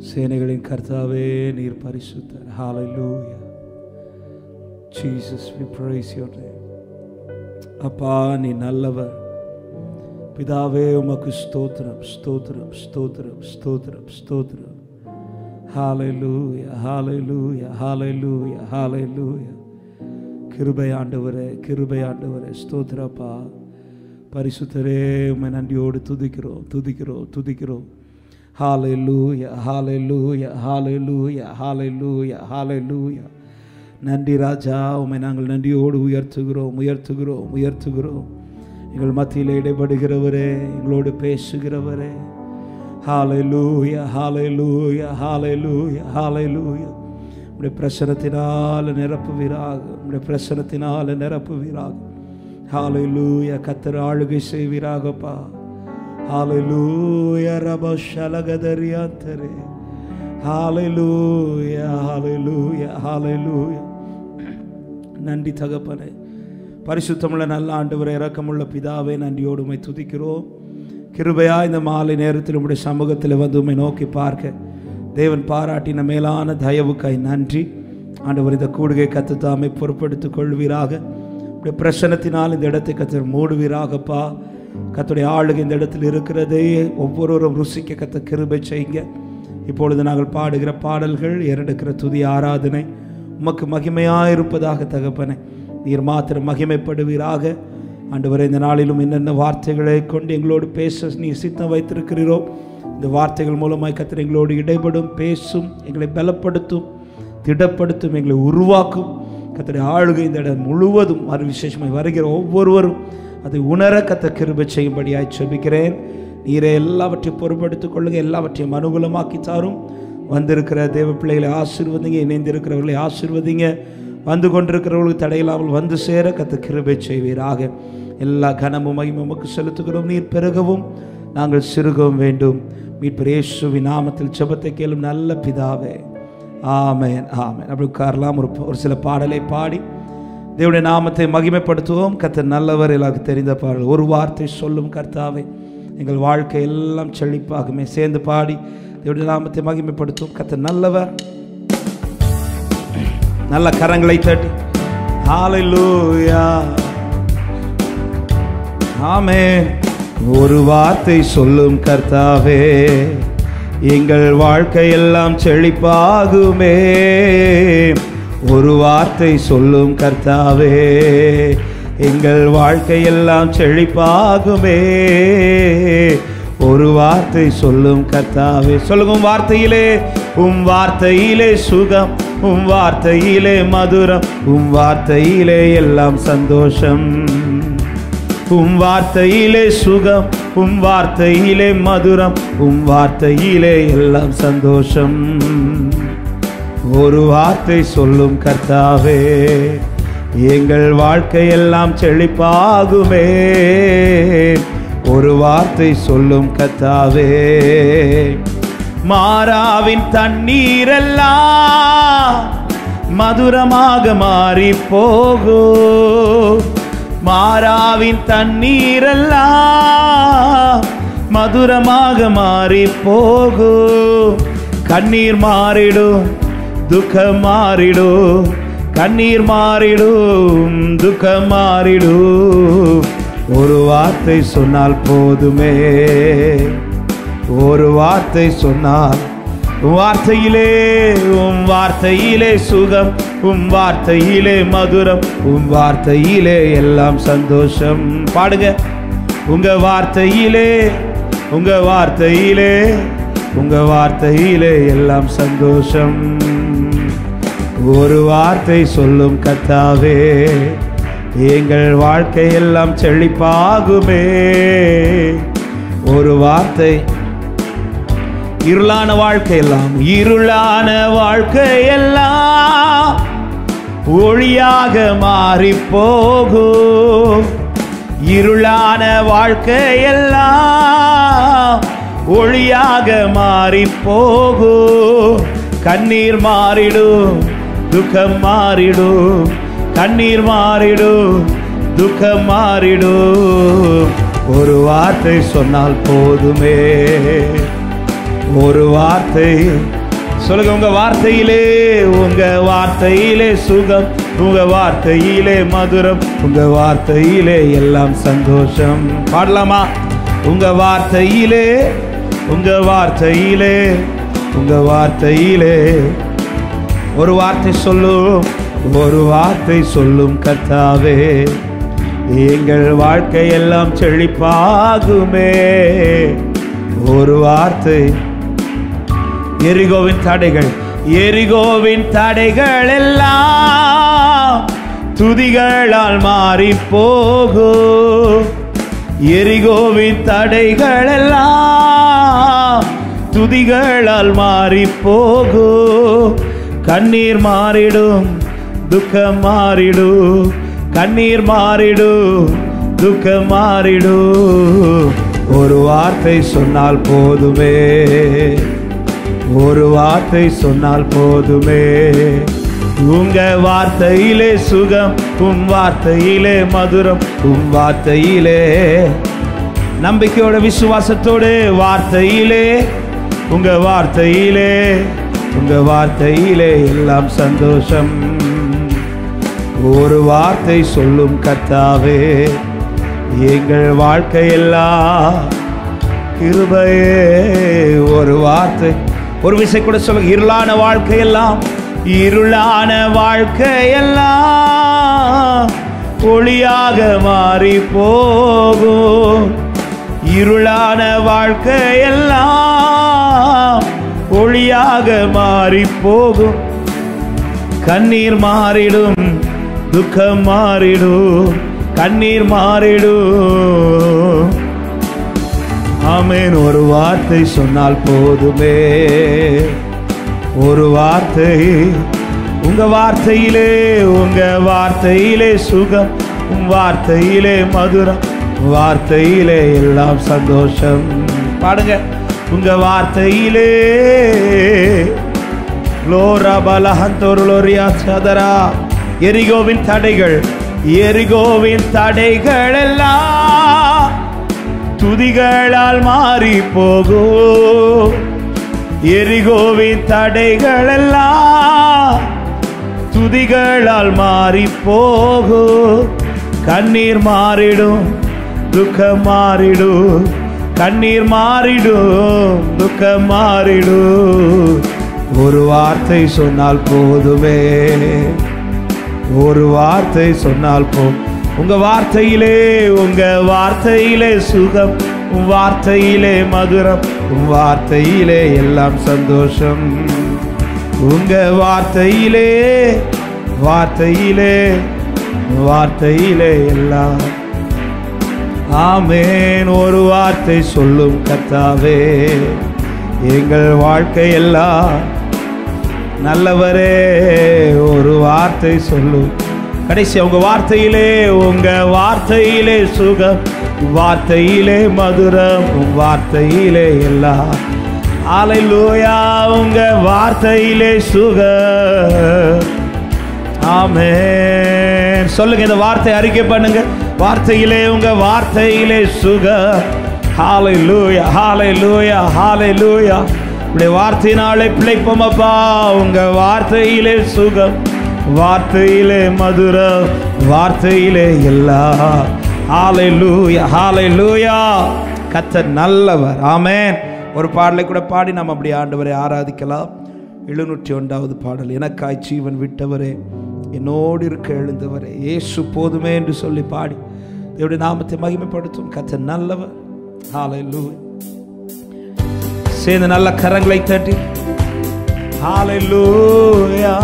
சேனைகளின் கர்த்தாவே நீர் பரிசுத்தர் ஹalleluya Jesus we praise your name அப்பா நீ நல்லவர் பிதாவே உமக்கு ஸ்தோத்திரம் ஸ்தோத்திரம் ஸ்தோத்திரம் ஸ்தோத்திரம் ஸ்தோத்திரம் ஹalleluya ஹalleluya ஹalleluya ஹalleluya கிருபை ஆண்டவரே கிருபை ஆண்டவரே ஸ்தோத்திரப்பா பரிசுத்தரே உம்மை நன்றியோடு துதிக்கிறோம் துதிக்கிறோம் துதிக்கிறோம் ஹalleluya ஹalleluya ஹalleluya ஹalleluya ஹalleluya நன்றி ராஜா உம்மை நாங்கள் நன்றியோடு உயர்த்துகிறோம் உயர்த்துகிறோம் உயர்த்துகிறோம் எங்கள் மத்தியில் இடைப்படுகிறவரே எங்களோடு பேசுகிறவரே ஹalleluya ஹalleluya ஹalleluya ஹalleluya உடைய பிரசனத்தினால் நிரப்புவீராக உடைய பிரசனத்தினால் நிரப்புவீராக ஹalleluya கத்தர் ஆளுகை செய்வீராகப்பா ஹalleluya ரப ஷலகதரியாந்தரே ஹalleluya ஹalleluya ஹalleluya நன்றி தகப்பனே பரிசுத்தமுள்ள நல்ல ஆண்டவரை இரக்கமுள்ள பிதாவே நன்றியோடு உம்மை துதிக்கிறோம் கிருபையா இந்த மாலை நேரத்தில் உம்முடைய சமூகத்தில் வந்து உம்மை நோக்கி பார்க்க தேவன் பாராட்டின மேலான தயவுக்காய் நன்றி ஆண்டவர் இந்த கூடுகை கத்து தாமை பொறுப்படுத்திக் கொள்வீராக உடைய பிரசனத்தினால் இந்த இடத்தை கத்தர் மூடுவீராகப்பா கத்துடைய ஆளுகை இந்த இடத்தில் இருக்கிறதே ஒவ்வொருவரும் ருசிக்க கத்த கிருபை செய்யுங்க இப்பொழுது நாங்கள் பாடுகிற பாடல்கள் ஏறெடுக்கிற துதி ஆராதனை உமக்கு மகிமையாக இருப்பதாக தகப்பனே நீர் மாத்திரம் மகிமைப்படுவீராக ஆண்டவரே இந்த நாளிலும் என்னென்ன வார்த்தைகளை கொண்டு எங்களோடு பேச நீ சித்தம் வைத்திருக்கிறீரோ இந்த வார்த்தைகள் மூலமாய் கத்திர எங்களோடு இடைபடும் பேசும் எங்களை பலப்படுத்தும் திடப்படுத்தும் எங்களை உருவாக்கும் கத்தருடைய ஆளுகை இந்த இடம் முழுவதும் அது விசேஷமாய் வருகிற ஒவ்வொருவரும் அதை உணர கத்த கிருபை செய்யும்படியாய் செபிக்கிறேன் நீரே எல்லாவற்றையும் பொறுப்படுத்திக் கொள்ளுங்க எல்லாவற்றையும் அனுகூலமாக்கி தாரும் வந்திருக்கிற தேவ பிள்ளைகளை ஆசீர்வதிங்க இணைந்திருக்கிறவர்களை ஆசீர்வதிங்க வந்து கொண்டிருக்கிறவர்களுக்கு தடையில்லாமல் வந்து சேர கத்த கிருபை செய்வீராக எல்லா கனமும் மகிமும் உமக்கு செலுத்துகிறோம் நீர் பெருகவும் நாங்கள் சிறுகவும் வேண்டும் மீட்பர் இயேசுவின் நாமத்தில் செபத்தை கேளும் நல்ல பிதாவே ஆமென் ஆமென் அப்படி உட்காரலாம் ஒரு ஒரு சில பாடலை பாடி தேவனுடைய நாமத்தை மகிமைப்படுத்துவோம் கர்த்தர் நல்லவர் எல்லாருக்கும் தெரிந்த பாடல் ஒரு வார்த்தை சொல்லும் கர்த்தாவே எங்கள் வாழ்க்கை எல்லாம் செழிப்பாகுமே சேர்ந்து பாடி தேவனுடைய நாமத்தை மகிமைப்படுத்துவோம் கர்த்தர் நல்லவர் நல்ல கரங்களை தட்டி ஹalleluya ஆமென் ஒரு வார்த்தை சொல்லும் கர்த்தாவே எங்கள் வாழ்க்கையெல்லாம் செழிப்பாகுமே ஒரு வார்த்தை சொல்லும் கர்த்தாவே எங்கள் வாழ்க்கையெல்லாம் செழிப்பாகுமே ஒரு வார்த்தை சொல்லும் கர்த்தாவே சொல்லுங்க உம் வார்த்தையிலே உம் வார்த்தையிலே சுகம் உம் வார்த்தையிலே மதுரம் உம் வார்த்தையிலே எல்லாம் சந்தோஷம் உம் வார்த்தையிலே சுகம் உம் வார்த்தையிலே மதுரம் உம் வார்த்தையிலே எல்லாம் சந்தோஷம் ஒரு வார்த்தை சொல்லும் கர்த்தாவே எங்கள் வாழ்க்கையெல்லாம் செழிப்பாகுமே ஒரு வார்த்தை சொல்லும் கர்த்தாவே மாறாவின் தண்ணீரெல்லாம் மதுரமாக மாறி போகும் மாறாவின் தண்ணீரெல்லாம் மதுரமாக மாறி போகும் கண்ணீர் மாறிடும் துக்கம் மாறிடும் கண்ணீர் மாறிடும் துக்கம் மாறிடும் ஒரு வார்த்தை சொன்னால் போதுமே ஒரு வார்த்தை சொன்னால் உம் வார்த்தையிலே உம் வார்த்தையிலே சுகம் உம் வார்த்தையிலே மதுரம் உம் வார்த்தையிலே எல்லாம் சந்தோஷம் பாடுங்க உங்க வார்த்தையிலே உங்க வார்த்தையிலே உங்க வார்த்தையிலே எல்லாம் சந்தோஷம் ஒரு வார்த்தை சொல்லும் கத்தாவே எங்கள் வாழ்க்கை எல்லாம் செழிப்பாகுமே ஒரு வார்த்தை இருளான வாழ்க்கையெல்லாம் இருளான வாழ்க்கையெல்லாம் ஒளியாக மாறி போகும் இருளான வாழ்க்கையெல்லாம் ஒளியாக மாறி போகும் கண்ணீர் மாறிடும் துக்கம் மாறிடும் கண்ணீர் மாறிடும் துக்கம் மாறிடும் ஒரு வார்த்தை சொன்னால் போதுமே ஒரு வார்த்தை சொல்லுங்க உங்க வார்த்தையிலே உங்க வார்த்தையிலே சுகம் உங்க வார்த்தையிலே மதுரம் உங்க வார்த்தையிலே எல்லாம் சந்தோஷம் பாடலாமா உங்க வார்த்தையிலே உங்க வார்த்தையிலே உங்க வார்த்தையிலே ஒரு வார்த்தை சொல்லும் ஒரு வார்த்தை சொல்லும் கர்த்தாவே எங்கள் வாழ்க்கை எல்லாம் செழிப்பாகுமே ஒரு வார்த்தை எரிகோவின் தடைகள் எரிகோவின் தடைகள் எல்லாம் துதிகளால் மாறி போகும் எரிகோவின் தடைகள் எல்லாம் துதிகளால் மாறி போகும் கண்ணீர் மாறிடும் துக்கம் மாறிடும் கண்ணீர் மாறிடும் துக்கம் மாறிடும் ஒரு வார்த்தை சொன்னால் போதுமே ஒரு வார்த்தை சொன்னால் போதுமே உங்க வார்த்தையிலே சுகம் உம் வார்த்தையிலே மதுரம் உம் வார்த்தையிலே நம்பிக்கையோட விசுவாசத்தோடு வார்த்தையிலே உங்க வார்த்தையிலே உங்க வார்த்தையிலே எல்லாம் சந்தோஷம் ஒரு வார்த்தை சொல்லும் கர்த்தாவே எங்கள் வாழ்க்கையெல்லாம் கிருபையே ஒரு வார்த்தை ஒரு விஷயம் கூட சொல்லுங்க இருளான வாழ்க்கையெல்லாம் இருளான வாழ்க்கையெல்லாம் ஒளியாக மாறி போகும் இருளான வாழ்க்கையெல்லாம் ஒளியாக மாறி போகும் கண்ணீர் மாறிடும் துக்கம் மாறிடும் கண்ணீர் மாறிடும் ஆமேன் ஒரு வார்த்தை சொன்னால் போதுமே ஒரு வார்த்தை உங்க வார்த்தையிலே உங்க வார்த்தையிலே சுகம் உம் வார்த்தையிலே மதுரம் வார்த்தையிலே எல்லாம் சந்தோஷம் பாடுங்க உங்க வார்த்தையிலே லோரா பலஹந்தோருலோரியா சதரா எரிகோவின் தடைகள் எரிகோவின் தடைகள் எல்லாம் துதிகளால் மாறி போகும் எரிகோவின் தடைகள் எல்லாம் துதிகளால் மாறி போகும் கண்ணீர் மாறிடும் துக்கம் மாறிடும் கண்ணீர் மாறிடும் துக்கம் மாறிடும் ஒரு வார்த்தை சொன்னால் போதுமே ஒரு வார்த்தை சொன்னால் போ உங்க வார்த்தையிலே உங்க வார்த்தையிலே சுகம் உன் வார்த்தையிலே மதுரம் உன் வார்த்தையிலே எல்லாம் சந்தோஷம் உங்க வார்த்தையிலே வார்த்தையிலே வார்த்தையிலே எல்லாம் ஆமேன் ஒரு வார்த்தை சொல்லும் கத்தாவே எங்கள் வாழ்க்கையெல்லாம் நல்லவரே ஒரு வார்த்தை சொல்லும் கடைசி உங்க வார்த்தையிலே உங்க வார்த்தையிலே சுகம் வார்த்தையிலே மதுரம் உன் வார்த்தையிலே எல்லாம் ஆலையிலூயா உங்க வார்த்தையிலே சுகம் ஆமென் சொல்லுங்க இந்த வார்த்தை அறிக்கை பண்ணுங்க வார்த்தையிலே உங்க வார்த்தையிலே சுக ஹாலை லூயா ஹாலை லூயா ஹாலை லூயா உடைய வார்த்தையினாலே பிழைப்போம் அப்பா உங்க வார்த்தையிலே சுகம் வார்த்தையிலே மதுரம் வார்த்தையிலே எல்லா ஹாலை லூயா ஹாலை லூயா கத்த நல்லவர் ஆமென் ஒரு பாடலை கூட பாடி நாம் அப்படி ஆண்டவரை ஆராதிக்கலாம் எழுநூற்றி ஒன்றாவது பாடல் எனக்காய் ஜீவன் விட்டவரே என்னோடு இருக்க எழுந்தவரே இயேசு போதுமே என்று சொல்லி பாடி தேவடைய நாமத்தை மகிமைப்படுத்தும் கத்த நல்லவர் ஹalleluya சேர்ந்து நல்ல கரங்களை தட்டி ஹalleluya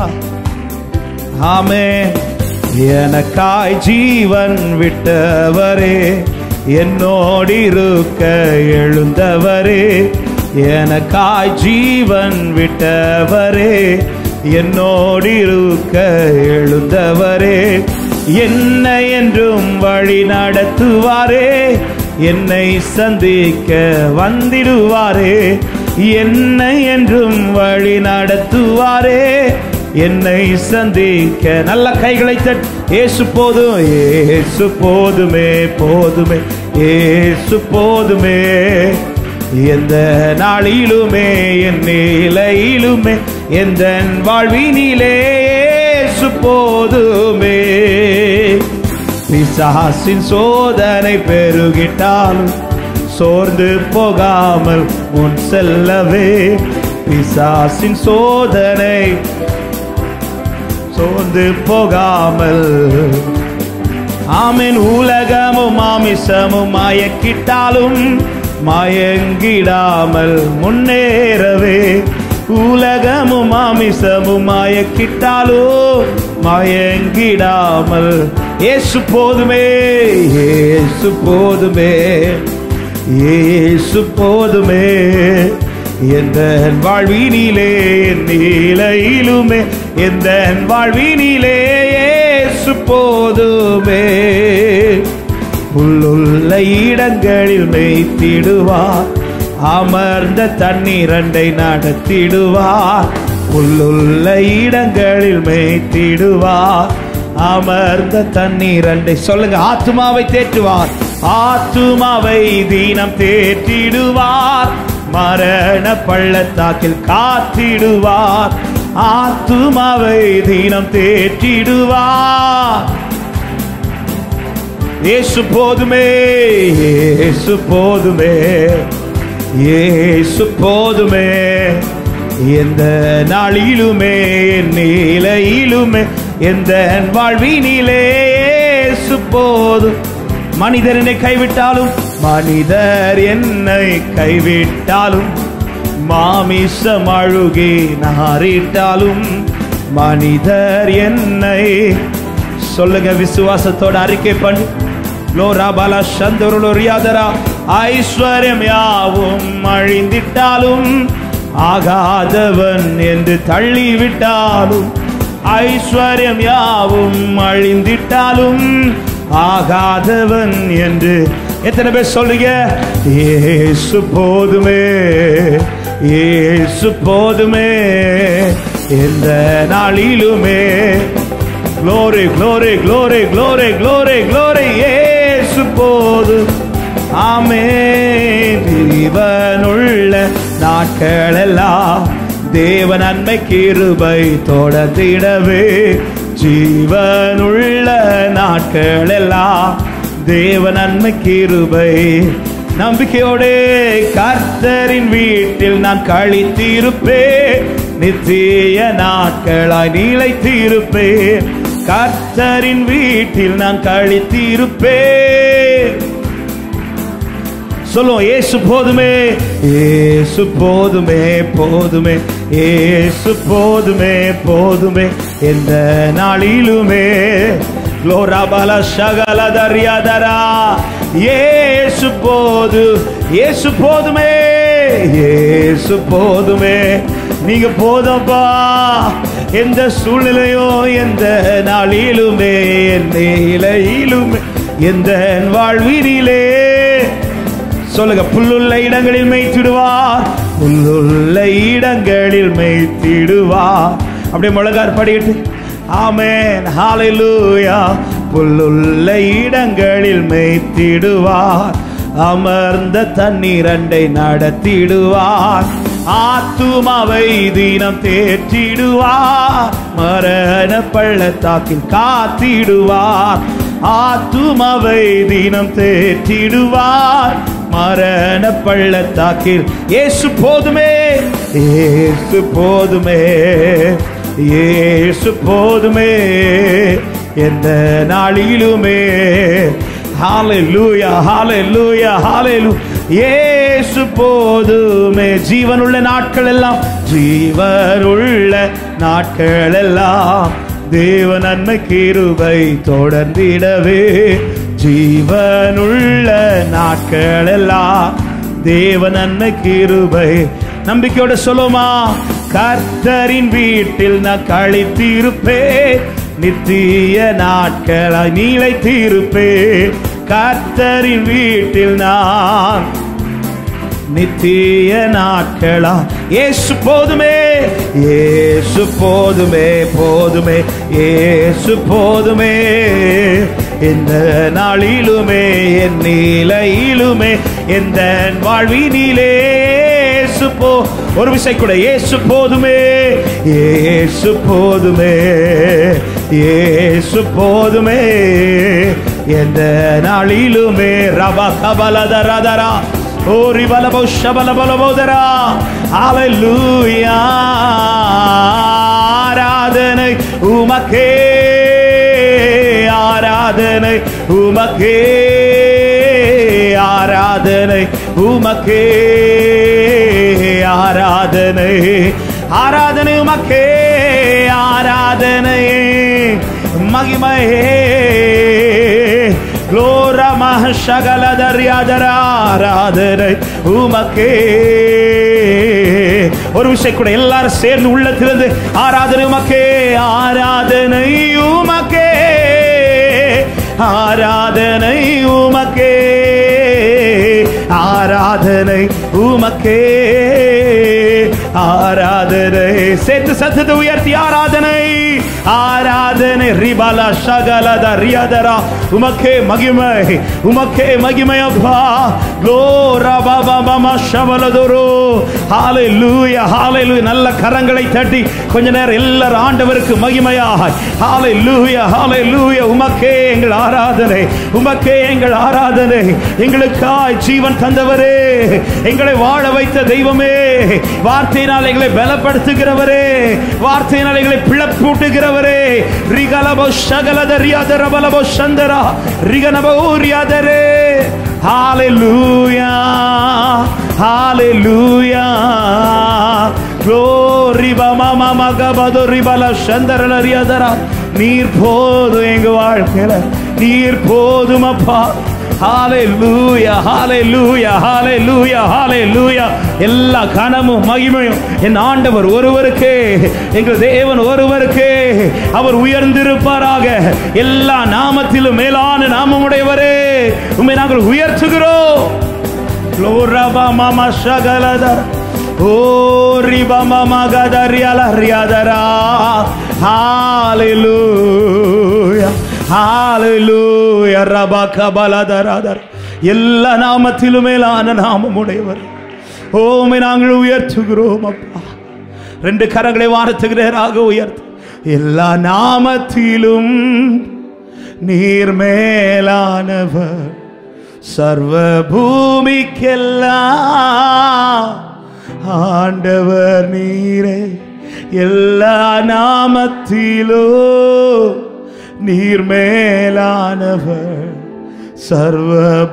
ஆமென் எனக்காய் ஜீவன் விட்டவரே என்னோடு இருக்க எழுந்தவரே எனக்காய் ஜீவன் விட்டவரே என்னோடு இருக்க எழுந்தவரே என்னை என்றும் வழி நடத்துவாரே என்னை சந்திக்க வந்திடுவாரே என்னை என்றும் வழி நடத்துவாரே என்னை சந்திக்க நல்ல கைகளை தட் ஏசு போதும் ஏசு போதுமே போதுமே ஏசு போதுமே எந்த நாளிலுமே என் நிலையிலுமே எந்த வாழ்வினிலே இயேசு போதுமே பிசாசின் சோதனை பெருகிட்டாலும் சோர்ந்து போகாமல் முன் செல்லவே பிசாசின் சோதனை சோர்ந்து போகாமல் ஆமென் உலகமும் மாமிசமும் மயக்கிட்டாலும் மயங்கிடாமல் முன்னேறவே உலகமும் மாமிசமும் மயக்கிட்டாலும் மயங்கிடாமல் இயேசு போதுமே இயேசு போதுமே இயேசு போதுமே எந்த வாழ்வினிலே என் நிலையிலுமே எந்த வாழ்வினிலே இயேசு போதுமே புல்லுள்ள இடங்களில் மேய்த்திடுவார் அமர்ந்த தண்ணீரண்டை நடத்திடுவார் புல்லுள்ள இடங்களில் மேய்த்திடுவார் அமர்ந்த தண்ணீரண்டை சொல்லுங்க ஆத்துமாவை தேற்றுவார் ஆத்துமாவை தீனம் தேற்றிடுவார் மரண பள்ளத்தாக்கில் காத்திடுவார் ஆத்துமாவை தீனம் தேற்றிடுவார் இயேசு போதுமே இயேசு போதுமே இயேசு போதுமே எந்த நாளிலுமே என் நிலையிலுமே எந்த வாழ்வினிலே இயேசு போதும் மனிதர் என்னை கைவிட்டாலும் மனிதர் என்னை கைவிட்டாலும் மாமிசம் அழுகி நாரிட்டாலும் மனிதர் என்னை சொல்லுங்க விசுவாசத்தோட அறிக்கை பண்ணு லோரா பாலா சந்தருளோ ரியாதரா ஐஸ்வர்யம் யாவும் அழிந்திட்டாலும் ஆகாதவன் என்று தள்ளிவிட்டாலும் ஐஸ்வர்யம் யாவும் அழிந்திட்டாலும் ஆகாதவன் என்று எத்தனை பேர் சொல்றீங்க ஏசு போதுமே ஏசு போதுமே எந்த நாளிலுமே glory glory glory glory glory glory இயேசு போது ஆமென் ஜீவனுள்ள நாட்களெல்லாம் தேவ நன்மை கிருபை தொடர்ந்திடவே ஜீவனுள்ள நாட்களெல்லாம் தேவ நன்மை கிருபை நம்பிக்கையோடே கர்த்தரின் வீட்டில் நான் கழித்திருப்பேன் நித்திய நாட்களாய் நீளைத்திருப்பேன் கர்த்தரின் வீட்டில் நான் கழித்திருப்பேன் சொல்லுவோம் ஏசு போதுமே ஏசு போதுமே போதுமே ஏசு போதுமே போதுமே எந்த நாளிலுமே குளோராபல சகல தரியாதரா ஏசு போது ஏசு போதுமே ஏசு போதுமே நீங்க போதப்பா எந்த சூழ்நிலையோ எந்த நாளிலுமே எந்த இலையிலுமே எந்த வாழ்வினிலே சொல்லுங்க புல்லுள்ள இடங்களில் மேய்த்திடுவார் புல்லுள்ள இடங்களில் மேய்த்திடுவார் அப்படியே முழங்கார் படிக்கிட்டு ஆமென் ஹalleluya புல்லுள்ள இடங்களில் மேய்த்திடுவார் அமர்ந்த தண்ணீரண்டை நடத்திடுவார் ஆத்துமாவை தினம் தேற்றிடுவார் மரண பள்ளத்தாக்கில் காத்திடுவார் ஆத்துமாவை தினம் தேற்றிடுவார் மரண பள்ளத்தாக்கில் இயேசு போதுமே இயேசு போதுமே இயேசு போதுமே எந்த நாளிலுமே ஹalleluya ஹalleluya ஹalleluya இயேசு போதுமே ஜீவனுள்ள நாட்கள் எல்லாம் ஜீவனுள்ள நாட்கள் எல்லாம் தேவ நன்மை கிருபை தொடர்ந்திடவே ஜீவனுள்ள நாட்கள் எல்லாம் தேவ நன்மை கிருபை நம்பிக்கையோட சொல்லுமா கர்த்தரின் வீட்டில் நான் கழித்திருப்பேன் நித்திய நாட்களாய் நீளைத்திருப்பேன் கர்த்தரின் வீட்டில் நான் நித்திய நாட்களா இயேசு போதுமே இயேசு போதுமே போதுமே இயேசு போதுமே இந்த நாளிலுமே என் நிலையிலுமே எந்த வாழ்வினிலே இயேசு போ ஒரு விசை கூட இயேசு போதுமே இயேசு போதுமே இயேசு போதுமே எந்த நாளிலுமே ரப கபலதரதரா ஓரி பலபோ ஷபல பலபோதரா ஹalleluya ஆராதனை உமக்கே ஆராதனை உமக்கே ஆராதனை உமக்கே ஆராதனை ஆராதனை உமக்கே ஆராதனை மகிமையே க்ளோரா மகசகலதரியாதர ஆராதனை உமக்கே ஒரு விஷயம் கூட எல்லாரும் சேர்ந்து உள்ளத்திலிருந்து ஆராதனை உமக்கே ஆராதனை உமக்கே ஆராதனை உமக்கே ஆராதனை உமக்கே ஆராதனை சேர்த்து சத்தத்தை உயர்த்தி ஆராதனை ஆராதனை ரிபல சகலத ரியதரா உமக்கே மகிமை உமக்கே மகிமை அப்பா க்ளோரா பாபா மாமா ஷபலதுரு ஹalleluya ஹalleluya நல்ல கரங்களை தட்டி கொஞ்ச நேரம் எல்லாரும் ஆண்டவருக்கு மகிமையாக ஹalleluya ஹalleluya உமக்கே எங்கள் ஆராதனை உமக்கே எங்கள் ஆராதனை எங்களுக்காய் ஜீவன் தந்தவரே எங்களை வாழ வைத்த தெய்வமே வார்த்தையினால் எங்களை பலப்படுத்துகிறவரே வார்த்தையினால் எங்களை பிளப்பூட்டுகிறவரே ரிகலபோ சகலத ரியாதர பலபோ சந்தரா ரிகனபோ ரியாதரே ஹalleluya ஹalleluya glory bama mama gabado ribala சந்தரல ரியாதரா நீர் போதும் எங்க வாழ்க்கையில நீர் போதும் அப்பா ஹalleluya ஹalleluya ஹalleluya ஹalleluya எல்லா கனமும் மகிமையும் என் ஆண்டவர் ஒருவருக்கே எங்கள் தேவன் ஒருவருக்கே அவர் உயர்ந்திருப்பாராக எல்லா நாமத்திலும் மேலான நாமமுடையவரே உண்மை நாங்கள் உயர்த்துகிறோம் லோரபா மாமா சகலதர் ஓ ரிபா மாமா கதரியால ரியாதரா ஹalleluya ஹalleluya ரபா கபலதரதர் எல்லா நாமத்திலும் மேலான நாமம் உடையவர் ஓமை நாங்கள் உயர்த்துகிறோம் அப்பா ரெண்டு கரங்களை வாரத்துகிறராக உயர்த்து எல்லா நாமத்திலும் நீர் மேலானவர் சர்வ பூமிக்கெல்லாம் ஆண்டவர் நீரே எல்லா நாமத்திலோ நீர் மேலானவர் சர்வ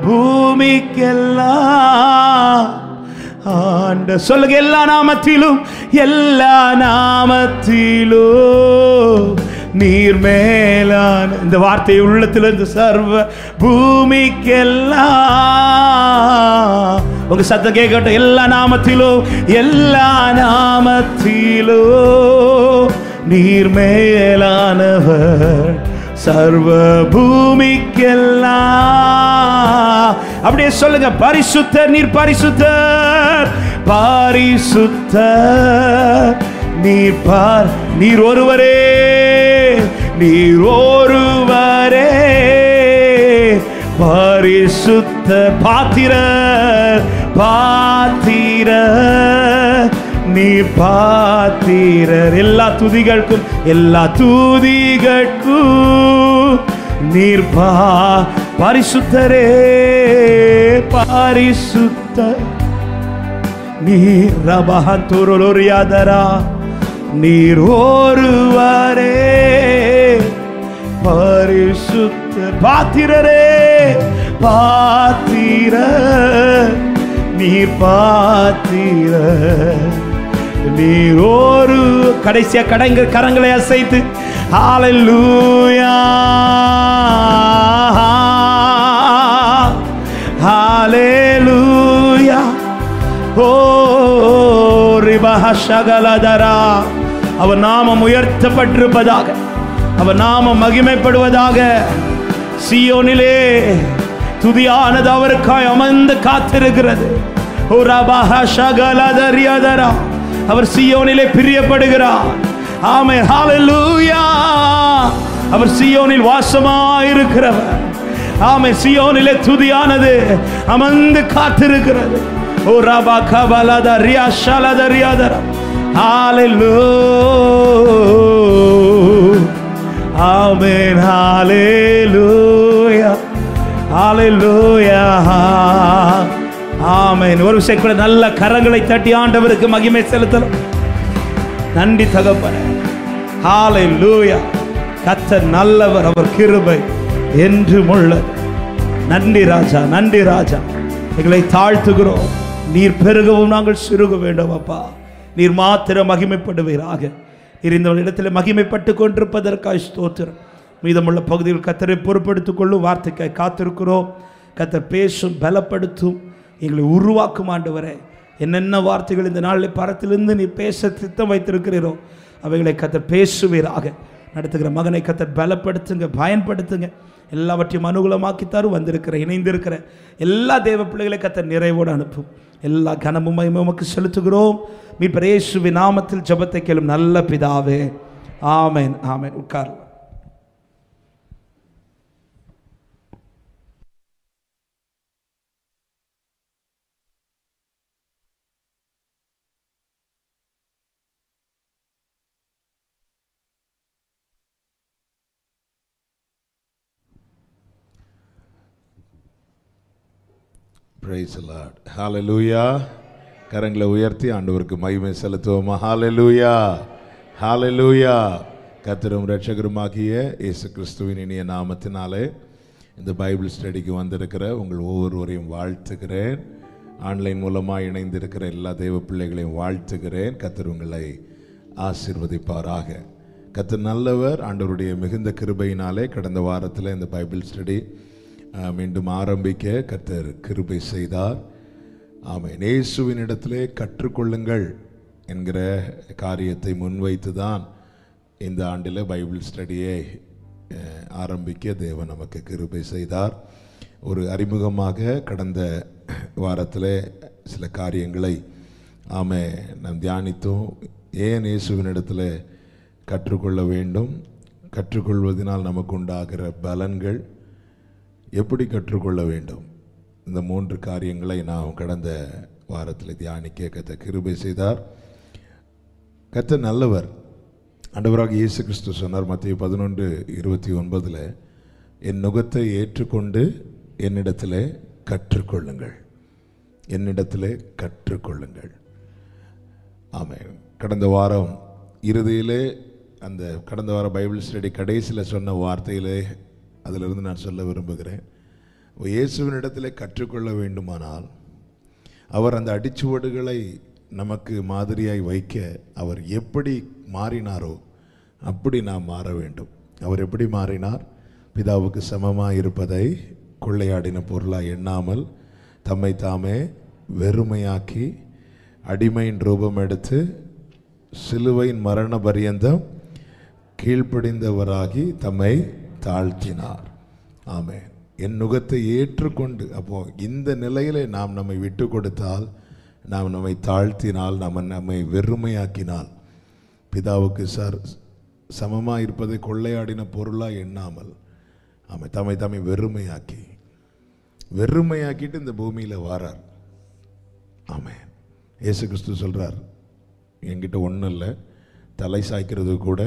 பூமிக்கெல்லாம் ஆண்ட சொல்லுங்க எல்லா நாமத்திலும் எல்லா நாமத்திலும் நீர் மேலான இந்த வார்த்தை உள்ளத்திலிருந்து சர்வ பூமிக்கெல்லாம் உங்க சத்தம் கேட்கட்டும் எல்லா நாமத்திலும் எல்லா நாமத்திலும் நீர் மேலானவர் சர்வ பூமிக்கெல்லாம் அப்படியே சொல்லுங்க பரிசுத்தர் நீர் பரிசுத்தர் பரிசுத்தர் நீர் பார் நீர் ஒருவரே நீர் ஒருவரே பரிசுத்த பாத்திரர் பாத்திரர் நீ பாத்திரர் எல்லா துதிகளுக்கும் எல்லா துதிகளுக்கும் நீர் பா பரிசுத்தரே பரிசுத்தர் நீர் ரபஹந்துருரியாதரா நீர் ஒருவரே பரிசுத்த பாத்திரரே பாத்திர நீர் பாத்திர நீர் ஒரு கடைசியா கடங்க கரங்களை அசைத்து ஹalleluya ஹalleluya ஓ ரிபஹஷகலதரா அவர் நாமம் உயர்த்தப்பட்டிருப்பதாக அவர் நாமம் மகிமைப்படுவதாக சியோனிலே துதியானது அவருக்காய் அமர்ந்து காத்திருக்கிறது ஓ ரபஹஷகலதரியதரா அவர் சியோனிலே பிரியப்படுகிறார் ஆமே ஹalleluya அவர் சியோனில் வாசமாயிருக்கிறவர் ஆமை சியோனிலே துதியானது அமர்ந்து காத்திருக்கிறது ஓ ரபா கபலத ரியா ஷலத ரியாதர ஹalleluya ஆமென் ஹalleluya ஹalleluya ஆமென் ஒரு விஷயம் கூட நல்ல கரங்களை தட்டி ஆண்டவருக்கு மகிமை செலுத்தலாம் நன்றி தகப்பனே ஹalleluya கர்த்தர் நல்லவர் அவர் கிருபை என்றும் உள்ளது நன்றி ராஜா நன்றி ராஜா எங்களை தாழ்த்துகிறோம் நீர் பெருகவும் நாங்கள் சிறுக வேண்டும் அப்பா நீர் மாத்திரம் மகிமைப்படுவீராக நீர் இந்த இடத்தில் மகிமைப்பட்டு கொண்டிருப்பதற்காக ஸ்தோத்திரம் மீதமுள்ள பகுதியில் கத்தரை பொறுப்படுத்திக் கொள்ளும் வார்த்தைக்காய் காத்திருக்கிறோம் கத்தர் பேசும் பலப்படுத்தும் எங்களை உருவாக்கும் ஆண்டவரே என்னென்ன வார்த்தைகள் இந்த நாளில் பரத்திலிருந்து நீ பேச சித்தம் வைத்திருக்கிறீரோ அவைகளை கத்தர் பேசுவீராக நடத்துகிற மகனை கத்தர் பலப்படுத்துங்க பயன்படுத்துங்க எல்லாவற்றையும் அனுகூலமாக்கி தரும் வந்திருக்கிற இணைந்திருக்கிற எல்லா தேவ பிள்ளைகளை கத்தர் நிறைவோடு அனுப்பும் எல்லா கனமும் மகிமையும் உமக்கு செலுத்துகிறோம் மீட்பர் இயேசுவின் நாமத்தில் ஜெபத்தை கேளும் நல்ல பிதாவே ஆமென் ஆமென் உட்கார் பிரைஸ் லார்ட் ஹalleluya கரங்களை உயர்த்தி ஆண்டவருக்கு மகிமை செலுத்துவோமா ஹalleluya ஹalleluya கர்த்தரும் இரட்சகருமாகிய இயேசு கிறிஸ்துவின் இனிய நாமத்தினாலே இந்த பைபிள் ஸ்டடிக்கு வந்திருக்கிற உங்கள் ஒவ்வொருவரையும் வாழ்த்துகிறேன் ஆன்லைன் மூலமாக இணைந்திருக்கிற எல்லா தேவ பிள்ளைகளையும் வாழ்த்துகிறேன் கர்த்தர் உங்களை ஆசீர்வதிப்பாராக கர்த்தர் நல்லவர் ஆண்டவருடைய மிகுந்த கிருபையினாலே கடந்த வாரத்தில் இந்த பைபிள் ஸ்டடி ஆஹ், மீண்டும் ஆரம்பிக்க கர்த்தர் கிருபை செய்தார் ஆமென் இயேசுவின் இடத்திலே கற்றுக்கொள்ளுங்கள் என்கிற காரியத்தை முன்வைத்து தான் இந்த ஆண்டில் பைபிள் ஸ்டடியை அஹ், ஆரம்பிக்க தேவன் நமக்கு கிருபை செய்தார் ஒரு அறிமுகமாக கடந்த வாரத்தில் சில காரியங்களை ஆமே நாம் தியானித்தோம் ஏன் இயேசுவின் இடத்துல கற்றுக்கொள்ள வேண்டும் கற்றுக்கொள்வதனால் நமக்கு உண்டாகிற பலன்கள் எப்படி கற்றுக்கொள்ள வேண்டும் இந்த மூன்று காரியங்களை நாம் கடந்த வாரத்தில் தியானிக்க கத்த கிருபை செய்தார் கத்த நல்லவர் ஆண்டவராக இயேசு கிறிஸ்து சொன்னார் மத்திய பதினொன்று இருபத்தி ஒன்பதில் என் நுகத்தை ஏற்றுக்கொண்டு என்னிடத்திலே கற்றுக்கொள்ளுங்கள் என்னிடத்திலே கற்றுக்கொள்ளுங்கள் ஆமென் கடந்த வாரம் இறுதியிலே அந்த கடந்த வாரம் பைபிள் ஸ்டடி கடைசியில் சொன்ன வார்த்தையிலே அதிலிருந்து நான் சொல்ல விரும்புகிறேன் இயேசுவின் இடத்திலே கற்றுக்கொள்ள வேண்டுமானால் அவர் அந்த அடிச்சுவடுகளை நமக்கு மாதிரியாய் வைக்க அவர் எப்படி மாறினாரோ அப்படி நாம் மாற வேண்டும் அவர் எப்படி மாறினார் பிதாவுக்கு சமமாக இருப்பதை கொள்ளையாடின பொருளாய் எண்ணாமல் தம்மை தாமே வெறுமையாக்கி அடிமையின் ரூபம் எடுத்து சிலுவையின் மரண பரியந்தம் கீழ்ப்படிந்தவராகி தம்மை தாழ்த்தினார் ஆமென் என் நுகத்தை ஏற்றுக்கொண்டு அப்போ இந்த நிலையிலே நாம் நம்மை விட்டு கொடுத்தால் நாம் நம்மை தாழ்த்தினால் நம்ம நம்மை வெறுமையாக்கினால் பிதாவுக்கு சார் சமமாக இருப்பதை கொள்ளையாடின பொருளாக எண்ணாமல் ஆமை தம்மை தம்மை வெறுமையாக்கி வெறுமையாக்கிட்டு இந்த பூமியில் வாரார் ஆமென் இயேசு கிறிஸ்து சொல்றார் என்கிட்ட ஒன்றும் இல்லை தலை சாய்க்கிறது கூட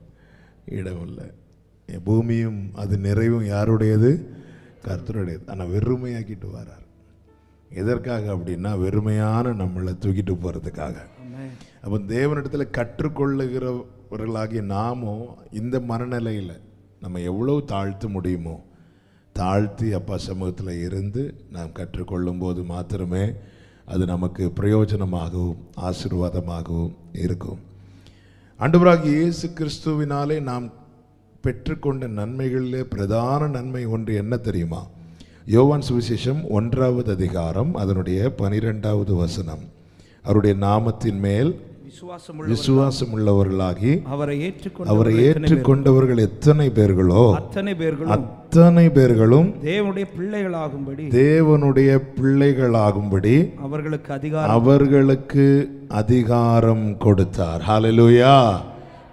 இடம் இல்லை என் பூமியும் அது நிறைவும் யாருடையது கர்த்தருடையது ஆனால் வெறுமையாக்கிட்டு வரார் எதற்காக அப்படின்னா வெறுமையான நம்மளை தூக்கிட்டு போகிறதுக்காக அப்போ தேவனிடத்தில் கற்றுக்கொள்ளுகிறவர்களாகிய நாமும் இந்த மனநிலையில் நம்ம எவ்வளவு தாழ்த்த முடியுமோ தாழ்த்தி அப்பா சமூகத்தில் இருந்து நாம் கற்றுக்கொள்ளும் போது மாத்திரமே அது நமக்கு பிரயோஜனமாகவும் ஆசீர்வாதமாகவும் இருக்கும் ஆண்டவராகிய இயேசு கிறிஸ்துவினாலே நாம் பெற்றுக்கொண்ட நன்மைகளிலே பிரதான நன்மை ஒன்று என்ன தெரியுமா யோவான் சுவிசேஷம் ஒன்றாவது அதிகாரம் அதனுடைய பனிரெண்டாவது வசனம் அவருடைய நாமத்தின் மேல் விசுவாசம் விசுவாசம் உள்ளவர்களாகி அவரை ஏற்றுக்கொண்டு அவரை ஏற்றுக்கொண்டவர்கள் எத்தனை பேர்களோ அத்தனை பேர்களும் அத்தனை பேர்களும் தேவனுடைய பிள்ளைகளாகும்படி தேவனுடைய பிள்ளைகளாகும்படி அவர்களுக்கு அதிகாரம் அவர்களுக்கு அதிகாரம் கொடுத்தார் ஹalleluya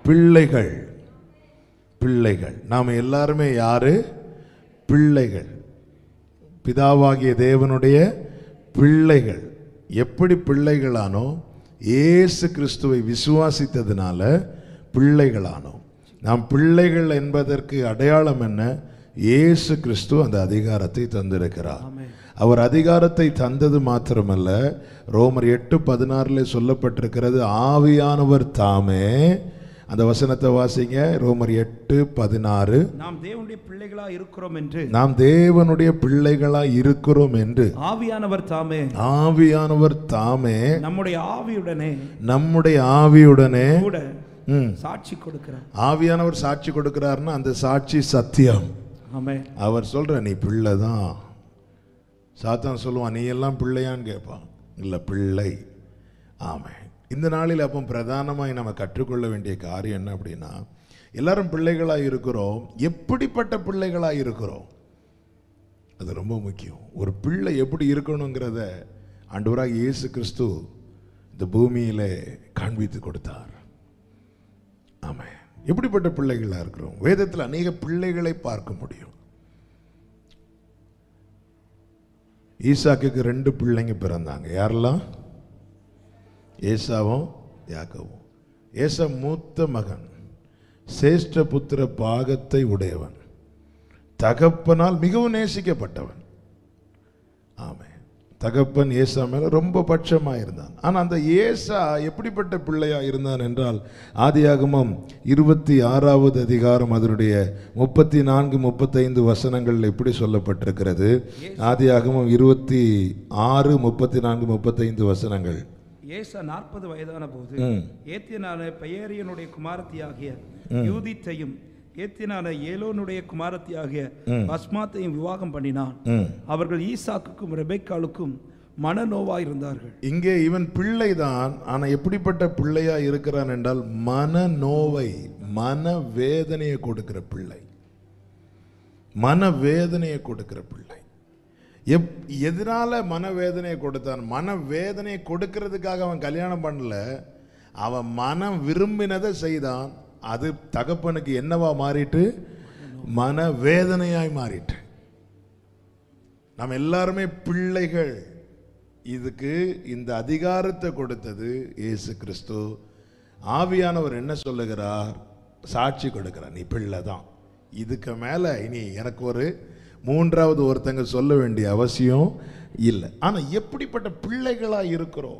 பிள்ளைகள் பிள்ளைகள் நாம் எல்லாருமே யாரு பிள்ளைகள் பிதாவாகிய தேவனுடைய பிள்ளைகள் எப்படி பிள்ளைகளானோ இயேசு கிறிஸ்துவை விசுவாசித்ததுனால பிள்ளைகளானோம் நாம் பிள்ளைகள் என்பதற்கு அடையாளம் என்ன இயேசு கிறிஸ்து அந்த அதிகாரத்தை தந்திருக்கிறார் ஆமென். அவர் அதிகாரத்தை தந்தது மாத்திரமல்ல ரோமர் எட்டு பதினாறுல சொல்லப்பட்டிருக்கிறது ஆவியானவர் தாமே அந்த வசனத்தை வாசிங்க ரோமர் எட்டு பதினாறு நாம் தேவனுடைய பிள்ளைகளா இருக்கிறோம் என்று நாம் தேவனுடைய பிள்ளைகளா இருக்கிறோம் என்று ஆவியானவர் தாமே ஆவியானவர் தாமே நம்முடைய ஆவியுடனே நம்முடைய ஆவியுடனே கூட ம், சாட்சி கொடுக்கிறார் ஆவியானவர் சாட்சி கொடுக்கிறாருன்னா அந்த சாட்சி சத்தியம் ஆமென் அவர் சொல்ற நீ பிள்ளை தான் சாத்தான் சொல்லுவான் நீ எல்லாம் பிள்ளையான்னு கேட்பான் இல்லை பிள்ளை ஆமென் இந்த நாளில் அப்போ பிரதானமாய் நம்ம கற்றுக்கொள்ள வேண்டிய காரியம் என்ன அப்படின்னா எல்லாரும் பிள்ளைகளாக இருக்கிறோம் எப்படிப்பட்ட பிள்ளைகளாக இருக்கிறோம் அது ரொம்ப முக்கியம் ஒரு பிள்ளை எப்படி இருக்கணுங்கிறத ஆண்டவராக இயேசு கிறிஸ்து இந்த பூமியிலே காண்பித்து கொடுத்தார் ஆமென் எப்படிப்பட்ட பிள்ளைகளாக இருக்கிறோம் வேதத்தில் அநேக பிள்ளைகளை பார்க்க முடியும் ஈசாக்குக்கு ரெண்டு பிள்ளைங்க பிறந்தாங்க யாரெல்லாம் ஏசாவும் யாக்கோவும் ஏசா மூத்த மகன் சேஷ்ட புத்திர பாகத்தை உடையவன் தகப்பனால் மிகவும் நேசிக்கப்பட்டவன் ஆமே தகப்பன் ஏசா மேல ரொம்ப பட்சமா இருந்தான் ஆனா அந்த ஏசா எப்படிப்பட்ட பிள்ளையா இருந்தான் என்றால் ஆதியாகமம் இருபத்தி ஆறாவது அதிகாரம் அதனுடைய முப்பத்தி நான்கு முப்பத்தைந்து வசனங்கள் எப்படி சொல்லப்பட்டிருக்கிறது ஆதியாகமம் இருபத்தி ஆறு முப்பத்தி நான்கு முப்பத்தைந்து வசனங்கள் ஏசா நாற்பது வயதான போது ம். ஏத்தியனான பெயரியனுடைய குமாரத்தியாகிய யூதித்தையும் ஏத்தியனான ஏலோனுடைய குமாரத்தியாகிய பஸ்மாத்தையும் விவாகம் பண்ணினான் ம். அவர்கள் ஈசாக்குக்கும் ரெபெக்காளுக்கும் மனநோவா இருந்தார்கள் இங்கே இவன் பிள்ளைதான் ஆனா எப்படிப்பட்ட பிள்ளையா இருக்கிறான் என்றால் மன நோவை மன வேதனையை கொடுக்கிற பிள்ளை மன வேதனையை கொடுக்கிற பிள்ளை எப் எதனால மனவேதனையை கொடுத்தான் மனவேதனையை கொடுக்கிறதுக்காக அவன் கல்யாணம் பண்ணல அவன் மனம் விரும்பினதை செய்தான் அது தகப்பனுக்கு என்னவா மாறிட்டு மனவேதனையாய் மாறிட்டு நம்ம எல்லாருமே பிள்ளைகள் இதுக்கு இந்த அதிகாரத்தை கொடுத்தது இயேசு கிறிஸ்து ஆவியானவர் என்ன சொல்லுகிறார் சாட்சி கொடுக்கிறார் நீ பிள்ளை தான் இதுக்கு மேலே இனி எனக்கு ஒரு மூன்றாவது ஒருத்தங்க சொல்ல வேண்டிய அவசியம் இல்லை ஆனால் எப்படிப்பட்ட பிள்ளைகளாக இருக்கிறோம்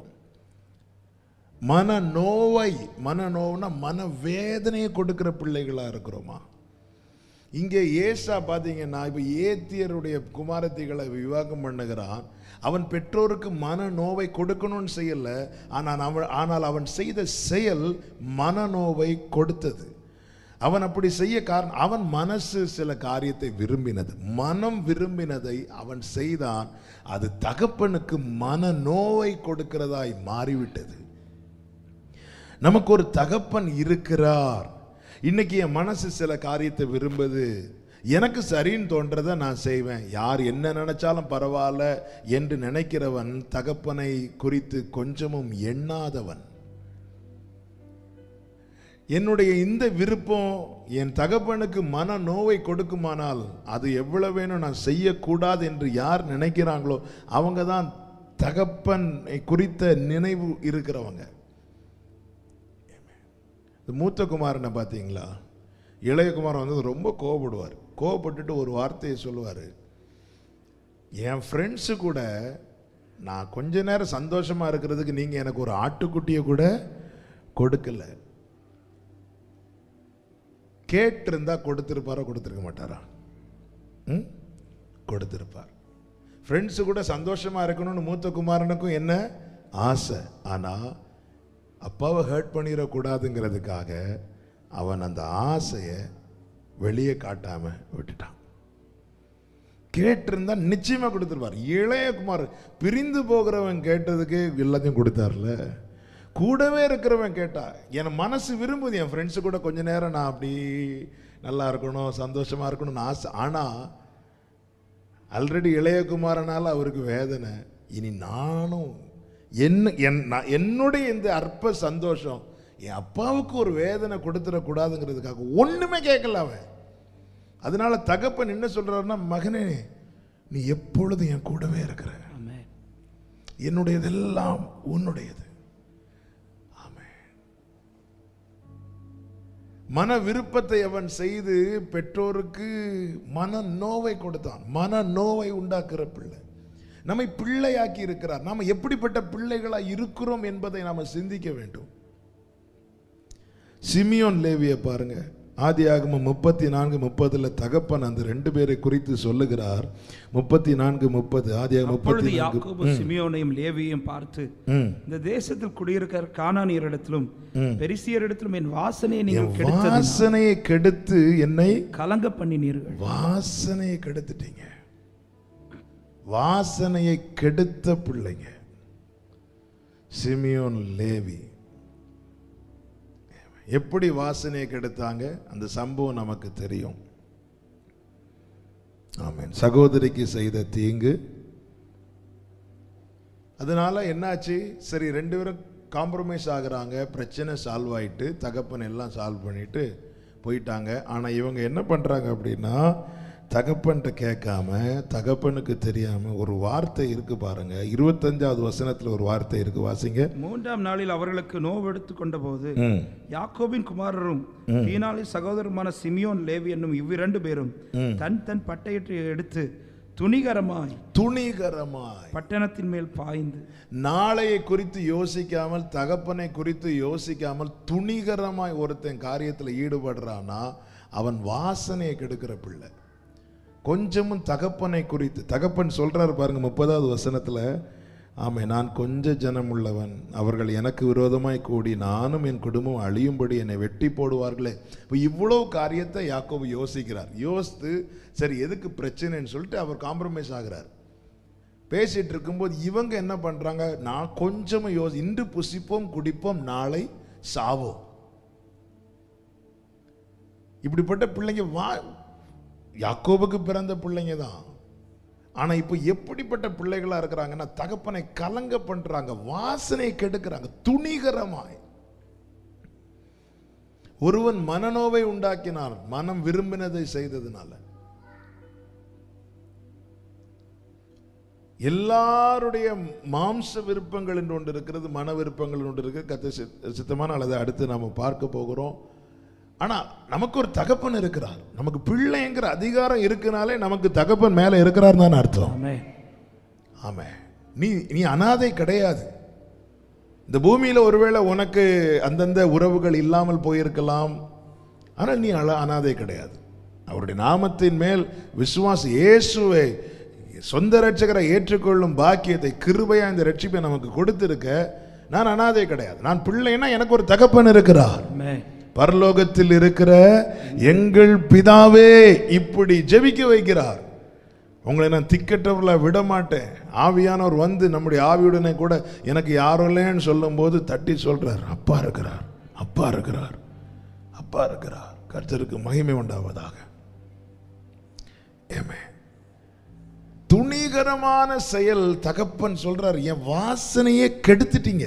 மன நோவை மன நோவுனா மன வேதனையை கொடுக்கிற பிள்ளைகளாக இருக்கிறோமா இங்கே ஏசா பார்த்தீங்கன்னா இப்போ ஏத்தியருடைய குமாரத்திகளை விவாகம் பண்ணுகிறான் அவன் பெற்றோருக்கு மன நோவை கொடுக்கணும்னு செய்யல ஆனால் அவன் ஆனால் அவன் செய்த செயல் மன நோவை கொடுத்தது அவன் அப்படி செய்ய காரணம் அவன் மனசு சில காரியத்தை விரும்பினது மனம் விரும்பினதை அவன் செய்தான் அது தகப்பனுக்கு மன நோவை கொடுக்கிறதாய் மாறிவிட்டது நமக்கு ஒரு தகப்பன் இருக்கிறார் இன்னைக்கு என் மனசு சில காரியத்தை விரும்புது எனக்கு சரின்னு தோன்றதை நான் செய்வேன் யார் என்ன நினைச்சாலும் பரவாயில்ல என்று நினைக்கிறவன் தகப்பனை குறித்து கொஞ்சமும் எண்ணாதவன் என்னுடைய இந்த விருப்பம் என் தகப்பனுக்கு மன நோவை கொடுக்குமானால் அது எவ்வளவு வேணும் நான் செய்யக்கூடாது என்று யார் நினைக்கிறாங்களோ அவங்க தான் தகப்பனை குறித்த நினைவு இருக்கிறவங்க இந்த மூத்த குமாரனை பார்த்தீங்களா இளைய குமாரன் வந்து ரொம்ப கோவப்படுவார் கோவப்பட்டுட்டு ஒரு வார்த்தையை சொல்லுவார் என் ஃப்ரெண்ட்ஸு கூட நான் கொஞ்ச நேரம் சந்தோஷமாக இருக்கிறதுக்கு நீங்கள் எனக்கு ஒரு ஆட்டுக்குட்டியை கூட கொடுக்கல கேட்டிருந்தா கொடுத்துருப்பாரோ கொடுத்துருக்க மாட்டாரா ம் கொடுத்துருப்பார் ஃப்ரெண்ட்ஸு கூட சந்தோஷமாக இருக்கணும்னு மூத்த குமாரனுக்கும் என்ன ஆசை ஆனால் அப்பாவை ஹர்ட் பண்ணிடக்கூடாதுங்கிறதுக்காக அவன் அந்த ஆசையை வெளியே காட்டாம விட்டுட்டான் கேட்டிருந்தா நிச்சயமா கொடுத்துருப்பார் இளையகுமார் பிரிந்து போகிறவன் கேட்டதுக்கு எல்லாத்தையும் கொடுத்தார்ல கூடவே இருக்கிறவன் கேட்டா என் மனசு விரும்புது என் ஃப்ரெண்ட்ஸு கூட கொஞ்ச நேரம் நான் அப்படி நல்லா இருக்கணும் சந்தோஷமா இருக்கணும்னு ஆசை ஆனா ஆல்ரெடி இளையகுமாரனால அவருக்கு வேதனை இனி நானும் என்ன என் நான் என்னுடைய இந்த அற்ப சந்தோஷம் என் அப்பாவுக்கு ஒரு வேதனை கொடுத்துடக்கூடாதுங்கிறதுக்காக ஒண்ணுமே கேட்கல அவன் அதனால தகப்பன் என்ன சொல்றாருன்னா மகனே நீ எப்பொழுதும் என் கூடவே இருக்கிற ஆமென் என்னுடையதெல்லாம் உன்னுடையது ஆமென் மன விருப்பத்தை அவன் செய்து பெற்றோருக்கு மன நோவை கொடுத்தான் மன நோவை உண்டாக்குற பிள்ளை நம்மை பிள்ளையாக்கி இருக்கிறார் நாம் எப்படிப்பட்ட பிள்ளைகளா இருக்கிறோம் என்பதை நாம சிந்திக்க வேண்டும் சிமியோன் லேவியை பாருங்க ஆதியாகமம் முப்பத்தி நான்கு முப்பதுல தகப்பன் அந்த ரெண்டு பேரை குறித்து சொல்லுகிறார் முப்பத்தி நான்கு முப்பது ஆதியாகமம் அப்பொழுது முப்பத்தி நான்கு யாக்கோபு சிமியோனையும் லேவியையும் பார்த்து ம். இந்த தேசத்தில் குடியிருக்கிற கானானியரிடத்திலும் ம். பெரிசியரிடத்திலும் என் வாசனையை என் நீங்கள் கெடுத்தது வாசனையை கெடுத்து என்னை கலங்க பண்ணினீர்கள் வாசனையை கெடுத்துட்டீங்க வாசனையை கெடுத்த பிள்ளைங்க சிமியோன் லேவி எப்படி வாசனையை கெடுத்தாங்க அந்த சம்பவம் நமக்கு தெரியும் ஆமென் சகோதரிக்கு செய்த தீங்கு அதனால என்னாச்சு சரி ரெண்டு பேரும் காம்ப்ரமைஸ் ஆகுறாங்க பிரச்சனை சால்வ் ஆயிட்டு தகப்பன் எல்லாம் சால்வ் பண்ணிட்டு போயிட்டாங்க ஆனா இவங்க என்ன பண்றாங்க அப்படின்னா தகப்பன்கிட்ட கேட்காம தகப்பனுக்கு தெரியாம ஒரு வார்த்தை இருக்கு பாருங்க இருபத்தஞ்சாவது வசனத்துல ஒரு வார்த்தை இருக்கு வாசிங்க மூன்றாம் நாளில் அவர்களுக்கு நோவெடுத்து கொண்டபோது ம், யாக்கோபின் குமாரரும் பீனாலின் சகோதரருமான சிமியோன் லேவி என்னும் இவ்விரண்டு பேரும் தன் தன் பட்டயத்தை எடுத்து துணிகரமாய் துணிகரமாய் பட்டணத்தின் மேல் பாய்ந்து நாளையை குறித்து யோசிக்காமல் தகப்பனை குறித்து யோசிக்காமல் துணிகரமாய் ஒருத்தன் காரியத்தில் ஈடுபடுறானா அவன் வாசனையை கெடுக்கிற பிள்ளை கொஞ்சமும் தகப்பனை குறித்து தகப்பன் சொல்றாரு பாருங்க முப்பதாவது வசனத்துல ஆமே நான் கொஞ்ச ஜனம் உள்ளவன் அவர்கள் எனக்கு விரோதமாய் கூடி நானும் என் குடும்பம் அழியும்படி என்னை வெட்டி போடுவார்களே இப்போ இவ்வளவு காரியத்தை யாக்கோபு யோசிக்கிறார் யோசித்து சரி எதுக்கு பிரச்சனைன்னு சொல்லிட்டு அவர் காம்ப்ரமைஸ் ஆகிறார் பேசிட்டு இருக்கும்போது இவங்க என்ன பண்றாங்க நான் கொஞ்சம் யோசி இன்று புசிப்போம் குடிப்போம் நாளை சாவோம் இப்படிப்பட்ட பிள்ளைங்க வா யாக்கோபுக்கு பிறந்த பிள்ளைங்க தான் ஆனா இப்போ எப்படிப்பட்ட பிள்ளைகளா இருக்கிறாங்கன்னா தகப்பனை கலங்க பண்றாங்க வாசனை கெடுக்கிறாங்க துணிகரமாய் ஒருவன் மனநோவை உண்டாக்கினார் மனம் விரும்பினதை செய்ததுனால எல்லாருடைய மாம்ச விருப்பங்கள் என்று ஒன்று இருக்கிறது மன விருப்பங்கள் ஒன்று இருக்கு கத்த சித்தமான அல்லது அடுத்து நாம பார்க்க போகிறோம் ஆனா நமக்கு ஒரு தகப்பன் இருக்கிறார் நமக்கு பிள்ளைங்கிற அதிகாரம் இருக்குனாலே நமக்கு தகப்பன் மேல இருக்கிறார் தான் அர்த்தம் ஆமென் ஆமே நீ நீ அனாதை கிடையாது இந்த பூமியில ஒருவேளை உனக்கு அந்தந்த உறவுகள் இல்லாமல் போயிருக்கலாம் ஆனால் நீ அழ அனாதை கிடையாது அவருடைய நாமத்தின் மேல் விசுவாச இயேசுவை சொந்த ரட்சகரை ஏற்றுக்கொள்ளும் பாக்கியத்தை கிருபையா இந்த ரட்சிப்பை நமக்கு கொடுத்திருக்க நான் அனாதை கிடையாது நான் பிள்ளைன்னா எனக்கு ஒரு தகப்பன் இருக்கிறார் ஆமென் பரலோகத்தில் இருக்கிற எங்கள் பிதாவே இப்படி ஜெபிக்க வைக்கிறார் உங்களை நான் திக்கற்றவர்களா விட மாட்டேன் ஆவியானவர் வந்து நம்முடைய ஆவியுடனே கூட எனக்கு யாரும் இல்லைன்னு சொல்லும்போது தட்டி சொல்றார் அப்பா இருக்கிறார் அப்பா இருக்கிறார் அப்பா இருக்கிறார் கர்த்தருக்கு மகிமை உண்டாவதாக ஏமே துணிகரமான செயல் தகப்பன் சொல்றார் என் வாசனையே கெடுத்துட்டீங்க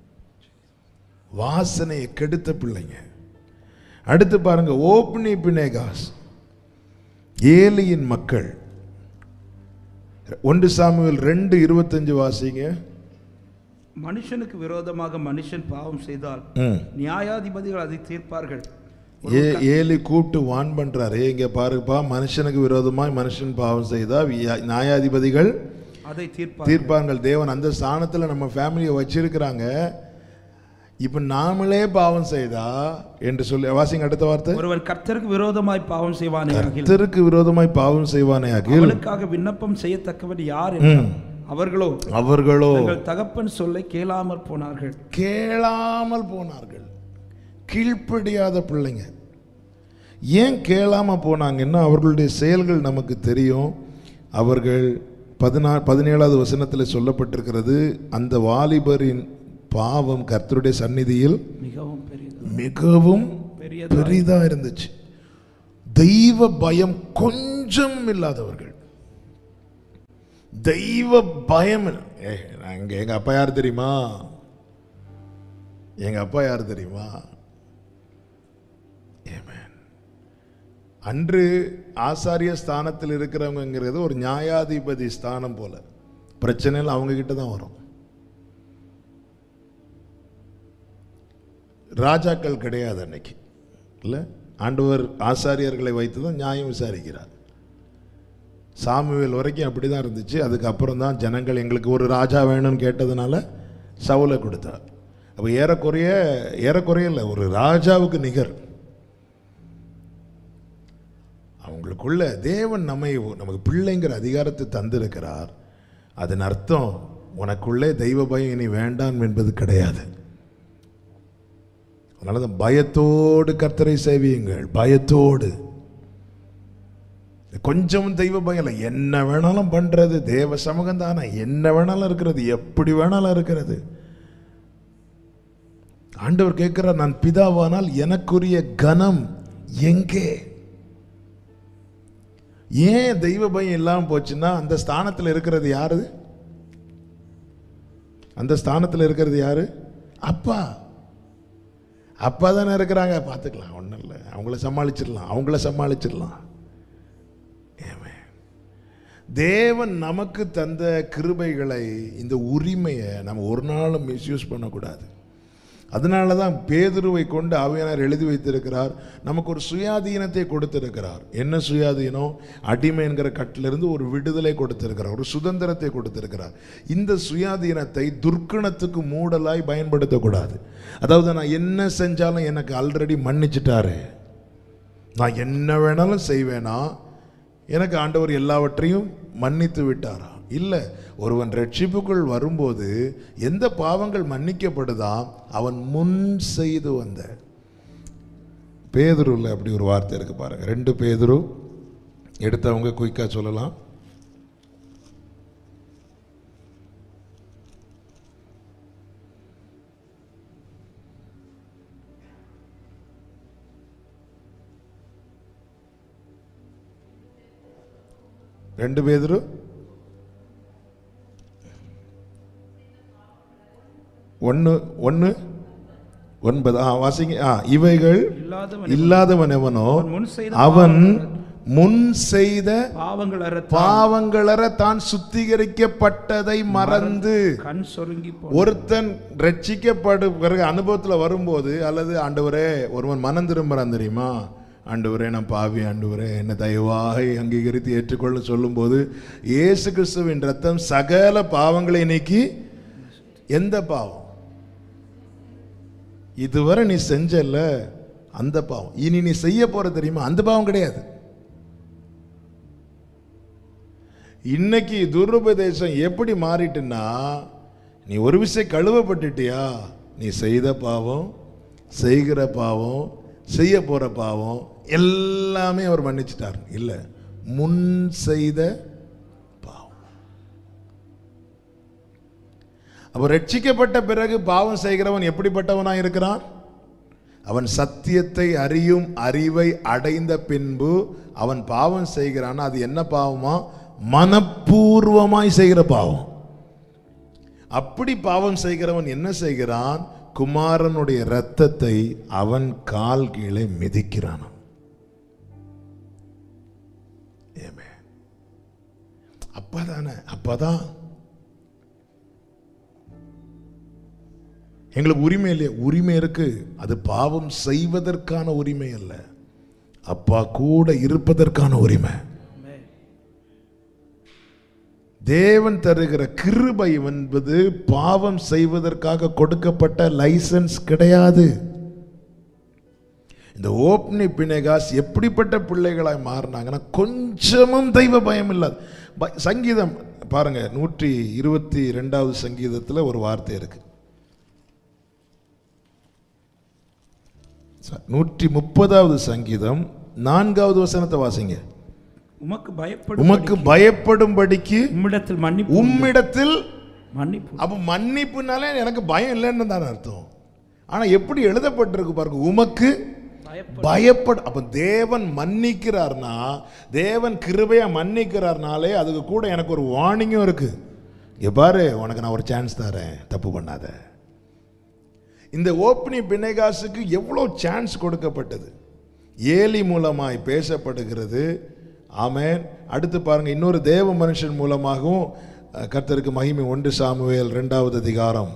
வாசனையை கெடுத்த பிள்ளைங்க அடுத்து பாருங்க ஓப்னி பினேகாஸ் ஏலியின் மக்கள் ஒன்று சாமுவேல் ரெண்டு இருபத்தஞ்சு வாசிங்க மனுஷனுக்கு விரோதமாக மனுஷன் பாவம் செய்தால் ம். நியாயாதிபதிகள் அதை தீர்ப்பார்கள் ஏ ஏலி கூப்பிட்டு வான் பண்றாரு "ஏய், இங்க பாருப்பா மனுஷனுக்கு விரோதமாய் மனுஷன் பாவம் செய்தா வியா- நியாயாதிபதிகள் அதை தீர்ப்பார்கள் தீர்ப்பாங்கள் தேவன் அந்த ஸ்தானத்துல நம்ம ஃபேமிலியை வச்சிருக்கிறாங்க இப்ப நாமளே பாவம் செய்தா என்று சொல்லி வாசிங்க அடுத்த வார்த்தை ஒருவன் கர்த்தருக்கு விரோதமாய் பாவம் செய்வானே கர்த்தருக்கு விரோதமாய் பாவம் செய்வானே அகில் அவனுக்காக விண்ணப்பம் செய்யத்தக்கவன் யார் என்றார். அவர்களோ அவர்களோ தங்கள் தகப்பன் சொல்லை கேளாமற் போனார்கள் கேளாமல் போனார்கள் கீழ்ப்படியாத பிள்ளைங்க ஏன் கேளாம போனாங்கன்னா அவர்களுடைய செயல்கள் நமக்கு தெரியும் அவர்கள் பதினா பதினேழாவது வசனத்தில் சொல்லப்பட்டிருக்கிறது அந்த வாலிபரின் பாவம் கர்த்தருடைய சந்நிதியில் மிகவும் பெரியது மிகவும் பெரியது பெரிதா இருந்துச்சு தெய்வ பயம் கொஞ்சம் இல்லாதவர்கள் தெய்வ பயம் இல்ல- ஏய், நான் இங்க எங்க அப்பா யார் தெரியுமா எங்க அப்பா யார் தெரியுமா Amen. அன்று ஆசாரிய ஸ்தானத்தில் இருக்கிறவங்கிறது ஒரு நியாயாதிபதி ஸ்தானம் போல பிரச்சனைகள் அவங்க கிட்ட தான் வரும் ராஜாக்கள் கிடையாது அன்னைக்கு இல்லை ஆண்டவர் ஆசாரியர்களை வைத்து தான் நியாயம் விசாரிக்கிறார் சாமுவேல் வரைக்கும் அப்படி தான் இருந்துச்சு அதுக்கப்புறம் தான் ஜனங்கள் எங்களுக்கு ஒரு ராஜா வேணும்னு கேட்டதுனால சவுலை கொடுத்தார் அப்போ ஏறக்குறைய ஏறக்குறைய இல்லை ஒரு ராஜாவுக்கு நிகர் அவங்களுக்குள்ள தேவன் நம்மை நமக்கு பிள்ளைங்கிற அதிகாரத்தை தந்திருக்கிறார் அதன் அர்த்தம் உனக்குள்ளே தெய்வ பயம் இனி வேண்டாம் என்பது கிடையாது அதனால தான் பயத்தோடு கர்த்தரை சேவியுங்கள் பயத்தோடு கொஞ்சம் தெய்வ பயம் இல்லை என்ன வேணாலும் பண்றது தேவ சமூகம் தானே என்ன வேணாலும் இருக்கிறது எப்படி வேணாலும் இருக்கிறது ஆண்டவர் கேட்கிறார் நான் பிதாவானால் எனக்குரிய கனம் எங்கே ஏன் தெய்வ பயம் இல்லாம போச்சுன்னா அந்த ஸ்தானத்தில் இருக்கிறது யாரு அந்த ஸ்தானத்தில் இருக்கிறது யாரு அப்பா அப்பா தானே இருக்கிறாங்க பார்த்துக்கலாம் ஒன்றும் இல்லை அவங்கள சமாளிச்சிடலாம் அவங்கள சமாளிச்சிடலாம் Amen. தேவன் நமக்கு தந்த கிருபைகளை இந்த உரிமையை நம்ம ஒரு நாளும் மிஸ்யூஸ் பண்ணக்கூடாது அதனால தான் பேதுருவை கொண்டு ஆவியானவர் எழுதி வைத்திருக்கிறார் நமக்கு ஒரு சுயாதீனத்தை கொடுத்திருக்கிறார் என்ன சுயாதீனம் அடிமை என்கிற கட்டிலிருந்து ஒரு விடுதலை கொடுத்திருக்கிறார் ஒரு சுதந்திரத்தை கொடுத்திருக்கிறார் இந்த சுயாதீனத்தை துர்க்கணத்துக்கு மூடலாய் பயன்படுத்தக்கூடாது அதாவது நான் என்ன செஞ்சாலும் எனக்கு ஆல்ரெடி மன்னிச்சிட்டாரு நான் என்ன வேணாலும் செய்வேனா எனக்கு ஆண்டவர் எல்லாவற்றையும் மன்னித்து விட்டாரா இல்லை ஒருவன் ரட்சிப்புக்குள் வரும்போது எந்த பாவங்கள் மன்னிக்கப்படுதா அவன் முன் செய்து வந்த பேதுருவில் அப்படி ஒரு வார்த்தை இருக்கு பாருங்க ரெண்டு பேதுரு எடுத்தவங்க குயிக்கா சொல்லலாம் ரெண்டு பேதுரு ஒன்று ஒன்று ஒன்பது ஆ வாசிங்க ஆ இவைகள் இல்லாதவன் இல்லாதவன் எவனோ அவன் முன் செய்த அவன் முன் செய்த பாவங்கள் அற பாவங்களற தான் சுத்திகரிக்கப்பட்டதை மறந்து கண் சொருங்கி போ ஒருத்தன் ரட்சிக்கப்படும் பிறகு அனுபவத்தில் வரும்போது அல்லது ஆண்டவரே ஒருவன் மனம் திரும்புறான் தெரியுமா ஆண்டவரே நான் பாவி ஆண்டவரே என்னை தயவாக அங்கீகரித்து ஏற்றுக்கொள்ள சொல்லும்போது இயேசு கிறிஸ்துவின் ரத்தம் சகல பாவங்களை நீக்கி எந்த பாவம் இதுவரை நீ செஞ்சல அந்த பாவம் இனி நீ செய்ய போற தெரியுமா அந்த பாவம் கிடையாது இன்னைக்கு துருபதேசம் எப்படி மாறிட்டுன்னா நீ ஒரு விஷயம் கழுவப்பட்டுட்டியா நீ செய்த பாவம் செய்கிற பாவம் செய்ய போற பாவம் எல்லாமே அவர் மன்னிச்சிட்டார் இல்ல முன் செய்த பாவம் அப்ப ரட்சிக்கப்பட்ட பிறகு பாவம் செய்கிறவன் எப்படிப்பட்டவனா இருக்கிறான் அவன் சத்தியத்தை அறியும் அறிவை அடைந்த பின்பு அவன் பாவம் செய்கிறான் அது என்ன பாவமா மனப்பூர்வமாய் செய்கிற பாவம் அப்படி பாவம் செய்கிறவன் என்ன செய்கிறான் குமாரனுடைய இரத்தத்தை அவன் கால் கீழே மிதிக்கிறான் Amen. அப்பதானே அப்பதான் எங்களுக்கு உரிமை இல்லையா உரிமை இருக்கு அது பாவம் செய்வதற்கான உரிமை அல்ல அப்பா கூட இருப்பதற்கான உரிமை தேவன் தருகிற கிருபை என்பது பாவம் செய்வதற்காக கொடுக்கப்பட்ட லைசன்ஸ் கிடையாது இந்த ஓப்னி பினேகாஸ் எப்படிப்பட்ட பிள்ளைகளாய் மாறினாங்கன்னா கொஞ்சமும் தெய்வ பயம் இல்லாது ப- சங்கீதம் பாருங்க நூற்றி இருபத்தி ரெண்டாவது சங்கீதத்தில் ஒரு வார்த்தை இருக்கு ச- நூற்றி முப்பதாவது சங்கீதம் நான்காவது வசனத்தை வாசிங்க உமக்கு பயப்படும் உமக்கு பயப்படும்படிக்கு உம்மிடத்தில் மன்னிப்பு உம்மிடத்தில் மன்னிப்பு அப்போ மன்னிப்புனாலே எனக்கு பயம் இல்லைன்னு தானே அர்த்தம் ஆனா எப்படி எழுதப்பட்டிருக்கு பாருங்க உமக்கு பயப்படும் பயப்பட அப்ப தேவன் மன்னிக்கிறார்னா தேவன் கிருபையா மன்னிக்கிறார்னாலே அதுக்கு கூட எனக்கு ஒரு வார்னிங்கும் இருக்கு இங்க பாரு உனக்கு நான் ஒரு சான்ஸ் தரேன் தப்பு பண்ணாத இந்த ஓப்பனி பிணைகாசுக்கு எவ்வளோ சான்ஸ் கொடுக்கப்பட்டது ஏலி மூலமாய் பேசப்படுகிறது ஆமென் அடுத்து பாருங்க இன்னொரு தேவ மனுஷன் மூலமாகவும் அஹ், கர்த்தருக்கு மகிமை ஒன்று சாமுவேல் இரண்டாவது அதிகாரம்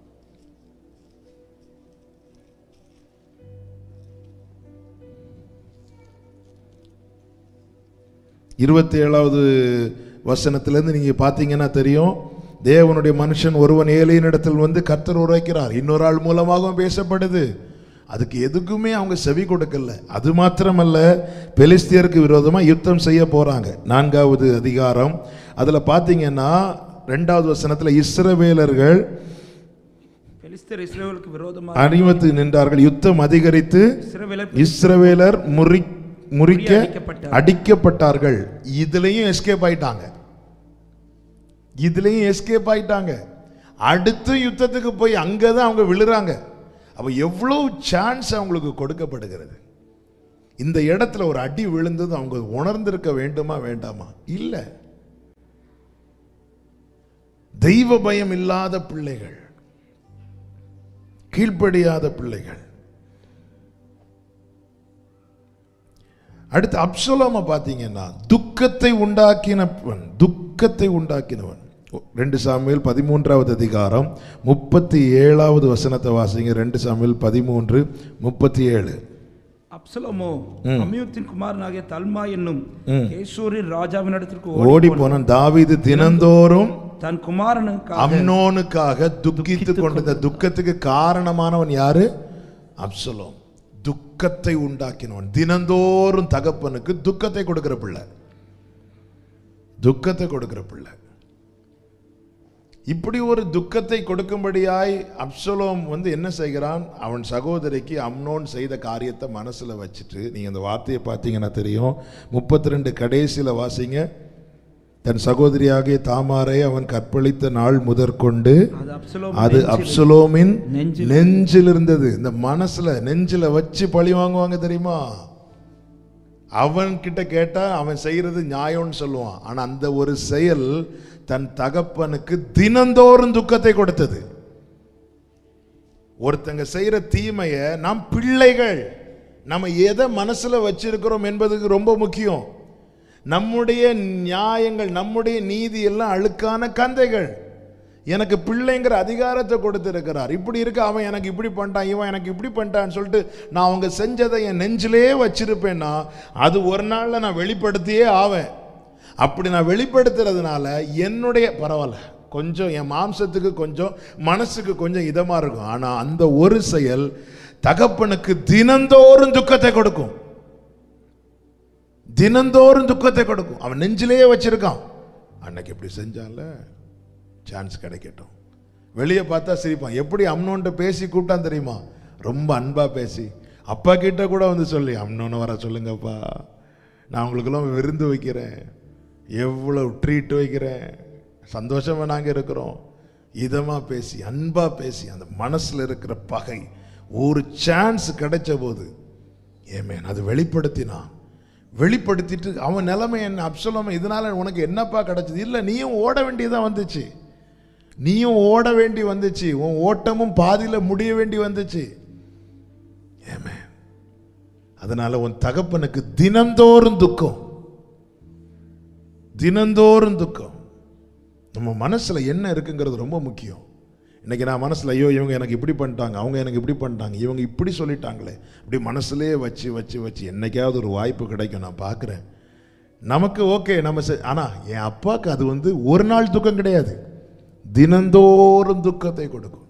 இருபத்தி ஏழாவது வசனத்திலேருந்து நீங்க பார்த்தீங்கன்னா தெரியும் தேவனுடைய மனுஷன் ஒருவன் ஏழையின் இடத்தில் வந்து கர்த்தர் உரைக்கிறார் இன்னொரு ஆள் மூலமாகவும் பேசப்படுது அதுக்கு எதுக்குமே அவங்க செவி கொடுக்கல அது மாத்திரமல்ல பெலிஸ்தியருக்கு விரோதமாக யுத்தம் செய்ய போறாங்க நான்காவது அதிகாரம் அதில் பார்த்தீங்கன்னா ரெண்டாவது வசனத்தில் இஸ்ரவேலர்கள் பெலிஸ்தர் இஸ்ரேலுக்கு விரோதமாக அணிவத்து நின்றார்கள் யுத்தம் அதிகரித்து இஸ்ரவேலர் இஸ்ரவேலர் முறி முறிக்க அடிக்கப்பட்டார். அடிக்கப்பட்டார்கள் இதுலயும் எஸ்கேப் ஆயிட்டாங்க இதுலயும் எஸ்கேப் ஆயிட்டாங்க அடுத்த யுத்தத்துக்கு போய் அங்கதான் அவங்க விழுறாங்க அப்ப எவ்வளவு சான்ஸ் அவங்களுக்கு கொடுக்கப்படுகிறது இந்த இடத்துல ஒரு அடி விழுந்தது அவங்க உணர்ந்திருக்க வேண்டுமா வேண்டாமா இல்ல தெய்வ பயம் இல்லாத பிள்ளைகள் கீழ்ப்படியாத பிள்ளைகள் அடுத்து அப்சலோம பார்த்தீங்கன்னா துக்கத்தை உண்டாக்கினவன் துக்கத்தை உண்டாக்கினவன் ரெண்டு சாமியில் பதிமூன்றாவது அதிகாரம் முப்பத்தி ஏழாவது வசனத்தை வாசிங்க ரெண்டு சாமியில் பதிமூன்று முப்பத்தி ஏழு அப்சலோமோ அம்மியூத்தின் குமாரனாகிய தல்மா என்னும் ம். கேசூரின் ராஜாவினிடத்திற்கு ஓடி ஓடி போனான் தாவீது தினந்தோறும் தன் குமாரனுக்காக அம்னோனுக்காக துக்கித்து கொண்டிருந்த துக்கத்துக்கு காரணமானவன் யாரு அப்சலோம் துக்கத்தை உண்டாக்கினவன் தினந்தோறும் தகப்பனுக்கு துக்கத்தை கொடுக்கிற பிள்ளை துக்கத்தை கொடுக்கிற பிள்ளை இப்படி ஒரு துக்கத்தை கொடுக்கும்படியாய் அப்சலோம் வந்து என்ன செய்கிறான் அவன் சகோதரிக்கு அம்னோன் செய்த காரியத்தை மனசுல வச்சுட்டு நீங்க அந்த வார்த்தையை பார்த்தீங்கன்னா தெரியும் முப்பத்தி ரெண்டு கடைசியில வாசிங்க தன் சகோதரியாகிய தாமாரை அவன் கற்பழித்த நாள் முதற்கொண்டு அது அப்சலோம் அது அப்சலோமின் நெஞ்சில் நெஞ்சில் இருந்தது இந்த மனசுல நெஞ்சில வச்சு பழி வாங்குவாங்க தெரியுமா அவன் கிட்ட கேட்டா அவன் செய்யறது நியாயம்னு சொல்லுவான் ஆனா அந்த ஒரு செயல் தன் தகப்பனுக்கு தினந்தோறும் துக்கத்தை கொடுத்தது ஒருத்தங்க செய்யற தீமைய நாம் பிள்ளைகள் நம்ம எதை மனசுல வச்சிருக்கிறோம் என்பதுக்கு ரொம்ப முக்கியம் நம்முடைய நியாயங்கள் நம்முடைய நீதி எல்லாம் அழுக்கான கந்தைகள் எனக்கு பிள்ளைங்கிற அதிகாரத்தை கொடுத்திருக்கிறார் இப்படி இருக்க அவன் எனக்கு இப்படி பண்ணிட்டான் இவன் எனக்கு இப்படி பண்ணிட்டான்னு சொல்லிட்டு நான் அவங்க செஞ்சதை என் நெஞ்சிலே வச்சிருப்பேன்னா அது ஒரு நாள்ல நான் வெளிப்படுத்தியே ஆவேன் அப்படி நான் வெளிப்படுத்துறதுனால என்னுடைய பரவாயில்ல கொஞ்சம் என் மாம்சத்துக்கு கொஞ்சம் மனசுக்கு கொஞ்சம் இதமா இருக்கும் ஆனா அந்த ஒரு செயல் தகப்பனுக்கு தினந்தோறும் துக்கத்தை கொடுக்கும் தினந்தோறும் துக்கத்தை கொடுக்கும் அவன் நெஞ்சிலேயே வச்சிருக்கான் அன்னைக்கு இப்படி செஞ்சான்ல சான்ஸ் கிடைக்கட்டும் வெளியே பார்த்தா சிரிப்பான் எப்படி அம்னோன்ட்ட பேசி கூப்பிட்டான் தெரியுமா ரொம்ப அன்பா பேசி அப்பா கிட்ட கூட வந்து சொல்லி அம்னோன்னு வர சொல்லுங்கப்பா நான் உங்களுக்கெல்லாம் விருந்து வைக்கிறேன் எவ்வளவு ட்ரீட் வைக்கிறேன் சந்தோஷமா நாங்க இருக்கிறோம் இதமா பேசி அன்பா பேசி அந்த மனசுல இருக்கிற பகை ஒரு சான்ஸ் கிடைச்ச போது ஏமேன் அது வெளிப்படுத்தினான் வெளிப்படுத்திட்டு அவன் நிலைமை என்ன அப்சலோம் இதனால உனக்கு என்னப்பா கிடைச்சது இல்லை நீயும் ஓட வேண்டியதான் வந்துச்சு நீயும் ஓட வேண்டி வந்துச்சு உன் ஓட்டமும் பாதியில முடிய வேண்டி வந்துச்சு ஏமே அதனால உன் தகப்பனுக்கு தினந்தோறும் துக்கம் தினந்தோறும் துக்கம் நம்ம மனசுல என்ன இருக்குங்கிறது ரொம்ப முக்கியம் இன்னைக்கு நான் மனசுல ஐயோ இவங்க எனக்கு இப்படி பண்ணிட்டாங்க அவங்க எனக்கு இப்படி பண்ணிட்டாங்க இவங்க இப்படி சொல்லிட்டாங்களே இப்படி மனசுலயே வச்சு வச்சு வச்சு என்னைக்காவது ஒரு வாய்ப்பு கிடைக்கும் நான் பார்க்குறேன் நமக்கு ஓகே நம்ம செ- ஆனா என் அப்பாவுக்கு அது வந்து ஒரு நாள் துக்கம் கிடையாது தினந்தோறும் துக்கத்தை கொடுக்கும்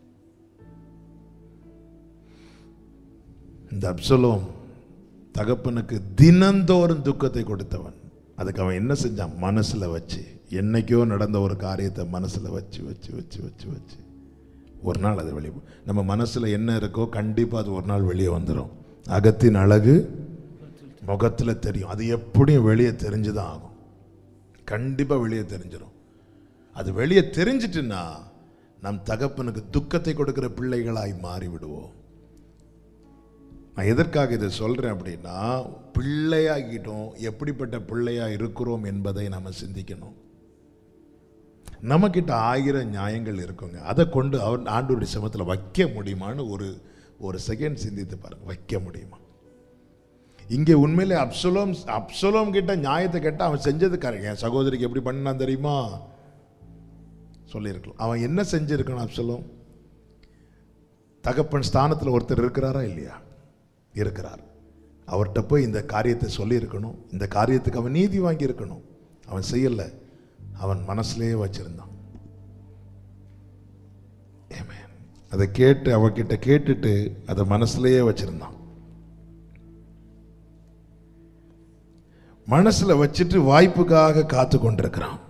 இந்த அப்சலோம் தகப்பனுக்கு தினந்தோறும் துக்கத்தை கொடுத்தவன் அதுக்கு அவன் என்ன செஞ்சான் மனசுல வச்சு என்னைக்கோ நடந்த ஒரு காரியத்தை மனசுல வச்சு வச்சு வச்சு வச்சு வச்சு ஒரு நாள் அது வெளியே நம்ம மனசுல என்ன இருக்கோ கண்டிப்பா அது ஒரு நாள் வெளியே வந்துடும் அகத்தின் அழகு முகத்துல தெரியும் அது எப்படியும் வெளியே தெரிஞ்சுதான் ஆகும் கண்டிப்பா வெளியே தெரிஞ்சிடும் அது வெளியே தெரிஞ்சிட்டுன்னா நம் தகப்பனுக்கு துக்கத்தை கொடுக்கிற பிள்ளைகளாய் மாறி விடுவோம் நான் எதற்காக இதை சொல்றேன் அப்படின்னா பிள்ளையாகிட்டோம் எப்படிப்பட்ட பிள்ளையா இருக்கிறோம் என்பதை நம்ம சிந்திக்கணும் நம்மக்கிட்ட ஆயிரம் நியாயங்கள் இருக்குங்க அதை கொண்டு அவர் ஆண்டோருடைய சமத்தில் வைக்க முடியுமான்னு ஒரு ஒரு செகண்ட் சிந்தித்து பாருங்க வைக்க முடியுமா இங்கே உண்மையிலே அப்சலோம் அப்சலோம் கிட்ட நியாயத்தை கேட்ட அவன் செஞ்சது கரெக்ட் என் சகோதரிக்கு எப்படி பண்ணான் தெரியுமா சொல்லியிருக்கலாம் அவன் என்ன செஞ்சிருக்கணும் அப்சலோம் தகப்பன் ஸ்தானத்தில் ஒருத்தர் இருக்கிறாரா இல்லையா இருக்கிறார் அவர்கிட்ட போய் இந்த காரியத்தை சொல்லியிருக்கணும் இந்த காரியத்துக்கு அவன் நீதி வாங்கி இருக்கணும் அவன் செய்யல அவன் மனசுலயே வச்சிருந்தான் Amen. அதை கேட்டு அவகிட்ட கேட்டுட்டு அதை மனசுலயே வச்சிருந்தான் மனசுல வச்சுட்டு வாய்ப்புக்காக காத்து கொண்டிருக்கிறான்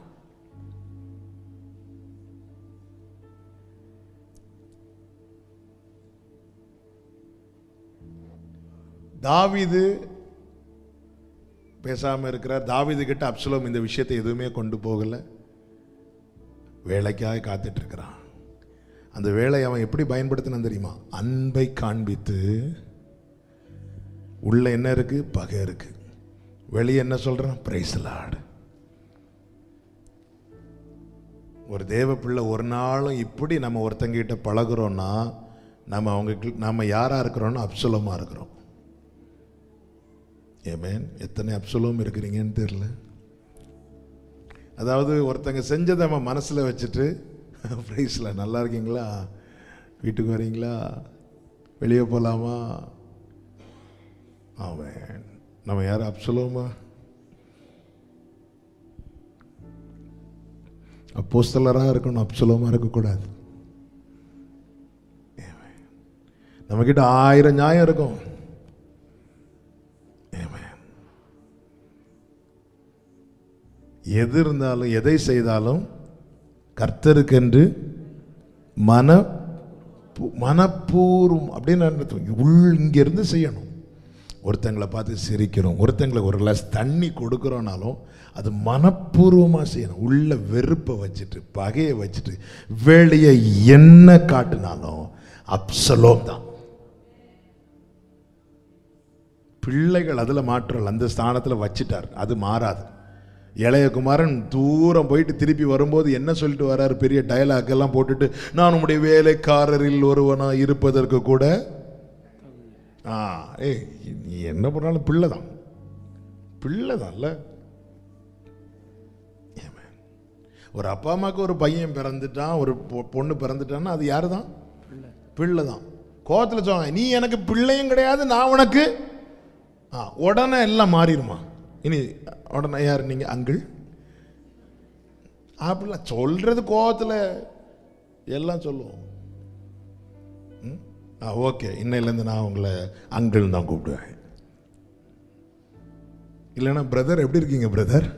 தாவீது பேசாம இருக்கிறார் தாவீது கிட்ட அப்சலோம் இந்த விஷயத்தை எதுவுமே கொண்டு போகல வேலைக்காக காத்துட்டு இருக்கிறான் அந்த வேலையை அவன் எப்படி பயன்படுத்தினான் தெரியுமா அன்பை காண்பித்து உள்ள என்ன இருக்கு பகை இருக்கு வெளியே என்ன சொல்றான் பிரைசலாடு ஒரு தேவ பிள்ளை ஒரு நாளும் இப்படி நம்ம ஒருத்தங்கிட்ட பழகுறோம்னா நம்ம அவங்க நம்ம யாரா இருக்கிறோம்னா அப்சுலமா இருக்கிறோம் ஏமேன் எத்தனை அப்சுலம் இருக்கிறீங்கன்னு தெரியல அதாவது ஒருத்தங்க செஞ்சதை நம்ம மனசில் வச்சுட்டு ப்ரைஸில் நல்லா இருக்கீங்களா வீட்டுக்கு வரீங்களா வெளியே போகலாமா அவன் நம்ம யாரும் அப்சலோமா அப்போஸ்தலராக இருக்கணும் அப்சலோமா இருக்கக்கூடாது நம்மக்கிட்ட ஆயிரம் நியாயம் இருக்கும் Amen. எது இருந்தாலும் எதை செய்தாலும் கர்த்தருக்கென்று மன மனப்பூர்வம் அப்படின்னு அர்த்தம். உள் இங்கிருந்து செய்யணும் ஒருத்தங்களை பார்த்து சிரிக்கிறோம் ஒருத்தங்களுக்கு ஒரு கிளாஸ் தண்ணி கொடுக்குறோனாலும் அது மனப்பூர்வமாக செய்யணும் உள்ள வெறுப்பை வச்சுட்டு பகையை வச்சுட்டு வெளியே என்ன காட்டினாலும் அப்சலோம் தான் பிள்ளைகள் அதில் மாற்றல் அந்த ஸ்தானத்தில் வச்சிட்டார் அது மாறாது இளைய குமாரன் தூரம் போயிட்டு திருப்பி வரும்போது என்ன சொல்லிட்டு வராரு பெரிய டயலாக் எல்லாம் போட்டுட்டு நான் உம்முடைய வேலைக்காரரில் ஒருவனா இருப்பதற்கு கூட ஆ ஏய் நீ என்ன பண்ணாலும் பிள்ளை தான் பிள்ளை தான்ல Amen. ஒரு அப்பா அம்மாவுக்கு ஒரு பையன் பிறந்துட்டான் ஒரு பொ- பொண்ணு பிறந்துட்டான்னா அது யாரு தான் பிள்ளை தான் கோவத்தில் சொல்லுவாங்க நீ எனக்கு பிள்ளையும் கிடையாது நான் உனக்கு ஆ உடனே எல்லாம் மாறிடுமா இனி உடனே யார் நீங்கள் அங்கிள் அப்படிலாம் சொல்றது கோவத்தில் எல்லாம் சொல்லுவோம் ம்? ஆ ஓகே இன்னையிலேருந்து நான் உங்களை அங்கிள் தான் கூப்பிடுவேன் இல்லைன்னா பிரதர் எப்படி இருக்கீங்க பிரதர்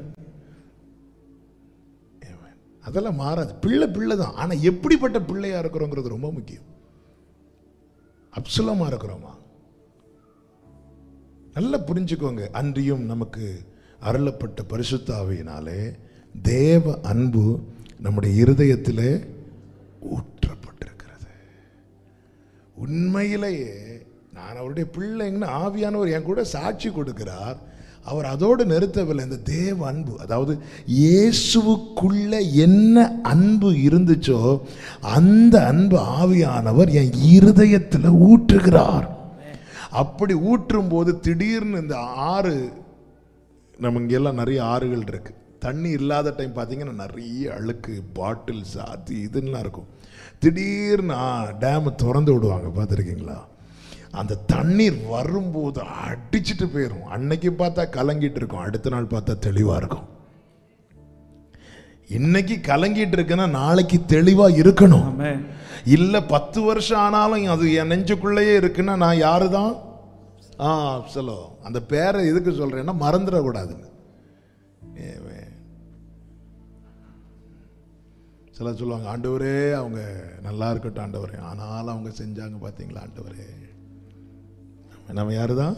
அதெல்லாம் மாறாது பிள்ளை பிள்ளை தான் ஆனால் எப்படிப்பட்ட பிள்ளையா இருக்கிறோங்கிறது ரொம்ப முக்கியம் அப்சுலமா இருக்கிறோமா நல்லா புரிஞ்சுக்கோங்க அன்றியும் நமக்கு அருளப்பட்ட பரிசுத்த ஆவியினாலே தேவ அன்பு நம்முடைய இருதயத்திலே ஊற்றப்பட்டிருக்கிறது உண்மையிலேயே நான் அவருடைய பிள்ளைங்கன்னு ஆவியானவர் என் கூட சாட்சி கொடுக்கிறார் அவர் அதோடு நிறுத்தவில்லை இந்த தேவ அன்பு அதாவது இயேசுவுக்குள்ள என்ன அன்பு இருந்துச்சோ அந்த அன்பு ஆவியானவர் என் இருதயத்தில் ஊற்றுகிறார் அப்படி ஊற்றும் போது திடீர்னு இந்த ஆறு நம்ம இங்கெல்லாம் நிறைய ஆறுகள் இருக்கு தண்ணி இல்லாத டைம் பார்த்தீங்கன்னா நிறைய அழுக்கு பாட்டில்ஸ் அது இதுன்னெலாம் இருக்கும் திடீர்னு டேம் திறந்து விடுவாங்க பார்த்துருக்கீங்களா அந்த தண்ணீர் வரும்போது அடிச்சிட்டு போயிடும் அன்னைக்கு பார்த்தா கலங்கிட்டு இருக்கும் அடுத்த நாள் பார்த்தா தெளிவாக இருக்கும் இன்னைக்கு கலங்கிட்டு இருக்குன்னா நாளைக்கு தெளிவாக இருக்கணும் ஆமென் இல்ல பத்து வருஷம் ஆனாலும் அது என் நெஞ்சுக்குள்ளேயே இருக்குன்னா நான் யாரு தான் ஆ சொல்லோ அந்த பேரை எதுக்கு சொல்றேன்னா மறந்துடக்கூடாதுங்க ஏவே. சில சொல்லுவாங்க ஆண்டவரே அவங்க நல்லா இருக்கட்டும் ஆண்டவரே ஆனாலும் அவங்க செஞ்சாங்க பார்த்தீங்களா ஆண்டவரே நம்ம யாரு தான்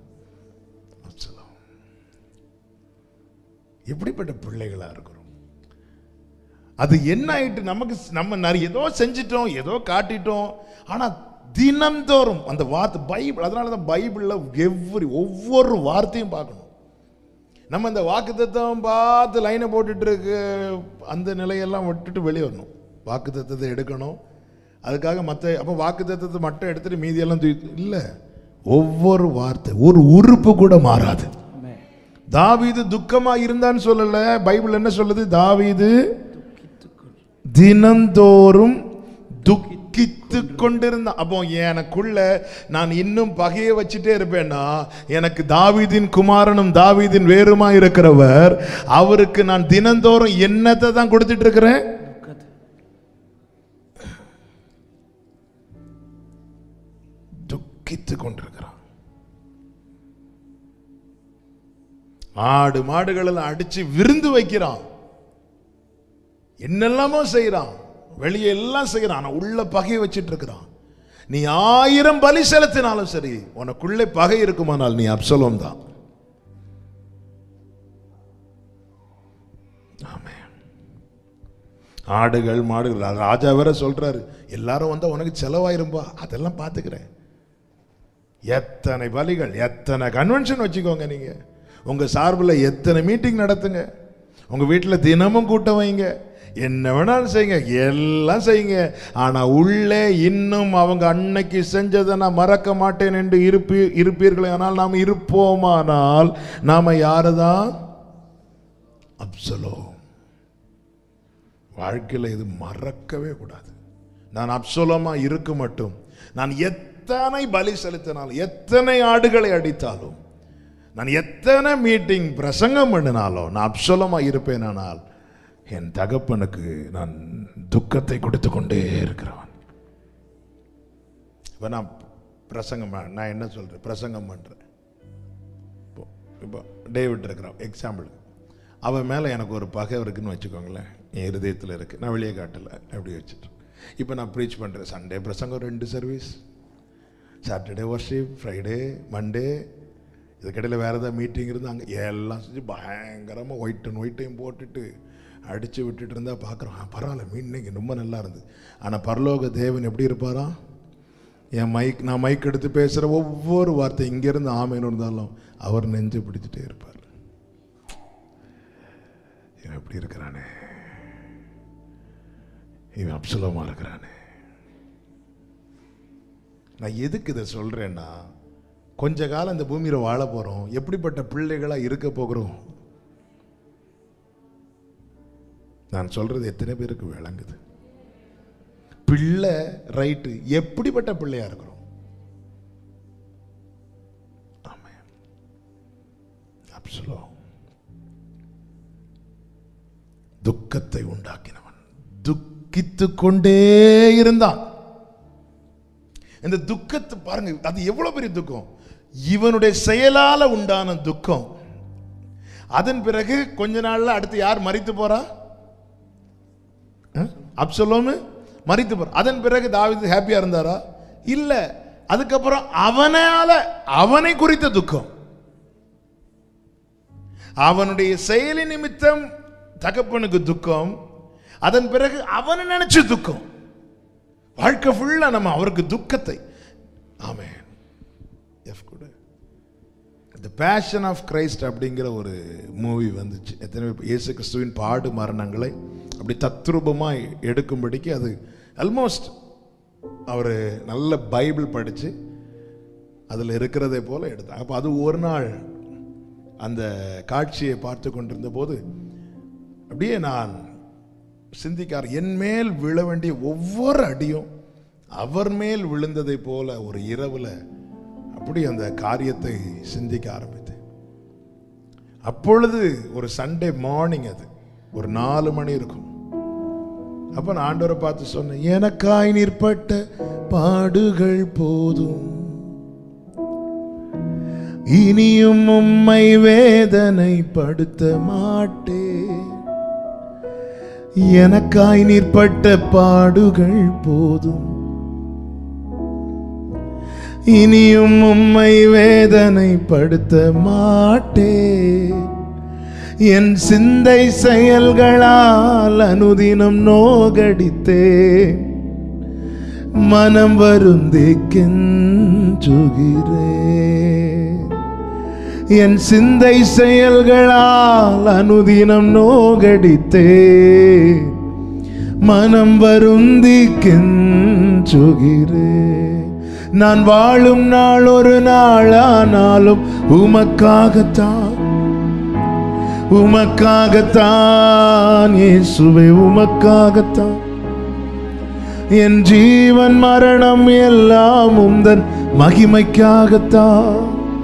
எப்படிப்பட்ட பிள்ளைகளா இருக்கிறோம் அது என்ன ஆயிட்டு நமக்கு நம்ம நிறைய ஏதோ செஞ்சிட்டோம் ஏதோ காட்டிட்டோம் ஆனா தினந்தோறும் அந்த வார்த்தை பைபிள் அதனால தான் பைபிளில் எவ்வரி ஒவ்வொரு வார்த்தையும் பார்க்கணும் நம்ம இந்த வாக்குத்தத்தம் பார்த்து லைனை போட்டுட்டு இருக்கு அந்த நிலையெல்லாம் விட்டுட்டு வெளியே வரணும் வாக்குத்தத்தத்தை எடுக்கணும் அதுக்காக மற்ற அப்போ வாக்குத்தத்தத்தை மட்டும் எடுத்துட்டு மீதியெல்லாம் தூக்கி இல்லை ஒவ்வொரு வார்த்தை ஒரு உறுப்பு கூட மாறாது தாவீது துக்கமா இருந்தான்னு சொல்லல பைபிள் என்ன சொல்லுது தாவீது தினந்தோறும் துக்கித்து கொண்டிருந்தான் அப்போ எனக்குள்ள நான் இன்னும் பகையை வச்சுட்டே இருப்பேன்னா எனக்கு தாவீதின் குமாரனும் தாவீதின் வேறுமா இருக்கிறவர் அவருக்கு நான் தினந்தோறும் என்னத்தை தான் கொடுத்துட்டு இருக்கிறேன் துக்கித்து கொண்டிருக்கிறான் ஆடு மாடுகளெல்லாம் அடிச்சு விருந்து வைக்கிறான் என்னெல்லாமோ செய்யறான் வெளியே எல்லாம் செய்யறான் ஆனா உள்ள பகை வச்சிட்டு இருக்கிறான் நீ ஆயிரம் பலி செலுத்தினாலும் சரி உனக்குள்ளே பகை இருக்குமானால் நீ அப்சலோம் தான் ஆமென். ஆடுகள் மாடுகள் ராஜா வேற சொல்றாரு எல்லாரும் வந்தா உனக்கு செலவாயிரும்பா அதெல்லாம் பார்த்துக்கிறேன் எத்தனை பலிகள் எத்தனை கன்வென்ஷன் வச்சுக்கோங்க நீங்க உங்க சார்பில் எத்தனை மீட்டிங் நடத்துங்க உங்க வீட்டில் தினமும் கூட்டம் வைங்க என்ன வேணாலும் செய்யுங்க எல்லாம் செய்யுங்க ஆனா உள்ளே இன்னும் அவங்க அன்னைக்கு செஞ்சதை நான் மறக்க மாட்டேன் என்று இருப்பீ இருப்பீர்களே ஆனால் நாம் இருப்போமானால் நாம யாருதான் அப்சலோ வாழ்க்கையில் இது மறக்கவே கூடாது நான் அப்சலமா இருக்க மட்டும் நான் எத்தனை பலி செலுத்தினாலும் எத்தனை ஆடுகளை அடித்தாலும் நான் எத்தனை மீட்டிங் பிரசங்கம் பண்ணினாலும் நான் அப்சலமா இருப்பேனானால் என் தகப்பனுக்கு நான் துக்கத்தை கொடுத்து கொண்டே இருக்கிறவன் இப்போ நான் பிரசங்கம் ப- நான் என்ன சொல்றேன் பிரசங்கம் பண்றேன் இப்போ இப்போ டேவிட் இருக்கிறான் எக்ஸாம்பிள் அவன் மேலே எனக்கு ஒரு பகை இருக்குன்னு வச்சுக்கோங்களேன் என் இருதயத்தில் இருக்கு நான் வெளியே காட்டல அப்படி வச்சுட்டு இப்போ நான் ப்ரீச் பண்ணுறேன் சண்டே பிரசங்கம் ரெண்டு service Saturday worship Friday Monday இதுக்கிடையில் வேறு ஏதாவது மீட்டிங் இருந்தாங்க எல்லாம் செஞ்சு பயங்கரமாக ஒயிட் அண்ட் ஒயிட்டையும் போட்டுட்டு அடித்து விட்டுட்டு இருந்தால் பார்க்குறோம் "ஆ, பரவாயில்ல மீன் இன்னைக்கு ரொம்ப நல்லா இருந்தது ஆனால் பரலோக தேவன் எப்படி இருப்பாரா என் மைக் நான் மைக் எடுத்து பேசுகிற ஒவ்வொரு வார்த்தை இங்கேருந்து ஆமைன்னு இருந்தாலும் அவர் நெஞ்சு பிடிச்சிட்டே இருப்பார் இவன் எப்படி இருக்கிறானே இவன் அப்சலமா இருக்கிறானே நான் எதுக்கு இதை சொல்றேன்னா கொஞ்ச காலம் இந்த பூமியில வாழ போறோம் எப்படிப்பட்ட பிள்ளைகளா இருக்க போகிறோம் நான் சொல்றது எத்தனை பேருக்கு விளங்குது பிள்ளை ரைட்டு எப்படிப்பட்ட பிள்ளையா இருக்கிறோம் ஆமென். அப்சலோம். துக்கத்தை உண்டாக்கினவன் துக்கித்து கொண்டே இருந்தான் இந்த துக்கத்தை பாருங்க அது எவ்வளவு பெரிய துக்கம் இவனுடைய செயலால உண்டான துக்கம் அதன் பிறகு கொஞ்ச நாள்ல அடுத்து யார் மரித்து போறா அப்சலோமு மரித்து போற அதன் பிறகு தாவீது ஹாப்பியா இருந்தாரா இல்ல அதுக்கப்புறம் அவனால அவனை குறித்த துக்கம் அவனுடைய செயலி நிமித்தம் தகப்பனுக்கு துக்கம் அதன் பிறகு அவனை நினைச்சு துக்கம் வாழ்க்கை ஃபுல்லா நம்ம அவருக்கு துக்கத்தை ஆமென் எஃப் கூட த பேஷன் ஆஃப் கிரைஸ்ட் அப்படிங்கிற ஒரு மூவி வந்துச்சு எத்தனை பேர் இயேசு கிறிஸ்துவின் பாடு மரணங்களை அப்படி தத்ரூபமாக எடுக்கும்படிக்கு அது ஆல்மோஸ்ட் அவர் நல்ல பைபிள் படித்து அதில் இருக்கிறதை போல எடுத்தாங்க அப்போ அது ஒரு நாள் அந்த காட்சியை பார்த்து கொண்டிருந்த போது அப்படியே நான் சிந்திக்கார் என் மேல் விழ வேண்டிய ஒவ்வொரு அடியும் அவர் மேல் விழுந்ததை போல ஒரு இரவுல அப்படி அந்த காரியத்தை சிந்திக்க ஆரம்பித்தேன் அப்பொழுது ஒரு சண்டே மார்னிங் அது ஒரு நாலு மணி இருக்கும் அப்ப நான் ஆண்டவரை பார்த்து சொன்னேன் எனக்காய் நிற்பட்ட பாடுகள் போதும் இனியும் உம்மை வேதனைப்படுத்த மாட்டேன் எனக்காய் நீர்ப்பட்ட பாடுகள் போதும் இனியும் உம்மை வேதனைப்படுத்த மாட்டேன் என் சிந்தை செயல்களால் அனுதினம் நோகடித்தேன் மனம் வருந்தி கெஞ்சுகிறேன் என் சிந்தை செயல்களால் அனுதினம் நோகடித்தே மனம் வருந்தி கெஞ்சுகிறே நான் வாழும் நாள் ஒரு நாளானாலும் உமக்காகத்தான் உமக்காகத்தான் இயேசுவே உமக்காகத்தான் என் ஜீவன் மரணம் எல்லாம் உந்தன் மகிமைக்காகத்தான்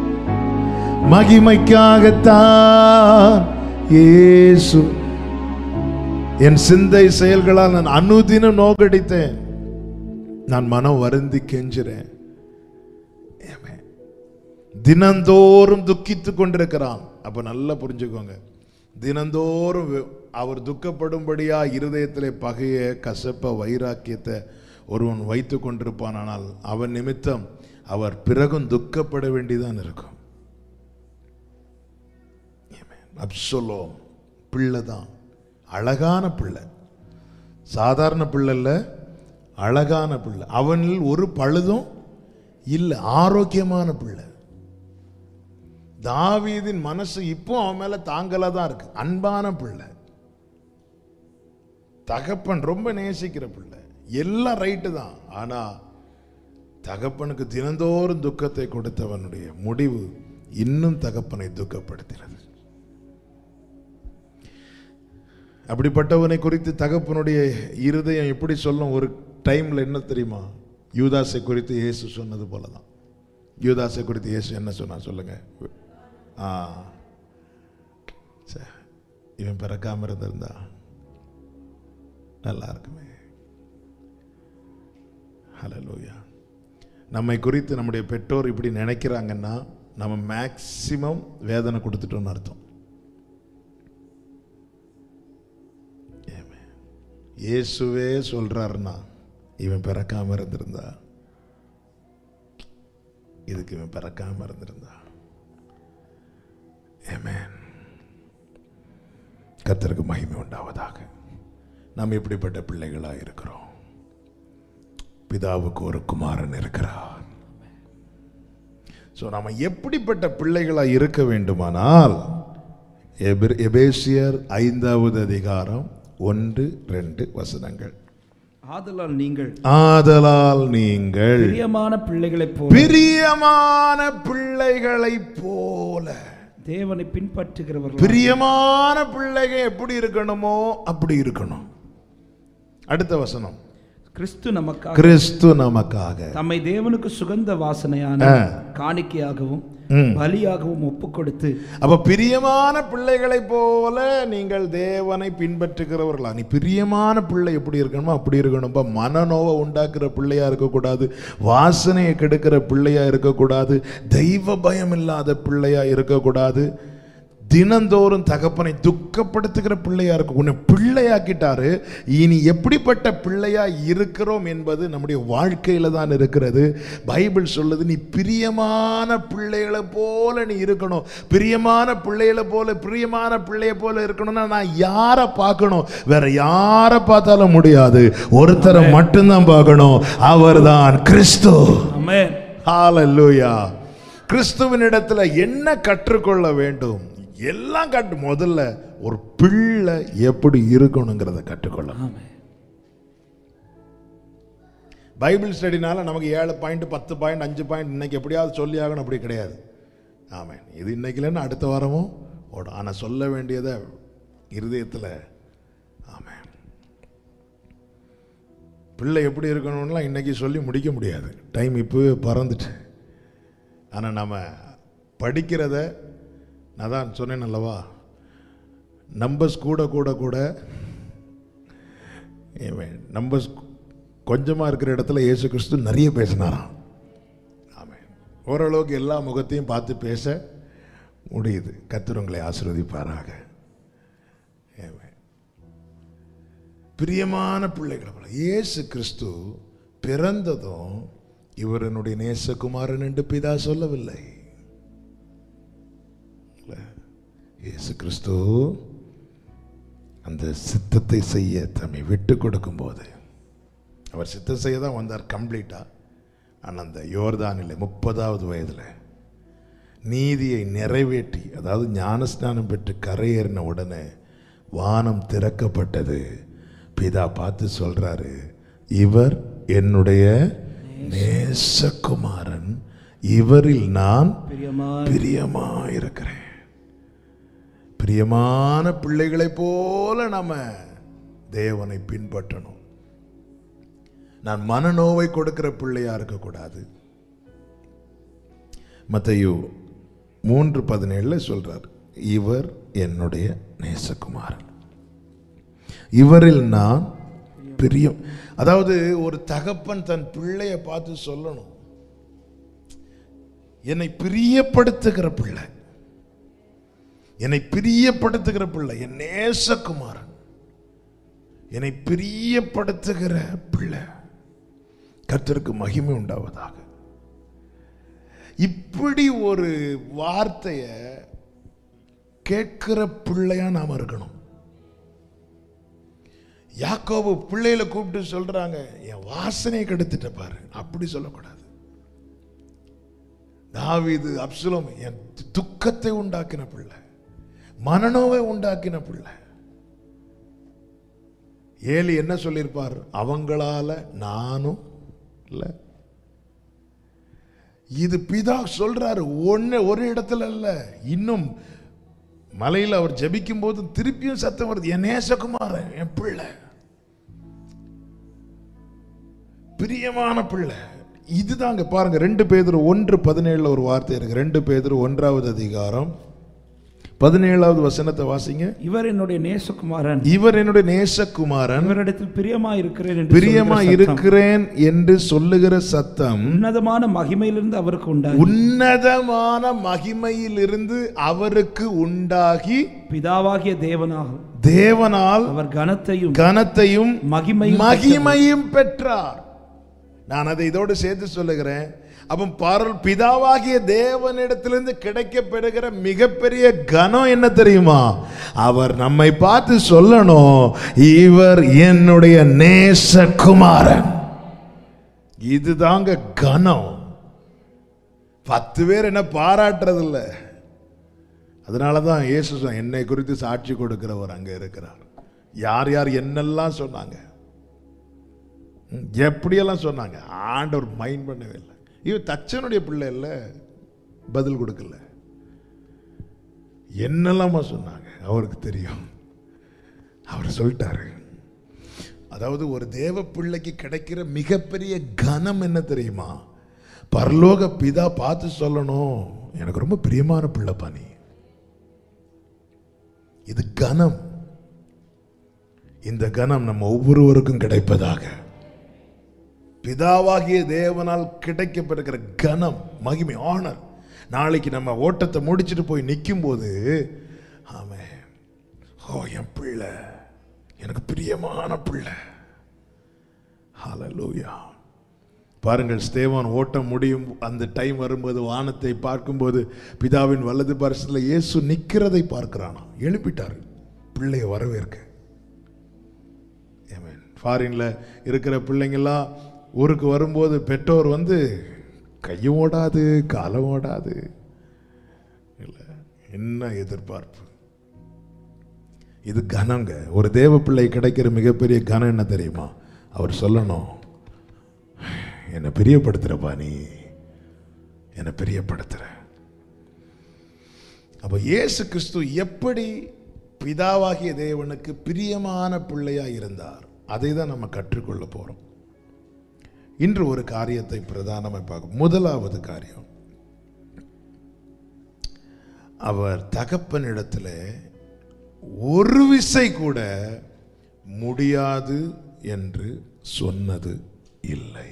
மகிமைக்காகத்தான் இயேசு என் சிந்தை செயல்களால் நான் அனுதினம் நோக்கடித்தேன் நான் மனம் வருந்தி கெஞ்சுறேன் Amen. தினந்தோறும் துக்கித்துக் கொண்டிருக்கிறான் அப்ப நல்லா புரிஞ்சுக்கோங்க தினந்தோறும் வி- அவர் துக்கப்படும்படியா இருதயத்திலே பகைய கசப்ப வைராக்கியத்தை ஒருவன் வைத்து கொண்டிருப்பானால் அவன் நிமித்தம் அவர் பிறகும் துக்கப்பட வேண்டியதான் இருக்கும் அப்சலோம் பிள்ளை தான் அழகான பிள்ளை சாதாரண பிள்ளை இல்ல அழகான பிள்ளை அவனில் ஒரு பழுதும் இல்லை ஆரோக்கியமான பிள்ளை தாவீதின் மனசு இப்போ அவன் மேல தாங்கலா தான் இருக்கு அன்பான பிள்ளை தகப்பன் ரொம்ப நேசிக்கிற பிள்ளை எல்லாம் ரைட்டு தான் ஆனா தகப்பனுக்கு தினந்தோறும் துக்கத்தை கொடுத்தவனுடைய முடிவு இன்னும் தகப்பனை துக்கப்படுத்தினது அப்படிப்பட்டவனை குறித்து தகப்பனுடைய இருதயம் எப்படி சொல்லும் ஒரு டைம்ல என்ன தெரியுமா யூதாசை குறித்து இயேசு சொன்னது போல தான் யூதாசை குறித்து இயேசு என்ன சொன்னா சொல்லுங்க ஆ சே, இவன் பிறக்காம இருந்திருந்தா நல்லா இருக்குமே ஹalleluya நம்மை குறித்து நம்முடைய பெற்றோர் இப்படி நினைக்கிறாங்கன்னா நம்ம மேக்சிமம் வேதனை கொடுத்துட்டோம்னு அர்த்தம் Amen. இயேசுவே சொல்றாருன்னா இவன் பிறக்காம இருந்திருந்தா இதுக்கு இவன் பிறக்காம இருந்திருந்தா Amen. கர்த்தருக்கு மகிமை உண்டாவதாக நாம் இப்படிப்பட்ட பிள்ளைகளாக இருக்கிறோம் பிதாவுக்கு ஒரு குமாரன் இருக்கிறார் ஸோ நாம எப்படிப்பட்ட பிள்ளைகளாக இருக்க வேண்டுமானால் எபிர- எபேசியர் ஐந்தாவது அதிகாரம் ஒன்று ரெண்டு வசனங்கள் ஆதலால் நீங்கள் ஆதலால் நீங்கள் பிரியமான பிள்ளைகளைப் போல பிரியமான பிள்ளைகளைப் போல தேவனை பின்பற்றுகிறவர்கள் பிரியமான பிள்ளைகள் எப்படி இருக்கணுமோ அப்படி இருக்கணும் அடுத்த வசனம் கிறிஸ்து நமக்காக கிறிஸ்து நமக்காக தம்மை தேவனுக்கு சுகந்த வாசனையான ஆ. காணிக்கையாகவும் ம். பலியாகவும் ஒப்புக் கொடுத்து அப்ப பிரியமான பிள்ளைகளைப் போல நீங்கள் தேவனை பின்பற்றுகிறவர்களா நீ பிரியமான பிள்ளை எப்படி இருக்கணுமோ அப்படி இருக்கணும்பா மனநோவை உண்டாக்குற பிள்ளையா இருக்கக்கூடாது வாசனையை கெடுக்கிற பிள்ளையா இருக்கக்கூடாது தெய்வ பயம் இல்லாத பிள்ளையா இருக்கக்கூடாது தினந்தோறும் தகப்பனை துக்கப்படுத்துகிற பிள்ளையா இருக்கும் உன்னை பிள்ளையாக்கிட்டாரு இனி எப்படிப்பட்ட பிள்ளையா இருக்கிறோம் என்பது நம்முடைய வாழ்க்கையில தான் இருக்கிறது பைபிள் சொல்லுது நீ பிரியமான பிள்ளைகளை போல நீ இருக்கணும் பிரியமான பிள்ளைகளை போல பிரியமான பிள்ளைய போல இருக்கணும்னா நான் யாரை பார்க்கணும் வேற யாரை பார்த்தாலும் முடியாது ஒருத்தரை மட்டும்தான் பார்க்கணும் அவர்தான் கிறிஸ்து ஆமென் ஹalleluya கிறிஸ்துவினிடத்துல என்ன கற்றுக்கொள்ள வேண்டும் எல்லாம் கற்று முதல்ல ஒரு பிள்ளை எப்படி இருக்கணுங்கிறத கற்றுக்கொள்ளணும் ஆமென் பைபிள் ஸ்டடினால நமக்கு ஏழு பாயிண்ட் பத்து பாயிண்ட் அஞ்சு பாயிண்ட் இன்னைக்கு எப்படியாவது சொல்லி ஆகணும் அப்படி கிடையாது ஆமாம் இது இன்னைக்கு இல்லைன்னா அடுத்த வாரமும் ஓடும் ஆனால் சொல்ல வேண்டியதை இருதயத்தில் ஆமாம் பிள்ளை எப்படி இருக்கணும்லாம் இன்னைக்கு சொல்லி முடிக்க முடியாது டைம் இப்போவே பறந்துட்டு ஆனால் நம்ம படிக்கிறத நான் தான் சொன்னேன் அல்லவா நம்பர்ஸ் கூட கூட கூட நம்பர்ஸ் கொஞ்சமாக இருக்கிற இடத்துல இயேசு கிறிஸ்து நிறைய பேசினாராம் ஆமென் ஓரளவுக்கு எல்லா முகத்தையும் பார்த்து பேச முடியுது கர்த்தர் உங்களை ஆசீர்வதிப்பாராக ஆமென். பிரியமான பிள்ளைகளை போல இயேசு கிறிஸ்து பிறந்ததும் இவர் என்னுடைய நேசகுமாரன் என்று பிதா சொல்லவில்லை இல்ல? இயேசு கிறிஸ்து அந்த சித்தத்தை செய்ய தம்மை விட்டு கொடுக்கும்போது அவர் சித்தம் செய்ய தான் வந்தார் கம்ப்ளீட்டா ஆனால் அந்த யோர்தானில் முப்பதாவது வயதில் நீதியை நிறைவேற்றி அதாவது ஞானஸ்நானம் பெற்று கரையேறின உடனே வானம் திறக்கப்பட்டது பிதா பார்த்து சொல்றாரு இவர் என்னுடைய நேசகுமாரன் இவரில் நான் பிரியமாய் பிரியமாயிருக்கிறேன் பிரியமான பிள்ளைகளைப் போல நாம தேவனை பின்பற்றணும் நான் மனநோவை கொடுக்கிற பிள்ளையா இருக்கக்கூடாது மத்தையோ மூன்று பதினேழுல சொல்றார் இவர் என்னுடைய நேசகுமாரன் இவரில் நான் பிரியம் அதாவது ஒரு தகப்பன் தன் பிள்ளைய பார்த்து சொல்லணும் என்னை பிரியப்படுத்துகிற பிள்ளை என்னை பிரியப்படுத்துகிற பிள்ளை என் நேசகுமாரன் என்னை பிரியப்படுத்துகிற பிள்ளை கர்த்தருக்கு மகிமை உண்டாவதாக இப்படி ஒரு வார்த்தைய கேட்கிற பிள்ளையா நாம இருக்கணும் யாக்கோபு பிள்ளைகளை கூப்பிட்டு சொல்றாங்க என் வாசனையை கெடுத்துட்ட பாரு அப்படி சொல்லக்கூடாது தாவீது அப்சுலம் என் துக்கத்தை உண்டாக்கின பிள்ளை மனநோவை உண்டாக்கின பிள்ளை ஏலி என்ன சொல்லியிருப்பார் அவங்களால நானும் இல்ல இது பிதா சொல்றாரு ஒண்ணு ஒரு இடத்துல இல்ல இன்னும் மலையில் அவர் ஜெபிக்கும் போது திருப்பியும் சத்தம் வருது என் நேசகுமாரன் என் பிள்ளை பிரியமான பிள்ளை இதுதாங்க பாருங்க ரெண்டு பேதர் ஒன்று பதினேழுல ஒரு வார்த்தை இருக்கு ரெண்டு பேதர் ஒன்றாவது அதிகாரம் பதினேழாவது வசனத்தை வாசிங்க இவர் என்னுடைய நேசகுமாரன் இவர் என்னுடைய நேசகுமாரன் இவரிடத்தில் பிரியமாய் இருக்கிறேன் என்று பிரியமா சொல்லுகிற சத்தம் இருக்கிறேன் என்று சொல்லுகிற சத்தம் உன்னதமான மகிமையிலிருந்து அவருக்கு உண்டாகி உன்னதமான மகிமையிலிருந்து அவருக்கு உண்டாகி பிதாவாகிய தேவனாகும் தேவனால் அவர் கனத்தையும் கனத்தையும் மகிமையும் மகிமையும் பெற்றார் நான் அதை இதோடு சேர்த்து சொல்லுகிறேன் அப்போ பரல் பிதாவாகிய தேவனிடத்திலிருந்து கிடைக்கப்பெறுகிற மிகப்பெரிய கனம் என்ன தெரியுமா அவர் நம்மை பார்த்து சொல்லணும் இவர் என்னுடைய நேசகுமாரன் இதுதாங்க கனம் பத்து பேர் என்ன பாராட்டுறது இல்ல அதனால தான் இயேசு சொன்னார், என்னை குறித்து சாட்சி கொடுக்கிறவர் அங்க இருக்கிறார் யார் யார் என்னெல்லாம் சொன்னாங்க ம், எப்படியெல்லாம் சொன்னாங்க ஆண்டவர் மைண்ட் பண்ணவே இல்லை இவன் தச்சனுடைய பிள்ளை இல்லை பதில் கொடுக்கல என்னெல்லாமா சொன்னாங்க அவருக்கு தெரியும் அவர் சொல்லிட்டாரு அதாவது ஒரு தேவ பிள்ளைக்கு கிடைக்கிற மிகப்பெரிய கனம் என்ன தெரியுமா பரலோக பிதா பார்த்து சொல்லணும் எனக்கு ரொம்ப பிரியமான பிள்ளைப்பா நீ இது கனம் இந்த கனம் நம்ம ஒவ்வொருவருக்கும் கிடைப்பதாக பிதாவாகிய தேவனால் கிடைக்கப்பெறுகிற கனம் மகிமை ஆனர் நாளைக்கு நம்ம ஓட்டத்தை முடிச்சுட்டு போய் நிற்கும் போது ஆமே ஓ என் பிள்ளை எனக்கு பிரியமான பிள்ளை ஹalleluya பாருங்கள் ஸ்தேவான் ஓட்டம் முடியும் அந்த டைம் வரும்போது வானத்தை பார்க்கும்போது பிதாவின் வலது பரிசத்தில் இயேசு நிற்கிறதை பார்க்கிறானா எழுப்பிட்டார் பிள்ளைய வரவேற்க ஃபாரின்ல இருக்கிற பிள்ளைங்கெல்லாம் ஊருக்கு வரும்போது பெற்றோர் வந்து கையும் ஓடாது காலம் ஓடாது இல்லை என்ன எதிர்பார்ப்பு இது கனங்க ஒரு தேவ பிள்ளை கிடைக்கிற மிகப்பெரிய கனம் என்ன தெரியுமா அவர் சொல்லணும் என்னை பிரியப்படுத்துறப்பா நீ என்னை பிரியப்படுத்துற அப்ப இயேசு கிறிஸ்து எப்படி பிதாவாகிய தேவனுக்கு பிரியமான பிள்ளையா இருந்தார் அதை தான் நம்ம கற்றுக்கொள்ள போறோம் இன்று ஒரு காரியத்தை பிரதானமாக பார்க்கும் முதலாவது காரியம் அவர் தகப்பனிடத்தில் ஒரு விசை கூட முடியாது என்று சொன்னது இல்லை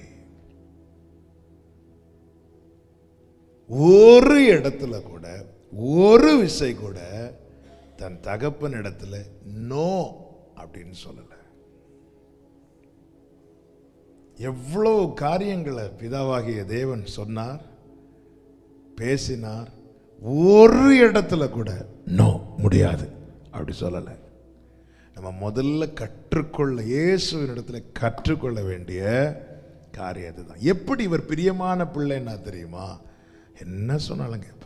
ஒரு இடத்துல கூட ஒரு விசை கூட தன் தகப்பன் இடத்துல நோ அப்படின்னு சொல்லல எவ்வளவு காரியங்களை பிதாவாகிய தேவன் சொன்னார் பேசினார் ஒரு இடத்துல கூட நோ முடியாது அப்படி சொல்லலை நம்ம முதல்ல கற்றுக்கொள்ள இயேசுவின் இடத்துல கற்றுக்கொள்ள வேண்டிய காரியம் அதுதான் எப்படி இவர் பிரியமான பிள்ளைன்னா தெரியுமா என்ன சொன்னாலும் கேட்பார்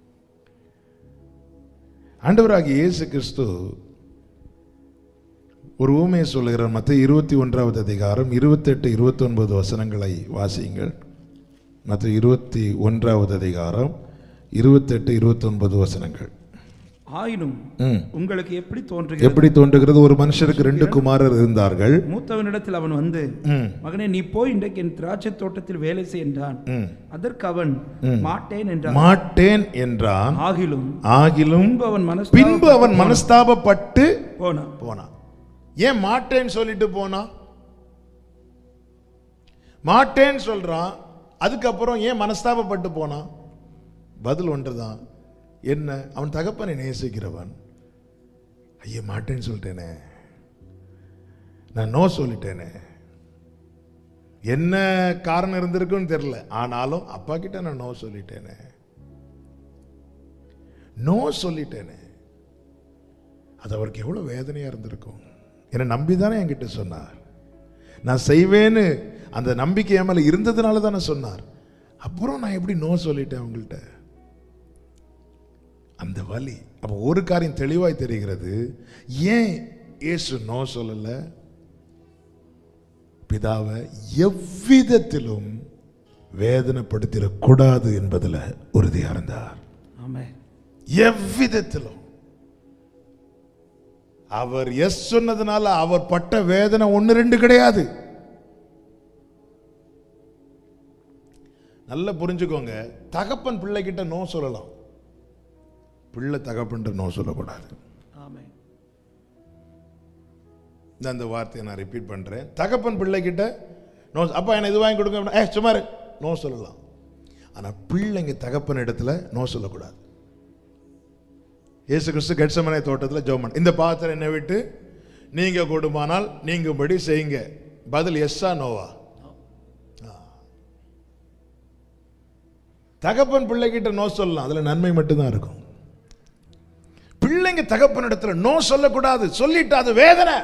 ஆண்டவராகிய இயேசு கிறிஸ்து ஒரு ஊமையை சொல்லுகிறார் மற்ற இருபத்தி ஒன்றாவது அதிகாரம் இருபத்தெட்டு இருபத்தொன்பது வசனங்களை வாசியுங்கள் மற்ற இருபத்தி ஒன்றாவது அதிகாரம் இருபத்தெட்டு இருபத்தொன்பது வசனங்கள் ஆயினும் ம். உங்களுக்கு எப்படி தோன்றுகிறது எப்படி தோன்றுகிறது ஒரு மனுஷருக்கு ரெண்டு குமாரர் இருந்தார்கள் மூத்தவனிடத்தில் அவன் வந்து ம், மகனே நீ போய் இன்றைக்கு என் திராட்சை தோட்டத்தில் வேலை செய் என்றான் ம். அதற்கு அவன் மாட்டேன் என்றான் மாட்டேன் என்றான் ஆகிலும் ஆகிலும் பின்பு அவன் மனசு பின்பு அவன் மனஸ்தாபப்பட்டு போனான் போனான் ஏன் மாட்டேன்னு சொல்லிட்டு போனான் மாட்டேன்னு சொல்றான் அதுக்கப்புறம் ஏன் மனஸ்தாபப்பட்டு போனான் பதில் ஒன்றுதான் என்ன அவன் தகப்பனை நேசிக்கிறவன் ஐயா மாட்டேன்னு சொல்லிட்டேனே நான் நோ சொல்லிட்டேனே என்ன காரணம் இருந்திருக்குன்னு தெரியல ஆனாலும் அப்பா கிட்ட நான் நோ சொல்லிட்டேனே நோ சொல்லிட்டேனே அது அவருக்கு எவ்வளவு வேதனையா இருந்திருக்கும் என்னை நம்பி தானே என்கிட்ட சொன்னார் நான் செய்வேன்னு அந்த நம்பிக்கை என் மேல இருந்ததுனால தானே சொன்னார் அப்புறம் நான் எப்படி நோ சொல்லிட்டேன் அவங்கள்ட்ட அந்த வலி அப்போ ஒரு காரியம் தெளிவாய் தெரிகிறது ஏன் இயேசு நோ சொல்லல பிதாவை எவ்விதத்திலும் வேதனைப்படுத்திடக்கூடாது என்பதில் உறுதியா இருந்தார் ஆமே எவ்விதத்திலும் அவர் எஸ் சொன்னதுனால அவர் பட்ட வேதனை ஒன்று ரெண்டு கிடையாது நல்லா புரிஞ்சுக்கோங்க தகப்பன் பிள்ளைகிட்ட நோ சொல்லலாம் பிள்ளை தகப்பன்ட்டு நோ சொல்லக்கூடாது ஆமே இந்த அந்த வார்த்தையை நான் ரிப்பீட் பண்றேன் தகப்பன் பிள்ளைகிட்ட நோ அப்பா என்ன இது வாங்கி கொடுங்க அப்படின்னா, ஏ சும்மா இரு." நோ சொல்லலாம் ஆனா பிள்ளைங்க தகப்பன் இடத்துல நோ சொல்லக்கூடாது இயேசு கிறிஸ்து கெட்சமனை தோட்டத்தில் ஜோமன் இந்த பாத்திரம் என்னை விட்டு நீங்க கொடுமானால் நீங்கும்படி செய்யுங்க பதில் எஸ்ஸா நோவா ஆ. தகப்பன் பிள்ளைகிட்ட நோ சொல்லலாம் அதுல நன்மை மட்டும்தான் இருக்கும் பிள்ளைங்க தகப்பன் இடத்துல நோ சொல்லக்கூடாது சொல்லிட்டு அது வேதனை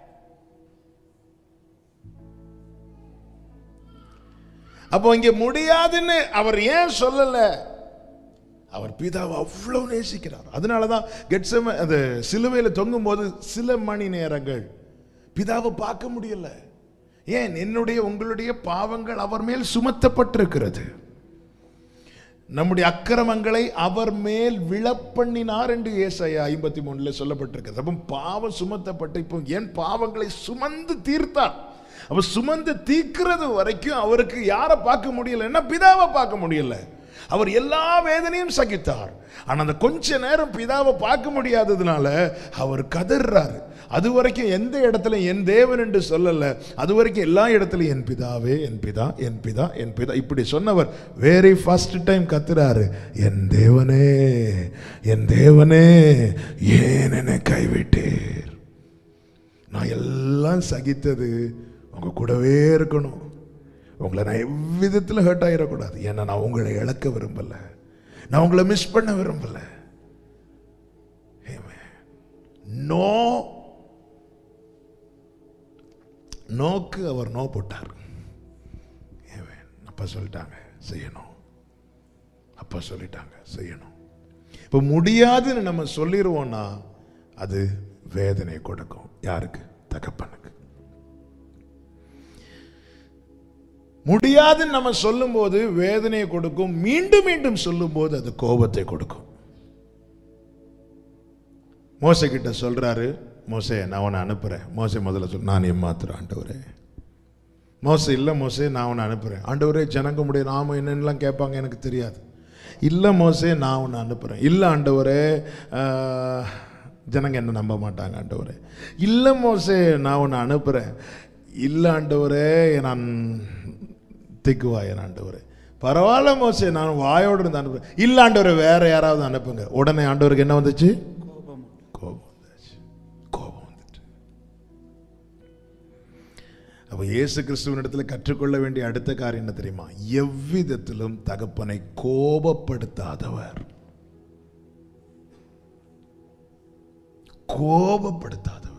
அப்போ இங்க முடியாதுன்னு அவர் ஏன் சொல்லல அவர் பிதாவை அவ்வளவு நேசிக்கிறார் அதனாலதான் கெட்சம அந்த சிலுவையில தொங்கும் போது சில மணி நேரங்கள் பிதாவை பார்க்க முடியல ஏன் என்னுடைய உங்களுடைய பாவங்கள் அவர் மேல் சுமத்தப்பட்டிருக்கிறது நம்முடைய அக்கிரமங்களை அவர் மேல் விழப்பண்ணினார் என்று ஏசாயா ஐம்பத்தி மூணுல சொல்லப்பட்டிருக்கிறது அப்போ பாவம் சுமத்தப்பட்டு இப்போ என் பாவங்களை சுமந்து தீர்த்தார் அப்ப சுமந்து தீர்க்கிறது வரைக்கும் அவருக்கு யாரை பார்க்க முடியல பிதாவை பார்க்க முடியல அவர் எல்லா வேதனையும் சகித்தார் ஆனா அந்த கொஞ்ச நேரம் பிதாவை பார்க்க முடியாததுனால அவர் கதறாரு அது வரைக்கும் எந்த இடத்துல என் தேவன் என்று சொல்லல அது வரைக்கும் எல்லா இடத்துலயும் என் பிதாவே என் பிதா என் பிதா என் பிதா இப்படி சொன்னவர் வெரி ஃபர்ஸ்ட் டைம் கத்துறாரு என் தேவனே என் தேவனே ஏன் என்னை கைவிட்டீர் நான் எல்லாம் சகித்தது உங்க கூடவே இருக்கணும் உங்களை நான் எவ்விதத்தில் ஹர்ட் ஆகிடக்கூடாது ஏன்னா நான் உங்களை இழக்க விரும்பல நான் உங்களை மிஸ் பண்ண விரும்பல நோ நோக்கு அவர் நோ போட்டார் Amen. அப்பா சொல்லிட்டாங்க செய்யணும் அப்பா சொல்லிட்டாங்க செய்யணும் இப்போ முடியாதுன்னு நம்ம சொல்லிடுவோம்னா அது வேதனை கொடுக்கும் யாருக்கு தகப்பனுக்கு முடியாதுன்னு நம்ம சொல்லும்போது வேதனையை கொடுக்கும் மீண்டும் மீண்டும் சொல்லும்போது அது கோபத்தை கொடுக்கும் மோசை கிட்ட சொல்றாரு மோசே நான் உன்னை அனுப்புறேன் மோசே முதல்ல சொல் நான் ஏமாத்துறேன் ஆண்டவரே மோசே இல்லை மோசே நான் உன்னை அனுப்புறேன் ஆண்டவரே ஜனங்க முடிய நாம என்னென்னலாம் கேட்பாங்க எனக்கு தெரியாது இல்லை மோசே நான் உன்னை அனுப்புறேன் இல்லை ஆண்டவரே ஆஹ், ஜனங்க என்ன நம்ப மாட்டாங்க ஆண்டவரே இல்லை மோசே நான் உன்னை அனுப்புறேன் இல்லை ஆண்டவரே நான் திக்குவாயன் ஆண்டவரே பரவாயில்ல மோசே நான் வாயோடு இருந்து அனுப்புறேன் இல்லை ஆண்டவரே வேற யாராவது அனுப்புங்க உடனே ஆண்டவருக்கு என்ன வந்துச்சு கோபம் கோபம் வந்துச்சு கோபம் வந்துட்டு அப்ப இயேசு கிறிஸ்துவனிடத்துல கற்றுக்கொள்ள வேண்டிய அடுத்த காரியம் என்ன தெரியுமா எவ்விதத்திலும் தகப்பனை கோபப்படுத்தாதவர் கோபப்படுத்தாதவர்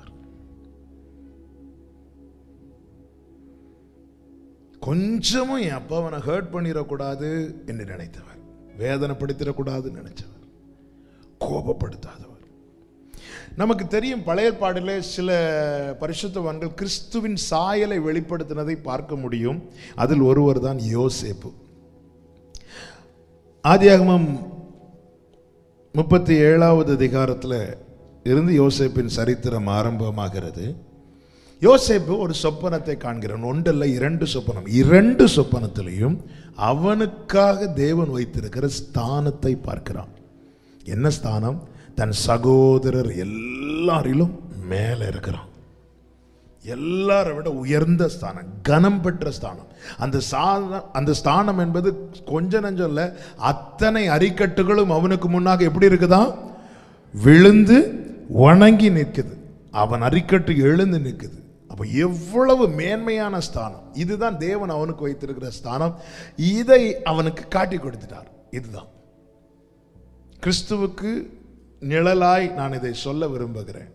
கொஞ்சமும் என் அப்பாவை ஹர்ட் பண்ணிடக்கூடாது என்று நினைத்தவர் வேதனைப்படுத்திடக்கூடாதுன்னு நினைச்சவர் கோபப்படுத்தாதவர் நமக்கு தெரியும் பழைய பாடிலே சில பரிசுத்தவான்கள் கிறிஸ்துவின் சாயலை வெளிப்படுத்தினதை பார்க்க முடியும் அதில் ஒருவர் தான் யோசேப்பு ஆதியாகமம் முப்பத்தி ஏழாவது அதிகாரத்தில் இருந்து யோசேப்பின் சரித்திரம் ஆரம்பமாகிறது யோசேப்பு ஒரு சொப்பனத்தை காண்கிறான் ஒன்றல்ல இரண்டு சொப்பனம் இரண்டு சொப்பனத்திலையும் அவனுக்காக தேவன் வைத்திருக்கிற ஸ்தானத்தை பார்க்கிறான் என்ன ஸ்தானம் தன் சகோதரர் எல்லாரிலும் மேலே இருக்கிறான் எல்லாரை விட உயர்ந்த ஸ்தானம் கனம் பெற்ற ஸ்தானம் அந்த ஸ்தானம் அந்த ஸ்தானம் என்பது கொஞ்ச நஞ்சம் இல்ல அத்தனை அரிக்கட்டுகளும் அவனுக்கு முன்னாக எப்படி இருக்குதா விழுந்து வணங்கி நிற்குது அவன் அரிக்கட்டு எழுந்து நிற்குது அப்ப எவ்வளவு மேன்மையான ஸ்தானம் இதுதான் தேவன் அவனுக்கு வைத்திருக்கிற ஸ்தானம் இதை அவனுக்கு காட்டி கொடுத்துட்டார் இதுதான் கிறிஸ்துவுக்கு நிழலாய் நான் இதை சொல்ல விரும்புகிறேன்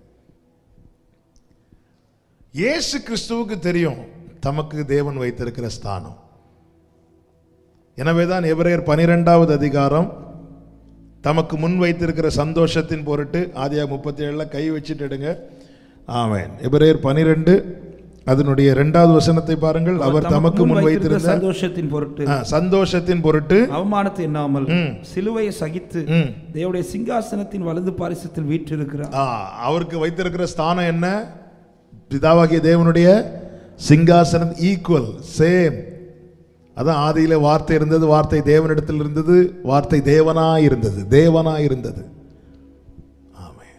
இயேசு கிறிஸ்துவுக்கு தெரியும் தமக்கு தேவன் வைத்திருக்கிற ஸ்தானம் எனவேதான் எபிரேயர் பனிரெண்டாவது அதிகாரம் தமக்கு முன் வைத்திருக்கிற சந்தோஷத்தின் பொருட்டு ஆதியா முப்பத்தி ஏழுல கை வச்சுட்டு எடுங்க ஆமென் எபிரேயர் பனிரெண்டு அதனுடைய இரண்டாவது வசனத்தை பாருங்கள் அவர் தமக்கு முன் வைத்திருந்த சந்தோஷத்தின் பொருட்டு ஆ, சந்தோஷத்தின் பொருட்டு அவமானத்தை எண்ணாமல் சிலுவையை சகித்து ம். தேவனுடைய சிங்காசனத்தின் வலது பாரிசத்தில் வீற்றிருக்கிறார் ஆ, அவருக்கு வைத்திருக்கிற ஸ்தானம் என்ன பிதாவாகிய தேவனுடைய சிங்காசனம் ஈக்குவல் சேம் அதான் ஆதியில வார்த்தை இருந்தது வார்த்தை தேவனிடத்தில் இருந்தது வார்த்தை தேவனாய் இருந்தது தேவனாய் இருந்தது ஆமென்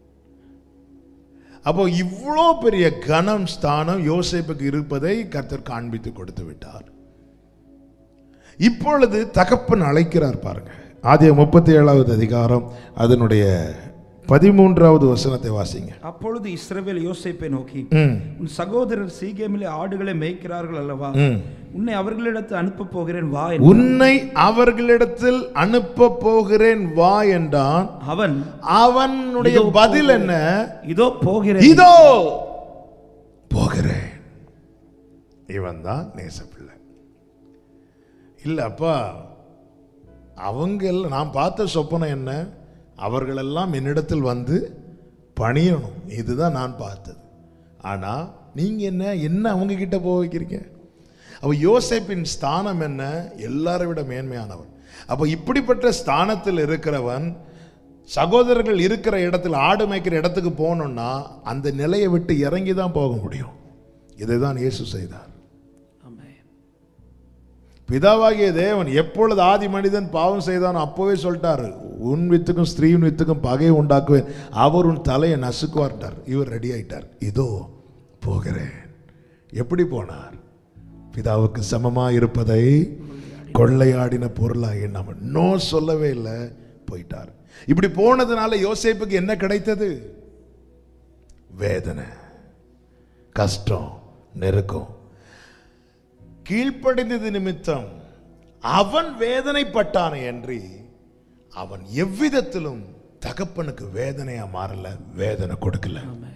அப்போ இவ்வளோ பெரிய கனம் ஸ்தானம் யோசேப்புக்கு இருப்பதை கர்த்தர் காண்பித்து கொடுத்து விட்டார் இப்பொழுது தகப்பன் அழைக்கிறார் பாருங்க ஆதிய முப்பத்தி ஏழாவது அதிகாரம் அதனுடைய பதிமூன்றாவது வசனத்தை வாசிங்க அப்பொழுது இஸ்ரவேல் யோசேப்பை நோக்கி ம், உன் சகோதரர் சீகேமிலே ஆடுகளை மேய்க்கிறார்கள் அல்லவா ம். உன்னை அவர்களிடத்து அனுப்ப போகிறேன் வா என்றான். உன்னை அவர்களிடத்தில் அனுப்ப போகிறேன் வா என்றான் அவன் அவனுடைய இதோ பதில் என்ன இதோ போகிறேன் இதோ போகிறேன் இவன் தான் நேசப்பிள்ளை இல்ல அப்பா அவங்க எல்லாம் நான் பார்த்த சொப்பனம் என்ன அவர்களெல்லாம் என்னிடத்தில் வந்து பணியணும் இதுதான் நான் பார்த்தது ஆனா நீங்க என்ன என்ன அவங்க கிட்ட போக வைக்கிறீங்க அப்ப யோசேப்பின் ஸ்தானம் என்ன எல்லாரை விட மேன்மையானவன் அப்ப இப்படிப்பட்ட ஸ்தானத்தில் இருக்கிறவன் சகோதரர்கள் இருக்கிற இடத்துல ஆடு மேய்க்கிற இடத்துக்கு போகணும்னா அந்த நிலையை விட்டு இறங்கி தான் போக முடியும் இதைதான் இயேசு செய்தார் ஆமென். பிதாவாகிய தேவன் எப்பொழுது ஆதி மனிதன் பாவம் செய்தானோ அப்போவே சொல்லிட்டாரு உன் வித்துக்கும் ஸ்திரீயின் வித்துக்கும் பகையை உண்டாக்குவேன் அவர் உன் தலையை நசுக்குவார்ட்டார் இவர் ரெடி ஆயிட்டார் இதோ போகிறேன் எப்படி போனார் பிதாவுக்கு சமமா இருப்பதை கொள்ளையாடின பொருளா எண்ணாம நோ சொல்லவே இல்லை போயிட்டார் இப்படி போனதுனால யோசேப்புக்கு என்ன கிடைத்தது வேதனை கஷ்டம் நெருக்கம் கீழ்ப்படிந்தது நிமித்தம் அவன் வேதனைப்பட்டானே என்று அவன் எவ்விதத்திலும் தகப்பனுக்கு வேதனையா மாறல வேதனை கொடுக்கல ஆமென்.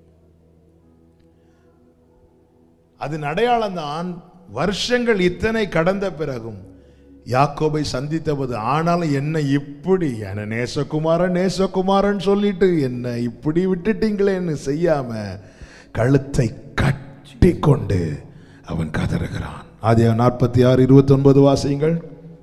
அதன் அடையாளம் தான் வருஷங்கள் இத்தனை கடந்த பிறகும் யாக்கோபை சந்தித்தபோது ஆனாலும் என்ன இப்படி என்ன நேசகுமாரன் நேசகுமாரன் சொல்லிட்டு என்ன இப்படி விட்டுட்டீங்களேன்னு செய்யாம கழுத்தை கட்டி கொண்டு அவன் கதறுகிறான் ஆதியா நாற்பத்தி ஆறு இருபத்தி ஒன்பது வாசியுங்கள்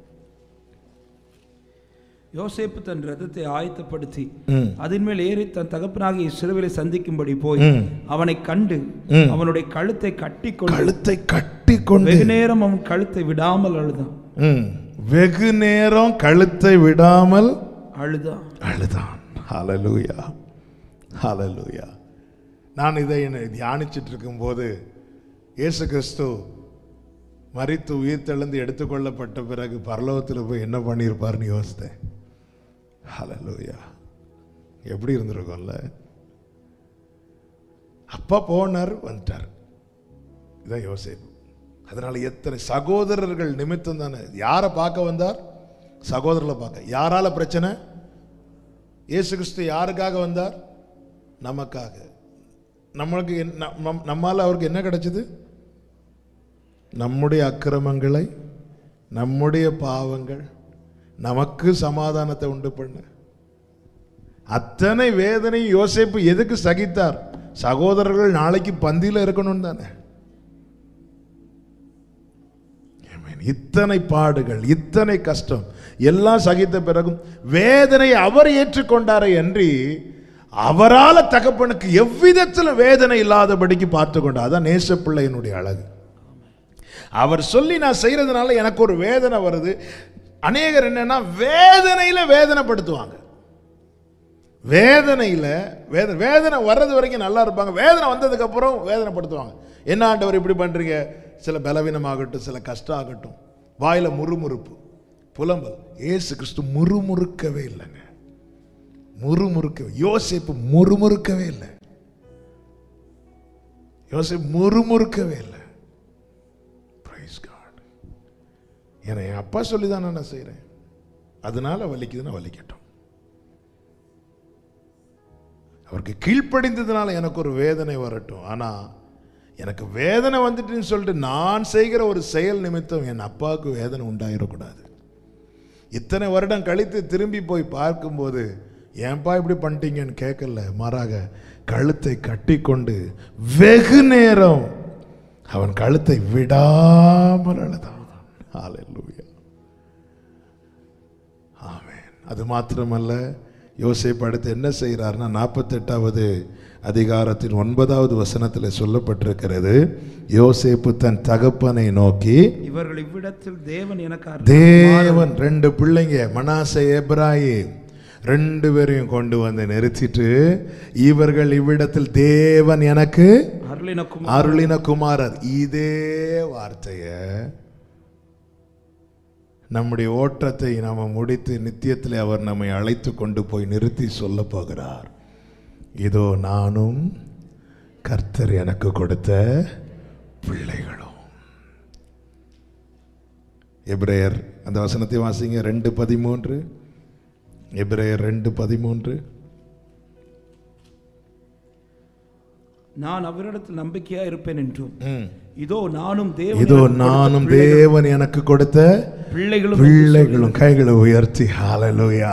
யோசேப்பு தன் ரதத்தை ஆயத்தப்படுத்தி ம். அதன் மேல் ஏறி தன் தகப்பனாகிய இஸ்ரவேலை சந்திக்கும்படி போய் ம். அவனை கண்டு ம். அவனுடைய கழுத்தை கட்டி கொண்டு கழுத்தை கட்டி கொண்டு வெகு நேரம் அவன் கழுத்தை விடாமல் அழுதான் ம். வெகு நேரம் கழுத்தை விடாமல் அழுதான் அழுதான் ஹalleluya ஹalleluya நான் இதை என்னை தியானிச்சிட்டு இருக்கும்போது இயேசு கிறிஸ்து மரித்து உயிர் தெழுந்து எடுத்துக்கொள்ளப்பட்ட பிறகு பரலோகத்தில் போய் என்ன பண்ணியிருப்பார்னு யோசித்தேன் ஹalleluya எப்படி இருந்திருக்கும்ல அப்பா போனார் வந்துட்டார் இதான் யோசிப்பு அதனால எத்தனை சகோதரர்கள் நிமித்தம் தானே யாரை பார்க்க வந்தார் சகோதரர்களை பார்க்க யாரால பிரச்சனை இயேசு கிறிஸ்து யாருக்காக வந்தார் நமக்காக நம்மளுக்கு என்ன- நம்ம- நம்மால அவருக்கு என்ன கிடைச்சது நம்முடைய அக்கிரமங்களை நம்முடைய பாவங்கள் நமக்கு சமாதானத்தை உண்டு பண்ண அத்தனை வேதனை யோசேப்பு எதுக்கு சகித்தார் சகோதரர்கள் நாளைக்கு பந்தியில இருக்கணும் தானே Amen. இத்தனை பாடுகள் இத்தனை கஷ்டம் எல்லாம் சகித்த பிறகும் வேதனை அவர் ஏற்றுக்கொண்டாரே அன்றி அவரால தகப்பனுக்கு எவ்விதத்தில் வேதனை இல்லாதபடிக்கு பார்த்து கொண்டார் அதான் நேச பிள்ளையினுடைய அழகு அவர் சொல்லி நான் செய்யறதுனால எனக்கு ஒரு வேதனை வருது அநேகர் என்னன்னா வேதனையில வேதனைப்படுத்துவாங்க வேதனையில வேத வேதனை வர்றது வரைக்கும் நல்லா இருப்பாங்க வேதனை வந்ததுக்கு அப்புறம் வேதனைப்படுத்துவாங்க என்ன ஆண்டவர் இப்படி பண்றீங்க சில பலவீனமாகட்டும் சில கஷ்டம் ஆகட்டும் வாயில முறுமுறுப்பு புலம்பல் ஏசு கிறிஸ்து முறுமுறுக்கவே இல்லைங்க முறுமுறுக்கவே யோசிப்பு முறுமுறுக்கவே இல்லை யோசிப்பு முறுமுறுக்கவே இல்லை பிரைஸ் காட் ஏன்னா என் அப்பா சொல்லி தான் நான் செய்கிறேன் அதனால வலிக்குதுன்னா வலிக்கட்டும் அவருக்கு கீழ்ப்படிந்ததுனால எனக்கு ஒரு வேதனை வரட்டும் ஆனா எனக்கு வேதனை வந்துட்டுன்னு சொல்லிட்டு நான் செய்கிற ஒரு செயல் நிமித்தம் என் அப்பாவுக்கு வேதனை உண்டாயிடக்கூடாது இத்தனை வருடம் கழித்து திரும்பி போய் பார்க்கும்போது ஏன்பா இப்படி பண்ணிட்டீங்கன்னு கேட்கல மாறாக கழுத்தை கட்டிக்கொண்டு வெகு நேரம் அவன் கழுத்தை விடாமல் அழுதான் ஹalleluya ஆமென் அது மாத்திரமல்ல யோசேப்பு அடுத்து என்ன செய்கிறார்னா நாற்பத்தெட்டாவது அதிகாரத்தின் ஒன்பதாவது வசனத்தில் சொல்லப்பட்டிருக்கிறது யோசேப்பு தன் தகப்பனை நோக்கி இவர்கள் இவ்விடத்தில் தேவன் எனக்கு தேவன் ரெண்டு பிள்ளைங்க மனாசே எப்ராஹிம் ரெண்டு பேரையும் கொண்டு வந்து நிறுத்திட்டு இவர்கள் இவ்விடத்தில் தேவன் எனக்கு அருளினக்கும் அருளின குமாரர் இதே வார்த்தைய நம்முடைய ஓட்டத்தை நாம முடித்து நித்தியத்தில் அவர் நம்மை அழைத்து கொண்டு போய் நிறுத்தி சொல்ல போகிறார் இதோ நானும் கர்த்தர் எனக்கு கொடுத்த பிள்ளைகளும் எபிரேயர் அந்த வசனத்தை வாசிங்க ரெண்டு பதிமூன்று எபிரேயர் ரெண்டு பதிமூன்று நான் அவரிடத்தில் நம்பிக்கையா இருப்பேன் என்றும் ம். இதோ நானும் தேவன் இதோ எனக்கு கொடுத்த நானும் பிள்ளைகள்- தேவன் எனக்கு கொடுத்த பிள்ளைகளும் பிள்ளைகளும் கைகளை உயர்த்தி ஹalleluya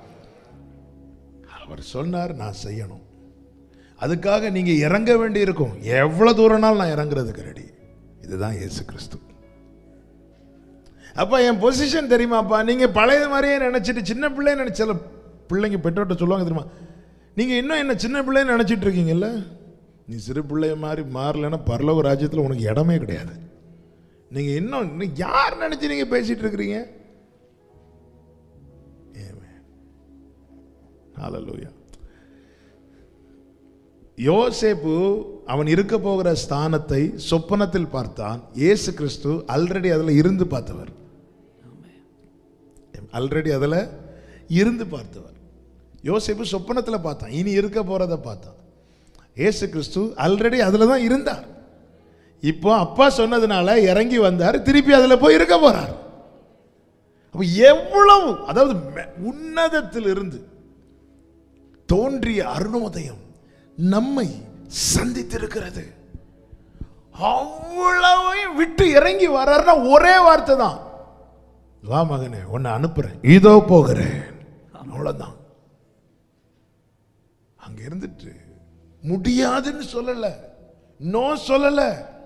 அவர் சொன்னார் நான் செய்யணும் அதுக்காக நீங்க இறங்க வேண்டி இருக்கும் எவ்வளவு தூரம்னாலும் நான் இறங்குறதுக்கு ரெடி இதுதான் இயேசு கிறிஸ்து அப்ப என் பொசிஷன் தெரியுமாப்பா நீங்க பழைய மாதிரியே நினைச்சிட்டு சின்ன பிள்ளை நினைச்ச சில பிள்ளைங்க பெற்றோர்கிட்ட சொல்லுவாங்க தெரியுமா நீங்க இன்னும் என்ன சின்ன பிள்ளைன்னு நினைச்சிட்டு இருக்கீங்கல்ல நீ சிறு பிள்ளைய மாதிரி மாறலைன்னா பரலோக ராஜ்யத்தில் உனக்கு இடமே கிடையாது நீங்க இன்னும் இன்னும் யார் நினைச்சு நீங்க பேசிட்டு இருக்கிறீங்க Amen. Hallelujah. யோசேப்பு அவன் இருக்க போகிற ஸ்தானத்தை சொப்பனத்தில் பார்த்தான் இயேசு கிறிஸ்து ஆல்ரெடி அதுல இருந்து பார்த்தவர் ஆல்ரெடி அதுல இருந்து பார்த்தவர் யோசேப்பு சொப்பனத்தில் பார்த்தான் இனி இருக்க போறத பார்த்தான் இயேசு கிறிஸ்து ஆல்ரெடி அதுல தான் இருந்தார் இப்போ அப்பா சொன்னதுனால இறங்கி வந்தார் திருப்பி அதுல போய் இருக்க போறார் அப்ப எவ்வளவு அதாவது மெ- உன்னதத்தில் இருந்து தோன்றிய அருணோதயம் நம்மை சந்தித்திருக்கிறது அவ்வளவையும் விட்டு இறங்கி வர்றாருன்னா ஒரே வார்த்தை தான் வா மகனே உன்னை அனுப்புறேன் இதோ போகிறேன் அவ்வளவுதான் அங்க இருந்துட்டு முடியாதுன்னு சொல்லல நோ சொல்லல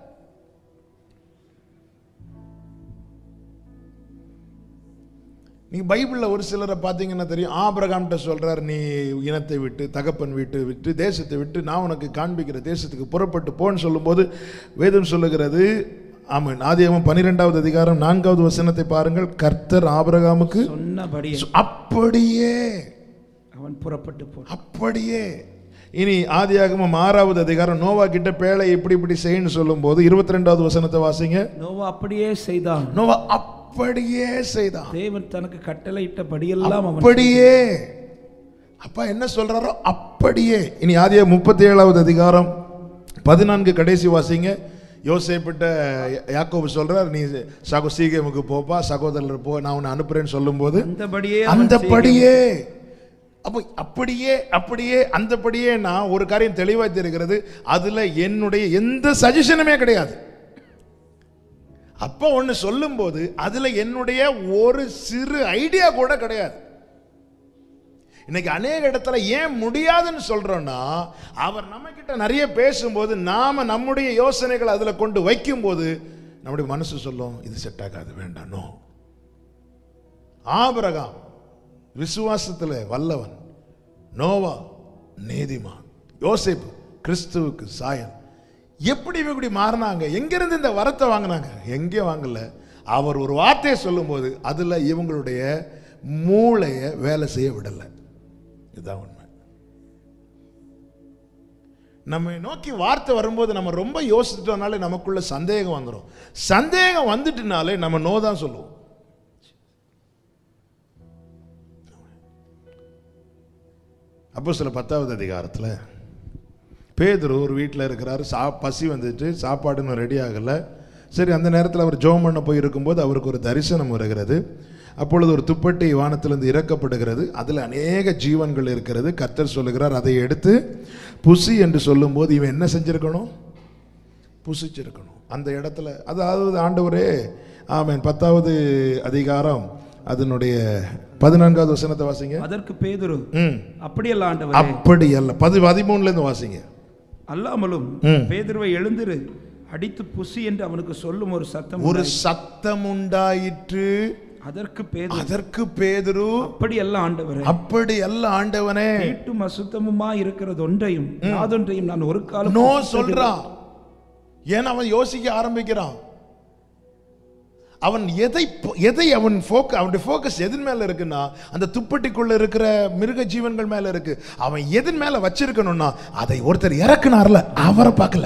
நீங்க பைபிள்ல ஒரு சிலரை பார்த்தீங்கன்னா தெரியும் ஆபிரகாம்கிட்ட சொல்றார் நீ இனத்தை விட்டு தகப்பன் வீட்டு விட்டு தேசத்தை விட்டு நான் உனக்கு காண்பிக்கிற தேசத்துக்கு புறப்பட்டு போன்னு சொல்லும்போது வேதம் சொல்லுகிறது ஆமாம் ஆதியாகமம் பன்னிரெண்டாவது அதிகாரம் நான்காவது வசனத்தை பாருங்கள் கர்த்தர் ஆபிரகாமுக்கு சொன்னபடியே அப்படியே அவன் புறப்பட்டு போ அப்படியே இனி ஆதியாகமம் ஆறாவது அதிகாரம் நோவா கிட்ட பேழை இப்படி இப்படி செய்யன்னு சொல்லும்போது இருபத்தி ரெண்டாவது வசனத்தை வாசிங்க நோவா அப்படியே செய்தான் நோவா அப்படியே செய்தான் தேவன் தனக்கு கட்டளையிட்டபடியெல்லாம் அவன் அப்படியே அப்பா என்ன சொல்றாரோ அப்படியே இனி ஆதியா முப்பத்தி ஏழாவது அதிகாரம் பதினான்கு கடைசி வாசிங்க யோசேப்பிட்ட யாக்கோபு சொல்றார் நீ சகோ சீகேமுக்கு போப்பா சகோதரர் போ நான் உன்னை அனுப்புறேன்னு சொல்லும்போது அந்தபடியே அவன் அந்தபடியே அப்போ அப்படியே அப்படியே அந்தபடியே நான் ஒரு காரியம் தெளிவாக தெரிகிறது அதுல என்னுடைய எந்த சஜஷனுமே கிடையாது அப்ப ஒண்ணு சொல்லும்போது அதுல என்னுடைய ஒரு சிறு ஐடியா கூட கிடையாது இன்னைக்கு அநேக இடத்துல ஏன் முடியாதுன்னு சொல்றோம்னா அவர் நம்ம கிட்ட நிறைய பேசும்போது நாம நம்முடைய யோசனைகளை அதுல கொண்டு வைக்கும்போது நம்முடைய மனசு சொல்லும் இது செட் ஆகாது வேண்டாம் நோ ஆபிரகாம் விசுவாசத்துல வல்லவன் நோவா நீதிமான் யோசேப்பு கிறிஸ்துவுக்கு சாயல் எப்படி இவங்க இப்படி மாறினாங்க எங்கிருந்து இந்த வரத்தை வாங்கினாங்க எங்கேயும் வாங்கல அவர் ஒரு வார்த்தையை சொல்லும்போது அதுல இவங்களுடைய மூளையை வேலை செய்ய விடலை இதுதான் உண்மை நம்ம நோக்கி வார்த்தை வரும்போது நம்ம ரொம்ப யோசிச்சிட்டோம்னாலே நமக்குள்ள சந்தேகம் வந்துடும் சந்தேகம் வந்துட்டுனாலே நம்ம நோ தான் சொல்லுவோம் அப்போ சில பத்தாவது அதிகாரத்தில் பேதுரு ஒரு வீட்டில் இருக்கிறாரு சா பசி வந்துட்டு சாப்பாடுன்னு ரெடி ஆகலை சரி அந்த நேரத்தில் அவர் ஜோம் பண்ண போய் இருக்கும்போது அவருக்கு ஒரு தரிசனம் வருகிறது அப்பொழுது ஒரு துப்பட்டி வானத்திலிருந்து இறக்கப்படுகிறது அதில் அநேக ஜீவன்கள் இருக்கிறது கர்த்தர் சொல்லுகிறார் அதை எடுத்து புசி என்று சொல்லும்போது இவன் என்ன செஞ்சிருக்கணும் புசிச்சிருக்கணும் அந்த இடத்துல அதாவது ஆண்டவரே ஆமென் பத்தாவது அதிகாரம் அதனுடைய பதினான்காவது வசனத்தை வாசிங்க அதற்கு பேதுரு ம் அப்படியல்ல ஆண்டவரே அப்படி அல்ல பதி பதிமூணுல இருந்து வாசிங்க அல்லாமலும் ம். பேதுருவை எழுந்திரு அடித்து புசி என்று அவனுக்கு சொல்லும் ஒரு சத்தம் ஒரு சத்தம் உண்டாயிற்று அதற்கு பேதுரு அதற்கு பேதுரு அப்படியல்ல ஆண்டவரே அப்படி அல்ல ஆண்டவனே கேட்டும் அசுத்தமுமா இருக்கிறது ஒன்றையும் யாதொன்றையும் நான் ஒரு காலம் நோ சொல்றான் ஏன் அவன் யோசிக்க ஆரம்பிக்கிறான் அவன் எதை எதை அவன் ஃபோக்க அவனுடைய ஃபோக்கஸ் எதன் மேல இருக்குன்னா அந்த துப்பட்டிக்குள்ள இருக்கிற மிருக ஜீவன்கள் மேல இருக்கு அவன் எதன் மேல வச்சிருக்கணும்னா அதை ஒருத்தர் இறக்குனார்ல அவரை பார்க்கல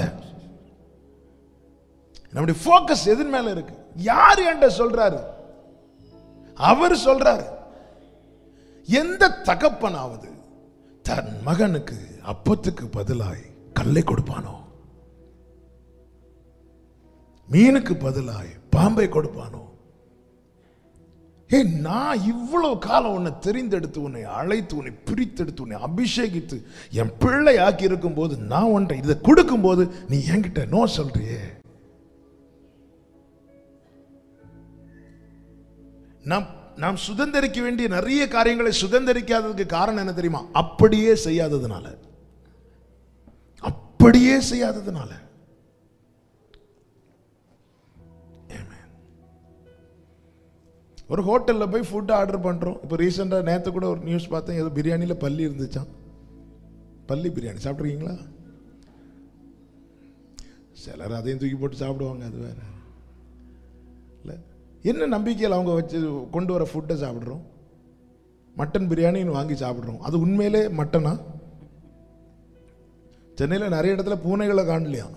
நம்முடைய ஃபோக்கஸ் எதன் மேல இருக்கு யார் என்கிட்ட சொல்றாரு அவர் சொல்றாரு எந்த தகப்பனாவது தன் மகனுக்கு அப்பத்துக்கு பதிலாய் கல்லை கொடுப்பானோ மீனுக்கு பதிலாய் பாம்பை கொடுப்பானோ ஏ நான் இவ்வளவு காலம் உன்னை தெரிந்தெடுத்து உன்னை அழைத்து உன்னை பிரித்தெடுத்து உன்னை அபிஷேகித்து என் பிள்ளை ஆக்கி இருக்கும் போது நான் ஒன்றை இதை கொடுக்கும் போது நீ என்கிட்ட நோ சொல்றியே நாம் நாம் சுதந்திரிக்க வேண்டிய நிறைய காரியங்களை சுதந்திரிக்காததுக்கு காரணம் என்ன தெரியுமா அப்படியே செய்யாததுனால அப்படியே செய்யாததுனால Amen. ஒரு ஹோட்டலில் போய் ஃபுட் ஆர்டர் பண்ணுறோம் இப்போ ரீசெண்டாக நேற்று கூட ஒரு நியூஸ் பார்த்தேன் ஏதோ பிரியாணியில் பல்லி இருந்துச்சான் பல்லி பிரியாணி சாப்பிட்ருக்கீங்களா சிலர் அதையும் தூக்கி போட்டு சாப்பிடுவாங்க அது வேற இல்லை என்ன நம்பிக்கையில் அவங்க வச்சு கொண்டு வர ஃபுட்டை சாப்பிட்றோம் மட்டன் பிரியாணின்னு வாங்கி சாப்பிட்றோம் அது உண்மையிலே மட்டனா சென்னையில் நிறைய இடத்துல பூனைகளை காணலையா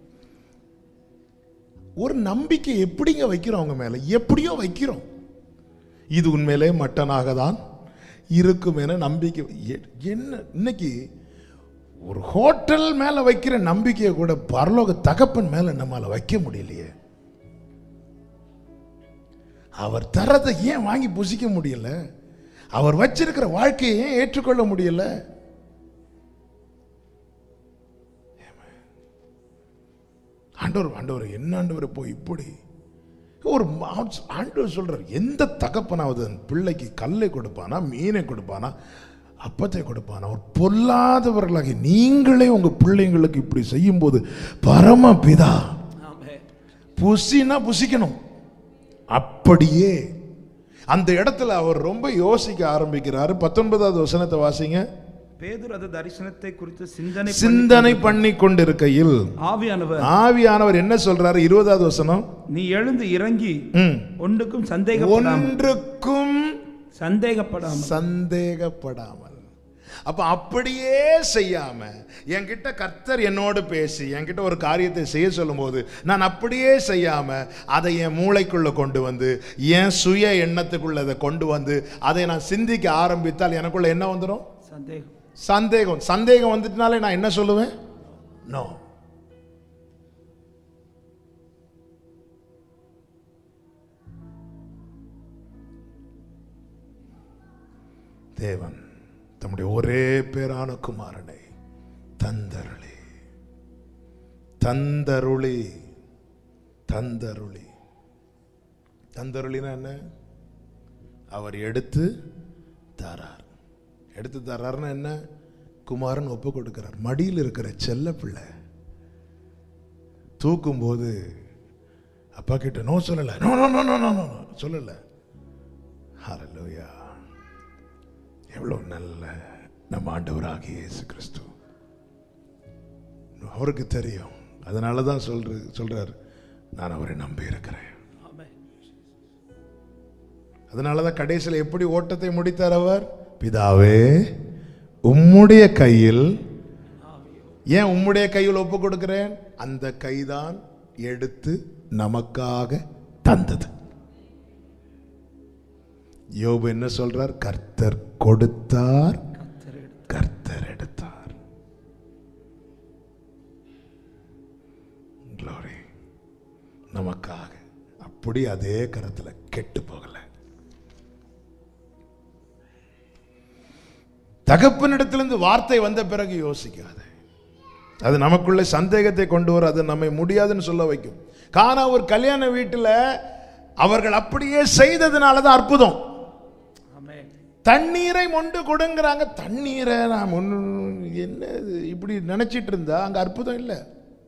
ஒரு நம்பிக்கை எப்படிங்க வைக்கிறோம் அவங்க மேல எப்படியோ வைக்கிறோம் இது உண்மையிலே மட்டனாக தான் இருக்கும் என நம்பிக்கை எ- என்ன இன்னைக்கு ஒரு ஹோட்டல் மேல வைக்கிற நம்பிக்கையை கூட பரலோக தகப்பன் மேல நம்மால வைக்க முடியலையே அவர் தரதை ஏன் வாங்கி புசிக்க முடியல அவர் வச்சிருக்கிற வாழ்க்கையை ஏன் ஏற்றுக்கொள்ள முடியல ஆண்டவர் ஆண்டவர் என்ன ஆண்டவர் போய் இப்படி ஒரு மா- ஆண்டவர் சொல்றார் எந்த தகப்பனாவது தன் பிள்ளைக்கு கல்லை கொடுப்பானா மீனை கொடுப்பானா அப்பத்தை கொடுப்பானா ஒரு பொல்லாதவர்களாகி நீங்களே உங்க பிள்ளைங்களுக்கு இப்படி செய்யும்போது பரம பிதா புசினா புசிக்கணும் அப்படியே அந்த இடத்துல அவர் ரொம்ப யோசிக்க ஆரம்பிக்கிறாரு பத்தொன்பதாவது வசனத்தை வாசிங்க பேதுரு அந்த தரிசனத்தை குறித்து சிந்தனை சிந்தனை பண்ணி கொண்டிருக்கையில் ஆவியானவர் ஆவியானவர் என்ன சொல்றாரு இருபதாவது வசனம் நீ எழுந்து இறங்கி ம். ஒன்றுக்கும் சந்தேகப்படாமல் ஒன்றுக்கும் சந்தேகப்படாமல் சந்தேகப்படாமல் அப்ப அப்படியே செய்யாம என்கிட்ட கர்த்தர் என்னோடு பேசி என்கிட்ட ஒரு காரியத்தை செய்ய சொல்லும்போது நான் அப்படியே செய்யாம அதை என் மூளைக்குள்ள கொண்டு வந்து என் சுய எண்ணத்துக்குள்ள அதை கொண்டு வந்து அதை நான் சிந்திக்க ஆரம்பித்தால் எனக்குள்ள என்ன வந்துடும் சந்தேகம் சந்தேகம் சந்தேகம் வந்துட்டுனாலே நான் என்ன சொல்லுவேன் நோ தேவன் தம்முடைய ஒரே பேரான குமாரனை தந்தருளி தந்தருளி தந்தருளி தந்தருளினா என்ன அவர் எடுத்து தரார் எடுத்து தர்றாருன்னா என்ன குமாரன் ஒப்பு கொடுக்கிறார் மடியில் இருக்கிற செல்ல பிள்ளை தூக்கும்போது அப்பா கிட்ட நோ சொல்லல no no no no no no சொல்லல ஹalleluya எவ்வளவு நல்ல நம்ம ஆண்டவராகிய இயேசு கிறிஸ்து அவருக்கு தெரியும் அதனால தான் சொல்ற சொல்றார் நான் அவரை நம்பி இருக்கிறேன் ஆமென் அதனால தான் கடைசியில் எப்படி ஓட்டத்தை முடித்தார் அவர் பிதாவே உம்முடைய கையில் ஏன் உம்முடைய கையில் ஒப்பு கொடுக்கிறேன் அந்த கைதான் எடுத்து நமக்காக தந்தது யோபு என்ன சொல்றார் கர்த்தர் கொடுத்தார் கர்த்தர் எடுத்து கர்த்தர் எடுத்தார் Glory. நமக்காக அப்படி அதே கரத்துல கெட்டு போகல தகப்பனிடத்திலிருந்து வார்த்தை வந்த பிறகு யோசிக்காத அது நமக்குள்ள சந்தேகத்தை கொண்டு வர அது நம்மை முடியாதுன்னு சொல்ல வைக்கும் காணா ஒரு கல்யாண வீட்டில் அவர்கள் அப்படியே செய்ததுனால தான் அற்புதம் ஆமென் தண்ணீரை மொண்டு கொடுங்கிறாங்க தண்ணீரை நான் முன்னு என்ன இது? இப்படி நினைச்சிட்டு இருந்தா அங்க அற்புதம் இல்லை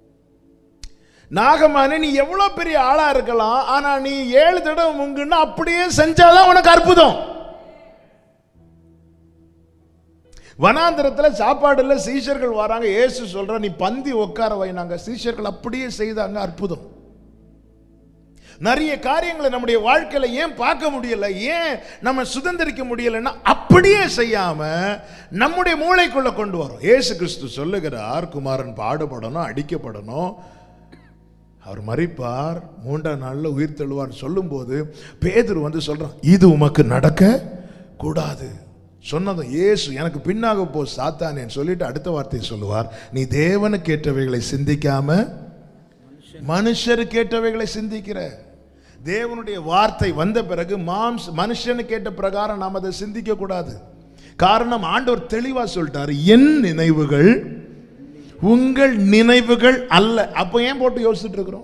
நாகமானே நீ எவ்வளவு பெரிய ஆளா இருக்கலாம் ஆனா நீ ஏழு தடவை முங்குன்னா அப்படியே செஞ்சாதான் உனக்கு அற்புதம் வனாந்திரத்துல சாப்பாடு இல்ல சீஷர்கள் வராங்க இயேசு சொல்ற நீ பந்தி உட்கார வைனாங்க சீஷர்கள் அப்படியே செய்தாங்க அற்புதம் நிறைய காரியங்களை நம்முடைய வாழ்க்கையில ஏன் பார்க்க முடியல ஏன் நம்ம சுதந்திரிக்க முடியலன்னா அப்படியே செய்யாம நம்முடைய மூளைக்குள்ள கொண்டு வரோம் இயேசு கிறிஸ்து சொல்லுகிறார் குமாரன் பாடுபடணும் அடிக்கப்படணும் அவர் மறிப்பார் மூன்றாம் நாள்ல உயிர் தள்ளுவார் சொல்லும்போது பேதுரு வந்து சொல்றான் இது உமக்கு நடக்க கூடாது சொன்னதும் இயேசு எனக்கு பின்னாக போ சாத்தானேன்னு சொல்லிட்டு அடுத்த வார்த்தையை சொல்லுவார் நீ தேவனுக்கு ஏற்றவைகளை சிந்திக்காம மனுஷருக்கு ஏற்றவைகளை சிந்திக்கிற தேவனுடைய வார்த்தை வந்த பிறகு மாம்ஸ் மனுஷனுக்கு ஏற்ற பிரகாரம் நாம் அதை சிந்திக்க கூடாது காரணம் ஆண்டவர் தெளிவா சொல்லிட்டாரு என் நினைவுகள் உங்கள் நினைவுகள் அல்ல அப்போ ஏன் போட்டு யோசிச்சுட்டு இருக்கிறோம்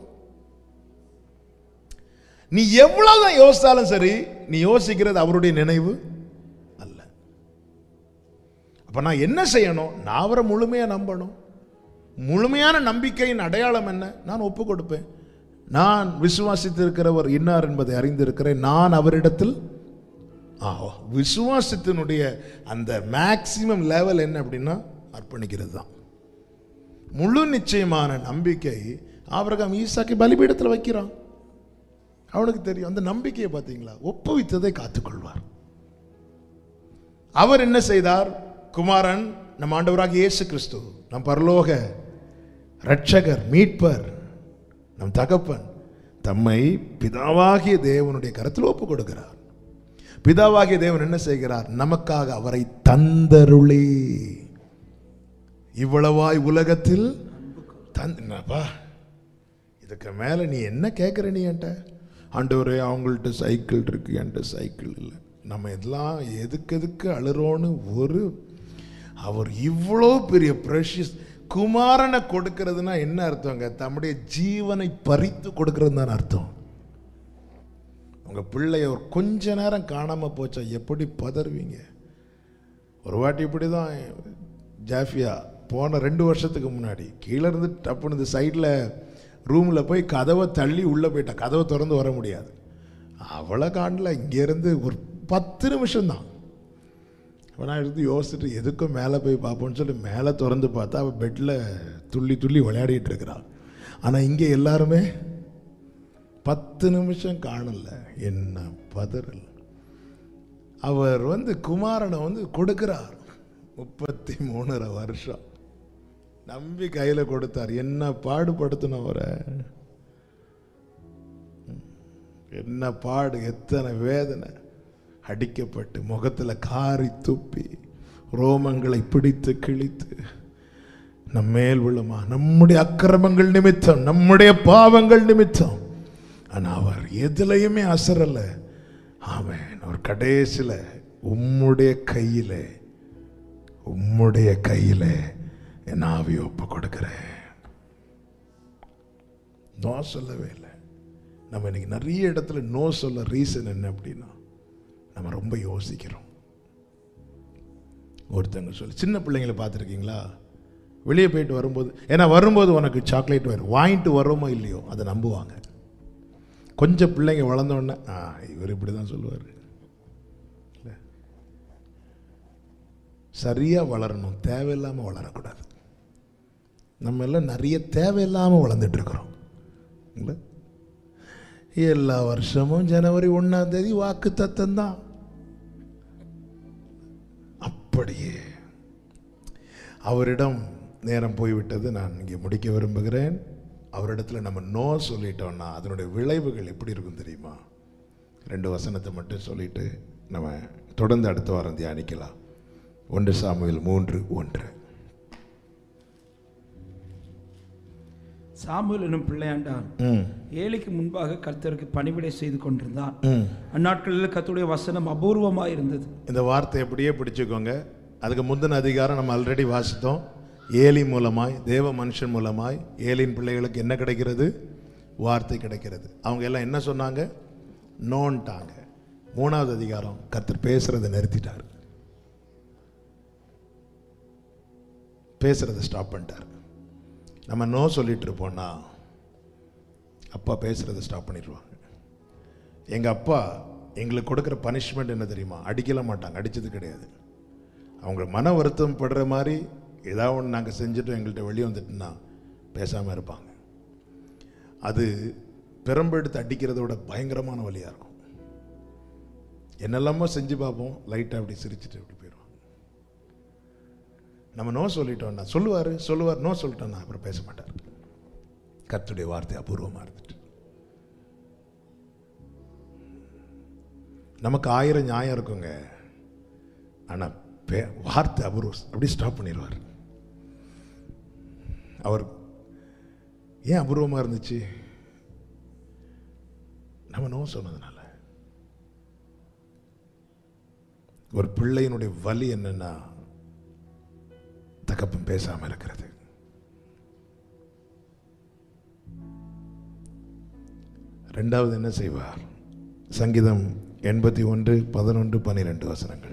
நீ எவ்வளவுதான் யோசித்தாலும் சரி நீ யோசிக்கிறது அவருடைய நினைவு அல்ல அப்ப நான் என்ன செய்யணும் நான் அவரை முழுமையா நம்பணும் முழுமையான நம்பிக்கையின் அடையாளம் என்ன நான் ஒப்பு கொடுப்பேன் நான் விசுவாசித்திருக்கிறவர் இன்னார் என்பதை அறிந்திருக்கிறேன் நான் அவரிடத்தில் ஆ விசுவாசத்தினுடைய அந்த மேக்சிமம் லெவல் என்ன அப்படின்னா அர்ப்பணிக்கிறது தான் முழு நிச்சயமான நம்பிக்கை ஆபிரகாம் ஈசாக்கை பலிபீடத்தில் வைக்கிறான் அவனுக்கு தெரியும் அந்த நம்பிக்கையை பார்த்தீங்களா ஒப்புவித்ததை காத்துக்கொள்வார் அவர் என்ன செய்தார் குமாரன் நம் ஆண்டவராக இயேசு கிறிஸ்து நம் பரலோக ரட்சகர் மீட்பர் நம் தகப்பன் தம்மை பிதாவாகிய தேவனுடைய கரத்தில் ஒப்பு கொடுக்கிறார் பிதாவாகிய தேவன் என்ன செய்கிறார் நமக்காக அவரை தந்தருளே இவ்வளவாய் உலகத்தில் தந்தப்பா இதுக்கு மேல நீ என்ன கேட்குற நீ என்கிட்ட ஆண்டவரே அவங்கள்ட்ட சைக்கிள் இருக்கு என்கிட்ட சைக்கிள் இல்லை நம்ம இதெல்லாம் எதுக்கு எதுக்கு அழுறோன்னு ஒரு அவர் இவ்வளோ பெரிய ப்ரெஷியஸ் குமாரனை கொடுக்கிறதுனா என்ன அர்த்தங்க தம்முடைய ஜீவனை பறித்து கொடுக்கறது தான் அர்த்தம் உங்க பிள்ளைய ஒரு கொஞ்ச நேரம் காணாம போச்சா எப்படி பதறுவீங்க ஒரு வாட்டி இப்படி தான் ஜாஃபியா போன ரெண்டு வருஷத்துக்கு முன்னாடி கீழே இருந்து டப்புன்னு இந்த சைடில் ரூமில் போய் கதவை தள்ளி உள்ளே போயிட்டா கதவை திறந்து வர முடியாது அவளை காணல இங்கேருந்து ஒரு பத்து நிமிஷம் தான் அப்போ நான் இருந்து யோசிச்சுட்டு எதுக்கும் மேலே போய் பார்ப்போம்னு சொல்லி மேலே திறந்து பார்த்தா அவள் பெட்டில் துள்ளி துள்ளி விளையாடிட்டு இருக்கிறாள் ஆனால் இங்கே எல்லாருமே பத்து நிமிஷம் காணல என்ன பதறல் அவர் வந்து குமாரனை வந்து கொடுக்கிறார் முப்பத்தி மூணரை வருஷம் நம்பி கையில கொடுத்தார் என்ன பாடுபடுத்தணும் அவரை என்ன பாடு எத்தனை வேதனை அடிக்கப்பட்டு முகத்துல காரி துப்பி ரோமங்களை பிடித்து கிழித்து நம்மேல் விழுமா நம்முடைய அக்கிரமங்கள் நிமித்தம் நம்முடைய பாவங்கள் நிமித்தம் ஆனா அவர் எதுலையுமே அசரல ஆமென் அவர் கடைசியில உம்முடைய கையிலே உம்முடைய கையிலே என் ஆவியை ஒப்பு கொடுக்கிறேன் நோ சொல்லவே இல்லை நம்ம இன்னைக்கு நிறைய இடத்துல நோ சொல்ல ரீசன் என்ன அப்படின்னா நம்ம ரொம்ப யோசிக்கிறோம் ஒருத்தங்க சொல்லி சின்ன பிள்ளைங்களை பார்த்துருக்கீங்களா வெளியே போயிட்டு வரும்போது ஏன்னா வரும்போது உனக்கு சாக்லேட் வரும் வாங்கிட்டு வரோமோ இல்லையோ அதை நம்புவாங்க கொஞ்சம் பிள்ளைங்க வளர்ந்த உடனே ஆ இவர் இப்படி தான் சொல்லுவார் சரியாக வளரணும் தேவையில்லாமல் வளரக்கூடாது நம்ம எல்லாம் நிறைய தேவையில்லாமல் வளர்ந்துட்டு இருக்கிறோம் இல்ல? எல்லா வருஷமும் ஜனவரி ஒன்றாம் தேதி வாக்கு தத்தம் தான் அப்படியே அவரிடம் நேரம் போய்விட்டது நான் இங்கே முடிக்க விரும்புகிறேன் அவரிடத்துல நம்ம நோ சொல்லிட்டோம்னா அதனுடைய விளைவுகள் எப்படி இருக்கும் தெரியுமா ரெண்டு வசனத்தை மட்டும் சொல்லிட்டு நம்ம தொடர்ந்து அடுத்த வாரம் தியானிக்கலாம் ஒன்று சாமுவேல் மூன்று ஒன்று சாமுவேல் என்னும் பிள்ளையாண்டான் ம் ஏலிக்கு முன்பாக கர்த்தருக்கு பணிவிடை செய்து கொண்டிருந்தான் ம் அந்நாட்களில் கர்த்தருடைய வசனம் அபூர்வமாக இருந்தது இந்த வார்த்தை எப்படியே பிடிச்சுக்கோங்க அதுக்கு முந்தின அதிகாரம் நம்ம ஆல்ரெடி வாசித்தோம் ஏலி மூலமாய் தேவ மனுஷன் மூலமாய் ஏலின் பிள்ளைகளுக்கு என்ன கிடைக்கிறது வார்த்தை கிடைக்கிறது அவங்க எல்லாம் என்ன சொன்னாங்க நோன்ட்டாங்க மூணாவது அதிகாரம் கர்த்தர் பேசுறதை நிறுத்திட்டார் பேசுறதை ஸ்டாப் பண்ணிட்டார் நம்ம நோ சொல்லிட்டு இருப்போம்னா அப்பா பேசுறதை ஸ்டாப் பண்ணிடுவாங்க எங்கள் அப்பா எங்களுக்கு கொடுக்குற பனிஷ்மெண்ட் என்ன தெரியுமா அடிக்கல மாட்டாங்க அடித்தது கிடையாது அவங்க மன வருத்தம் படுற மாதிரி ஏதாவது ஒன்று நாங்கள் செஞ்சுட்டு எங்கள்கிட்ட வெளியே வந்துட்டுனா பேசாமல் இருப்பாங்க அது பெரம்பெடுத்து அடிக்கிறத விட பயங்கரமான வழியாக இருக்கும் என்னெல்லாமோ செஞ்சு பார்ப்போம் லைட்டாக அப்படி சிரிச்சிட்டு அப்படி போயிடுவாங்க நம்ம நோ சொல்லிட்டோம்னா சொல்லுவார் சொல்லுவார் நோ சொல்லிட்டோம்னா அப்புறம் பேச மாட்டார் கர்த்தருடைய வார்த்தை அபூர்வமாக இருந்துட்டு நமக்கு ஆயிரம் நியாயம் இருக்குங்க ஆனால் பே வார்த்தை அவர் அப்படி ஸ்டாப் பண்ணிடுவார் அவர் ஏன் அபூர்வமாக இருந்துச்சு நம்ம நோ சொன்னதுனால ஒரு பிள்ளையினுடைய வலி என்னன்னா தகப்பன் பேசாம இருக்கிறது ரெண்டாவது என்ன செய்வார் சங்கீதம் எண்பத்தி ஒன்று பதினொன்று பன்னிரெண்டு வசனங்கள்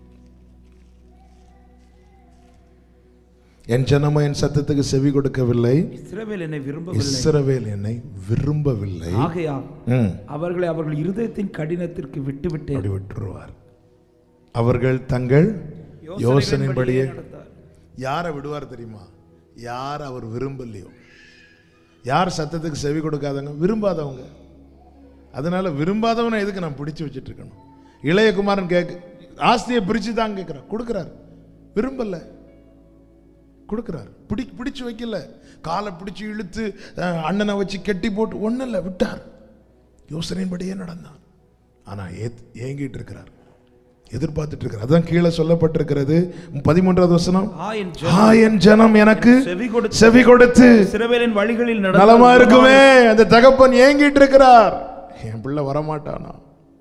என் ஜனமோ என் சத்தத்துக்கு செவி கொடுக்கவில்லை இஸ்ரவேல் என்னை விரும்பவில்லை இஸ்ரவேல் என்னை விரும்பவில்லை ஆகையால் ம், அவர்களை அவர்கள் இருதயத்தின் கடினத்திற்கு விட்டுவிட்டேன் அப்படி விட்டுருவார் அவர்கள் தங்கள் யோசனையின்படியே நடந்தார். யாரை விடுவார் தெரியுமா யார் அவர் விரும்பலையோ யார் சத்தத்துக்கு செவி கொடுக்காதவங்க விரும்பாதவங்க அதனால விரும்பாதவனை எதுக்கு நான் பிடிச்சு வச்சுட்டு இருக்கணும் இளையகுமாரன் கேட்க ஆஸ்தியை பிரிச்சு தான் கேட்கிறார் கொடுக்குறார் விரும்பல கொடுக்குறார் பிடி பிடிச்சு வைக்கல காலை பிடிச்சு இழுத்து அஹ், அண்ணனை வச்சு கெட்டி போட்டு ஒன்றும் இல்லை விட்டார் யோசனையின்படியே நடந்தான் ஆனால் ஏத் ஏங்கிட்டு இருக்கிறார் எதிர்பார்த்துட்டு இருக்கிறார் அதான் கீழே சொல்லப்பட்டிருக்கிறது பதிமூன்றாவது வசனம் ஆ என் ஆ என் ஜனம் எனக்கு செவி கொடுத்து செவி கொடுத்து இஸ்ரவேலின் வழிகளில் நடந்தால் நலமா இருக்குமே அந்த தகப்பன் ஏங்கிட்டு இருக்கிறார் என் பிள்ளை வரமாட்டானா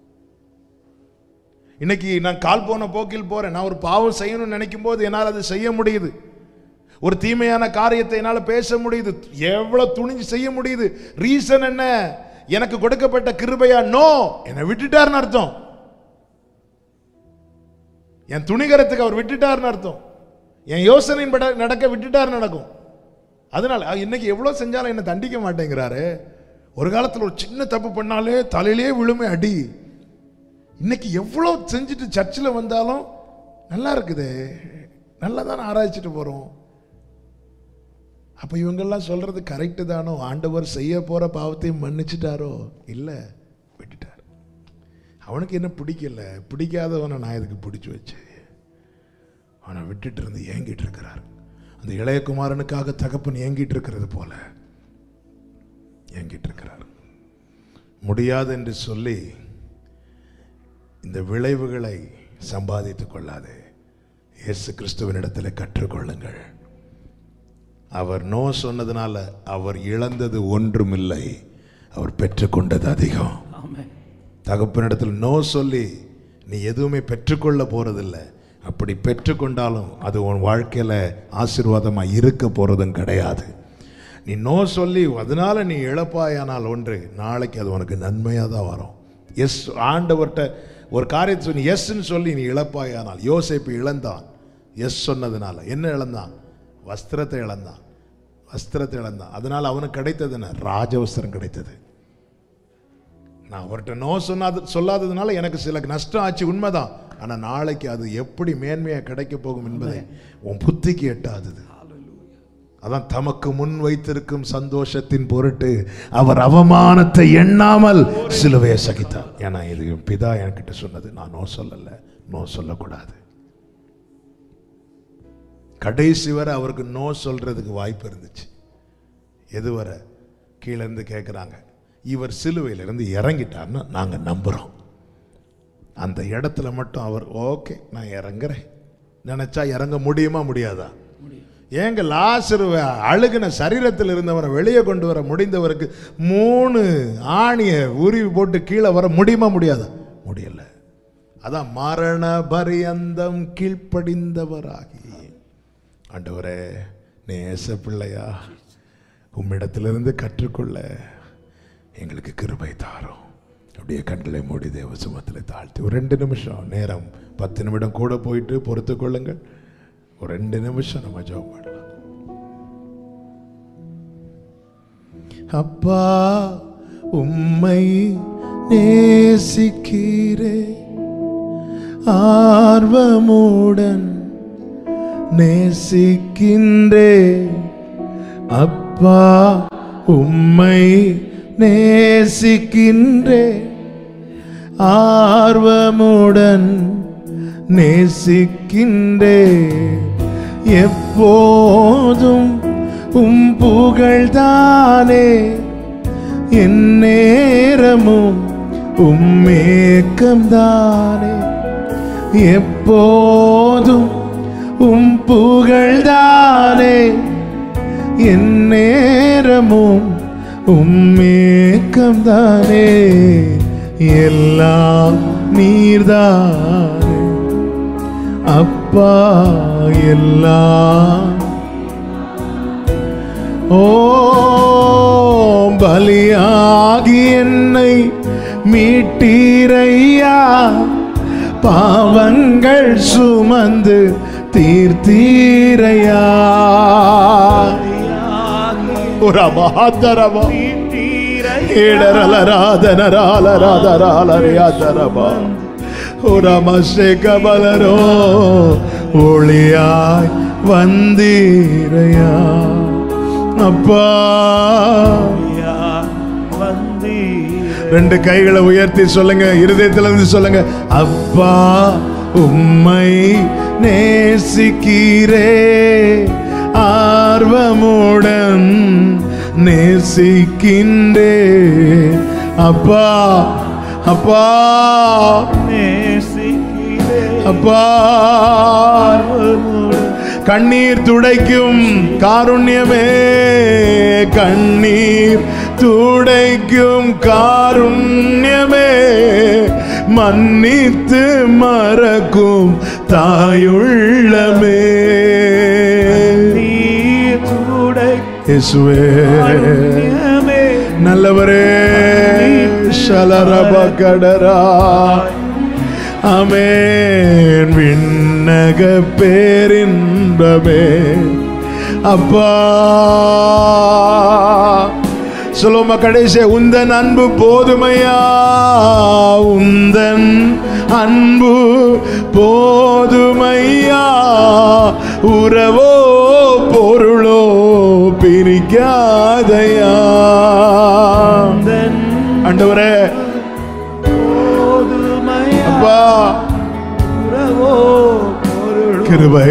இன்னைக்கு நான் கால் போன போக்கில் போறேன் நான் ஒரு பாவம் செய்யணும்னு நினைக்கும் போது என்னால் அது செய்ய முடியுது ஒரு தீமையான காரியத்தை என்னால் பேச முடியுது எவ்வளவு துணிஞ்சு செய்ய முடியுது ரீசன் என்ன எனக்கு கொடுக்கப்பட்ட கிருபையா நோ என்னை விட்டுட்டாருன்னு அர்த்தம் என் துணிகரத்துக்கு அவர் விட்டுட்டாருன்னு அர்த்தம் என் யோசனையின் பட நடக்க விட்டுட்டாரு நடக்கும் அதனால அஹ், இன்னைக்கு எவ்வளோ செஞ்சாலும் என்னை தண்டிக்க மாட்டேங்கிறாரு ஒரு காலத்தில் ஒரு சின்ன தப்பு பண்ணாலே தலையிலே விழுமே அடி இன்னைக்கு எவ்வளோ செஞ்சுட்டு சர்ச்சில் வந்தாலும் நல்லா இருக்குதே நல்லா தானே ஆராய்ச்சிட்டு போகிறோம் அப்போ இவங்கெல்லாம் சொல்றது கரெக்டு தானோ ஆண்டவர் செய்ய போகிற பாவத்தையும் மன்னிச்சிட்டாரோ இல்லை விட்டுட்டார் அவனுக்கு என்ன பிடிக்கல பிடிக்காதவனை நான் இதுக்கு பிடிச்சி வச்சேன் அவனை விட்டுட்டு இருந்து ஏங்கிட்டு இருக்கிறார் அந்த இளையகுமாரனுக்காக தகப்பன் ஏங்கிட்டு இருக்கிறது போல ஏங்கிட்டு இருக்கிறார் முடியாது என்று சொல்லி இந்த விளைவுகளை சம்பாதித்துக் கொள்ளாதே இயேசு கிறிஸ்துவனிடத்தில் கற்றுக்கொள்ளுங்கள் அவர் நோ சொன்னதுனால அவர் இழந்தது ஒன்றுமில்லை அவர் பெற்றுக்கொண்டது அதிகம் ஆமென் தகப்பனிடத்தில் நோ சொல்லி நீ எதுவுமே பெற்றுக்கொள்ள போறதில்லை அப்படி பெற்றுக்கொண்டாலும் அது உன் வாழ்க்கையில ஆசீர்வாதமா இருக்க போறதும் கிடையாது நீ நோ சொல்லி அதனால நீ இழப்பாயானால் ஒன்று நாளைக்கு அது உனக்கு நன்மையாக தான் வரும் எஸ் ஆண்டவர்கிட்ட ஒரு காரியத்தை சொல்லி எஸ்ன்னு சொல்லி நீ இழப்பாயானால் யோசேப்பு இழந்தான் எஸ் சொன்னதுனால என்ன இழந்தான் வஸ்திரத்தை இழந்தான் வஸ்திரத்தை இழந்தான் அதனால அவனுக்கு கிடைத்தது என்ன ராஜவஸ்திரம் கிடைத்தது நான் அவர்கிட்ட நோ சொன்னாது சொல்லாததுனால எனக்கு சில நஷ்டம் ஆச்சு உண்மைதான் ஆனா நாளைக்கு அது எப்படி மேன்மையா கிடைக்க போகும் என்பதை உன் புத்திக்கு எட்டாதது அதான் தமக்கு முன் வைத்திருக்கும் சந்தோஷத்தின் பொருட்டு அவர் அவமானத்தை எண்ணாமல் சிலுவையை சகித்தார் ஏன்னா இது என் பிதா என்கிட்ட சொன்னது நான் நோ சொல்லல நோ சொல்லக்கூடாது கடைசி வரை அவருக்கு நோ சொல்றதுக்கு வாய்ப்பு இருந்துச்சு எது வரை கீழே இருந்து கேட்குறாங்க இவர் சிலுவையில இருந்து இறங்கிட்டார்னு நாங்க நம்புறோம் அந்த இடத்துல மட்டும் அவர் ஓகே நான் இறங்குறேன் நினைச்சா இறங்க முடியுமா முடியாதா ஏங்க லாசருவ அழுகின சரீரத்தில் இருந்தவரை வெளியே கொண்டு வர முடிந்தவருக்கு மூணு ஆணியை உருவி போட்டு கீழே வர முடியுமா முடியாதா முடியல அதான் மரண பரியந்தம் கீழ்ப்படிந்தவராகி ஆண்டவரே நேச பிள்ளையா உம்மிடத்திலிருந்து கற்றுக்கொள்ள எங்களுக்கு கிருபை தாரும் அப்படியே கண்களை மூடி தேவ சுமத்தில் தாழ்த்தி ஒரு ரெண்டு நிமிஷம் நேரம் பத்து நிமிடம் கூட போயிட்டு பொறுத்து கொள்ளுங்கள் ஒரு ரெண்டு நிமிஷம் நம்ம ஜெபம் பண்ணலாம் அப்பா உம்மை நேசிக்கிறே ஆர்வமுடன் நேசிக்கின்றே அப்பா உம்மை நேசிக்கின்றே ஆர்வமுடன் நேசிக்கின்றே எப்போதும் உம் புகழ்தானே என் நேரமும் உம்மேக்கம்தானே எப்போதும் உம் புகழ்தானே என் நேரமும் உம்மேக்கம்தானே எல்லாம் நீர்தானே அப்பா எல்லாம் ஓ பலியாகி என்னை மீட்டீரையா பாவங்கள் சுமந்து தீர்த்தீரையா ஒரு அபாதரமா இடரலராதனராலராதராலரியாதரமா ஒரு அமசேகபலரோ ஒளியாய் வந்தீரையா அப்பா ரெண்டு கைகளை உயர்த்தி சொல்லுங்க இருதயத்துல இருந்து சொல்லுங்க அப்பா உம்மை நேசிக்கிறே ஆர்வமுடன் நேசிக்கின்றே அப்பா அப்பா அப்பா கண்ணீர் துடைக்கும் காருண்யமே கண்ணீர் துடைக்கும் காருண்யமே மன்னித்து மறக்கும் தாயுள்ளமே இயேசுவே நல்லவரே ஷலரப கடரா அமேன் விண்ணக பேரின்பமே அப்பா சொல்லுமா கடைசி உந்தன் அன்பு போதுமையா உந்தன் அன்பு போதுமையா உறவோ பொருளோ பிரிக்காதையா ஆண்டவரே அப்பா கிருபை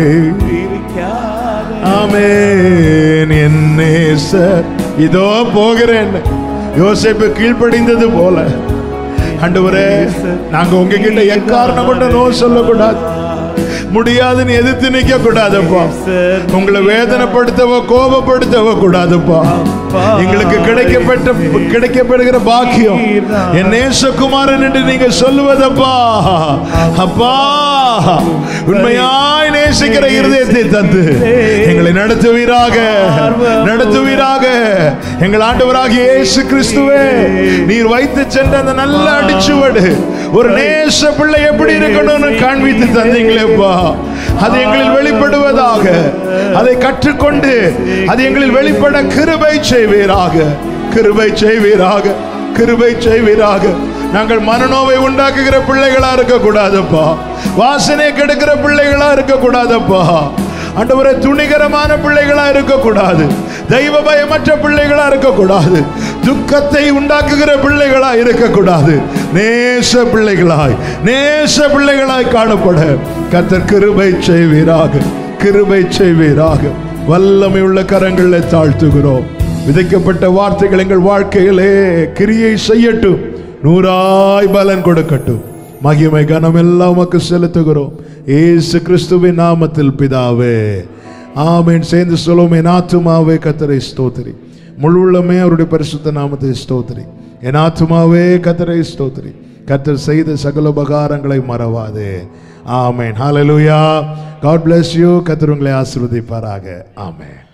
ஆமென் என் நேசர் இதோ போகிறேன் யோசேப்பு கீழ்ப்படிந்தது போல ஆண்டவரே நாங்க உங்ககிட்ட எக்காரணம் கொண்டு நோ சொல்லக்கூடாது முடியாதுன்னு எதிர்த்து நிக்க கூடாதுப்பா உங்களை வேதனைப்படுத்தவோ கோபப்படுத்தவோ கூடாதுப்பா எங்களுக்கு கிடைக்கப்பட்ட கிடைக்கப்படுகிற பாக்கியம் என் நேசகுமாரன் என்று நீங்க சொல்லுவதப்பா அப்பா உண்மையாய் நேசிக்கிற இருதயத்தை தந்து எங்களை நடத்துவீராக நடத்துவீராக எங்கள் ஆண்டவராகிய இயேசு கிறிஸ்துவே நீர் வைத்து சென்ற அந்த நல்ல அடிச்சுவடு ஒரு நேச பிள்ளை எப்படி இருக்கணும்னு காண்பித்து தந்தீங்களேப்பா அது எங்களில் வெளிப்படுவதாக அதை கற்றுக்கொண்டு அது எங்களில் வெளிப்பட கிருபை செய்வீராக கிருபை செய்வீராக கிருபை செய்வீராக நாங்கள் மனநோவை உண்டாக்குகிற பிள்ளைகளா இருக்க கூடாதப்பா வாசனை கெடுக்கிற பிள்ளைகளா இருக்க கூடாதப்பா ஆண்டவரே துணிகரமான பிள்ளைகளா இருக்கக்கூடாது தெய்வ பயமற்ற பிள்ளைகளா இருக்கக்கூடாது துக்கத்தை உண்டாக்குகிற பிள்ளைகளா இருக்கக்கூடாது நேச பிள்ளைகளாய் நேச பிள்ளைகளாய் காணப்பட கர்த்தர் கிருபை செய்வீராக கிருபை செய்வீராக வல்லமை உள்ள கரங்களில் தாழ்த்துகிறோம் விதைக்கப்பட்ட வார்த்தைகள் எங்கள் வாழ்க்கையிலே கிரியை செய்யட்டும் நூறாய் பலன் கொடுக்கட்டும் மகிமை கனம் எல்லாம் உமக்கு செலுத்துகிறோம் ஏசு கிறிஸ்துவின் நாமத்தில் பிதாவே ஆமென் சேர்ந்து சொல்லுவோம் என் ஆத்துமாவே கத்தரை ஸ்தோத்திரி முழு உள்ளமே அவருடைய பரிசுத்த நாமத்தை ஸ்தோத்திரி என் ஆத்துமாவே கத்தரை ஸ்தோத்திரி கத்தர் செய்த சகல உபகாரங்களை மறவாதே ஆமென் ஹalleluya God bless you கத்தர் உங்களை ஆசீர்வதிப்பாராக ஆமென்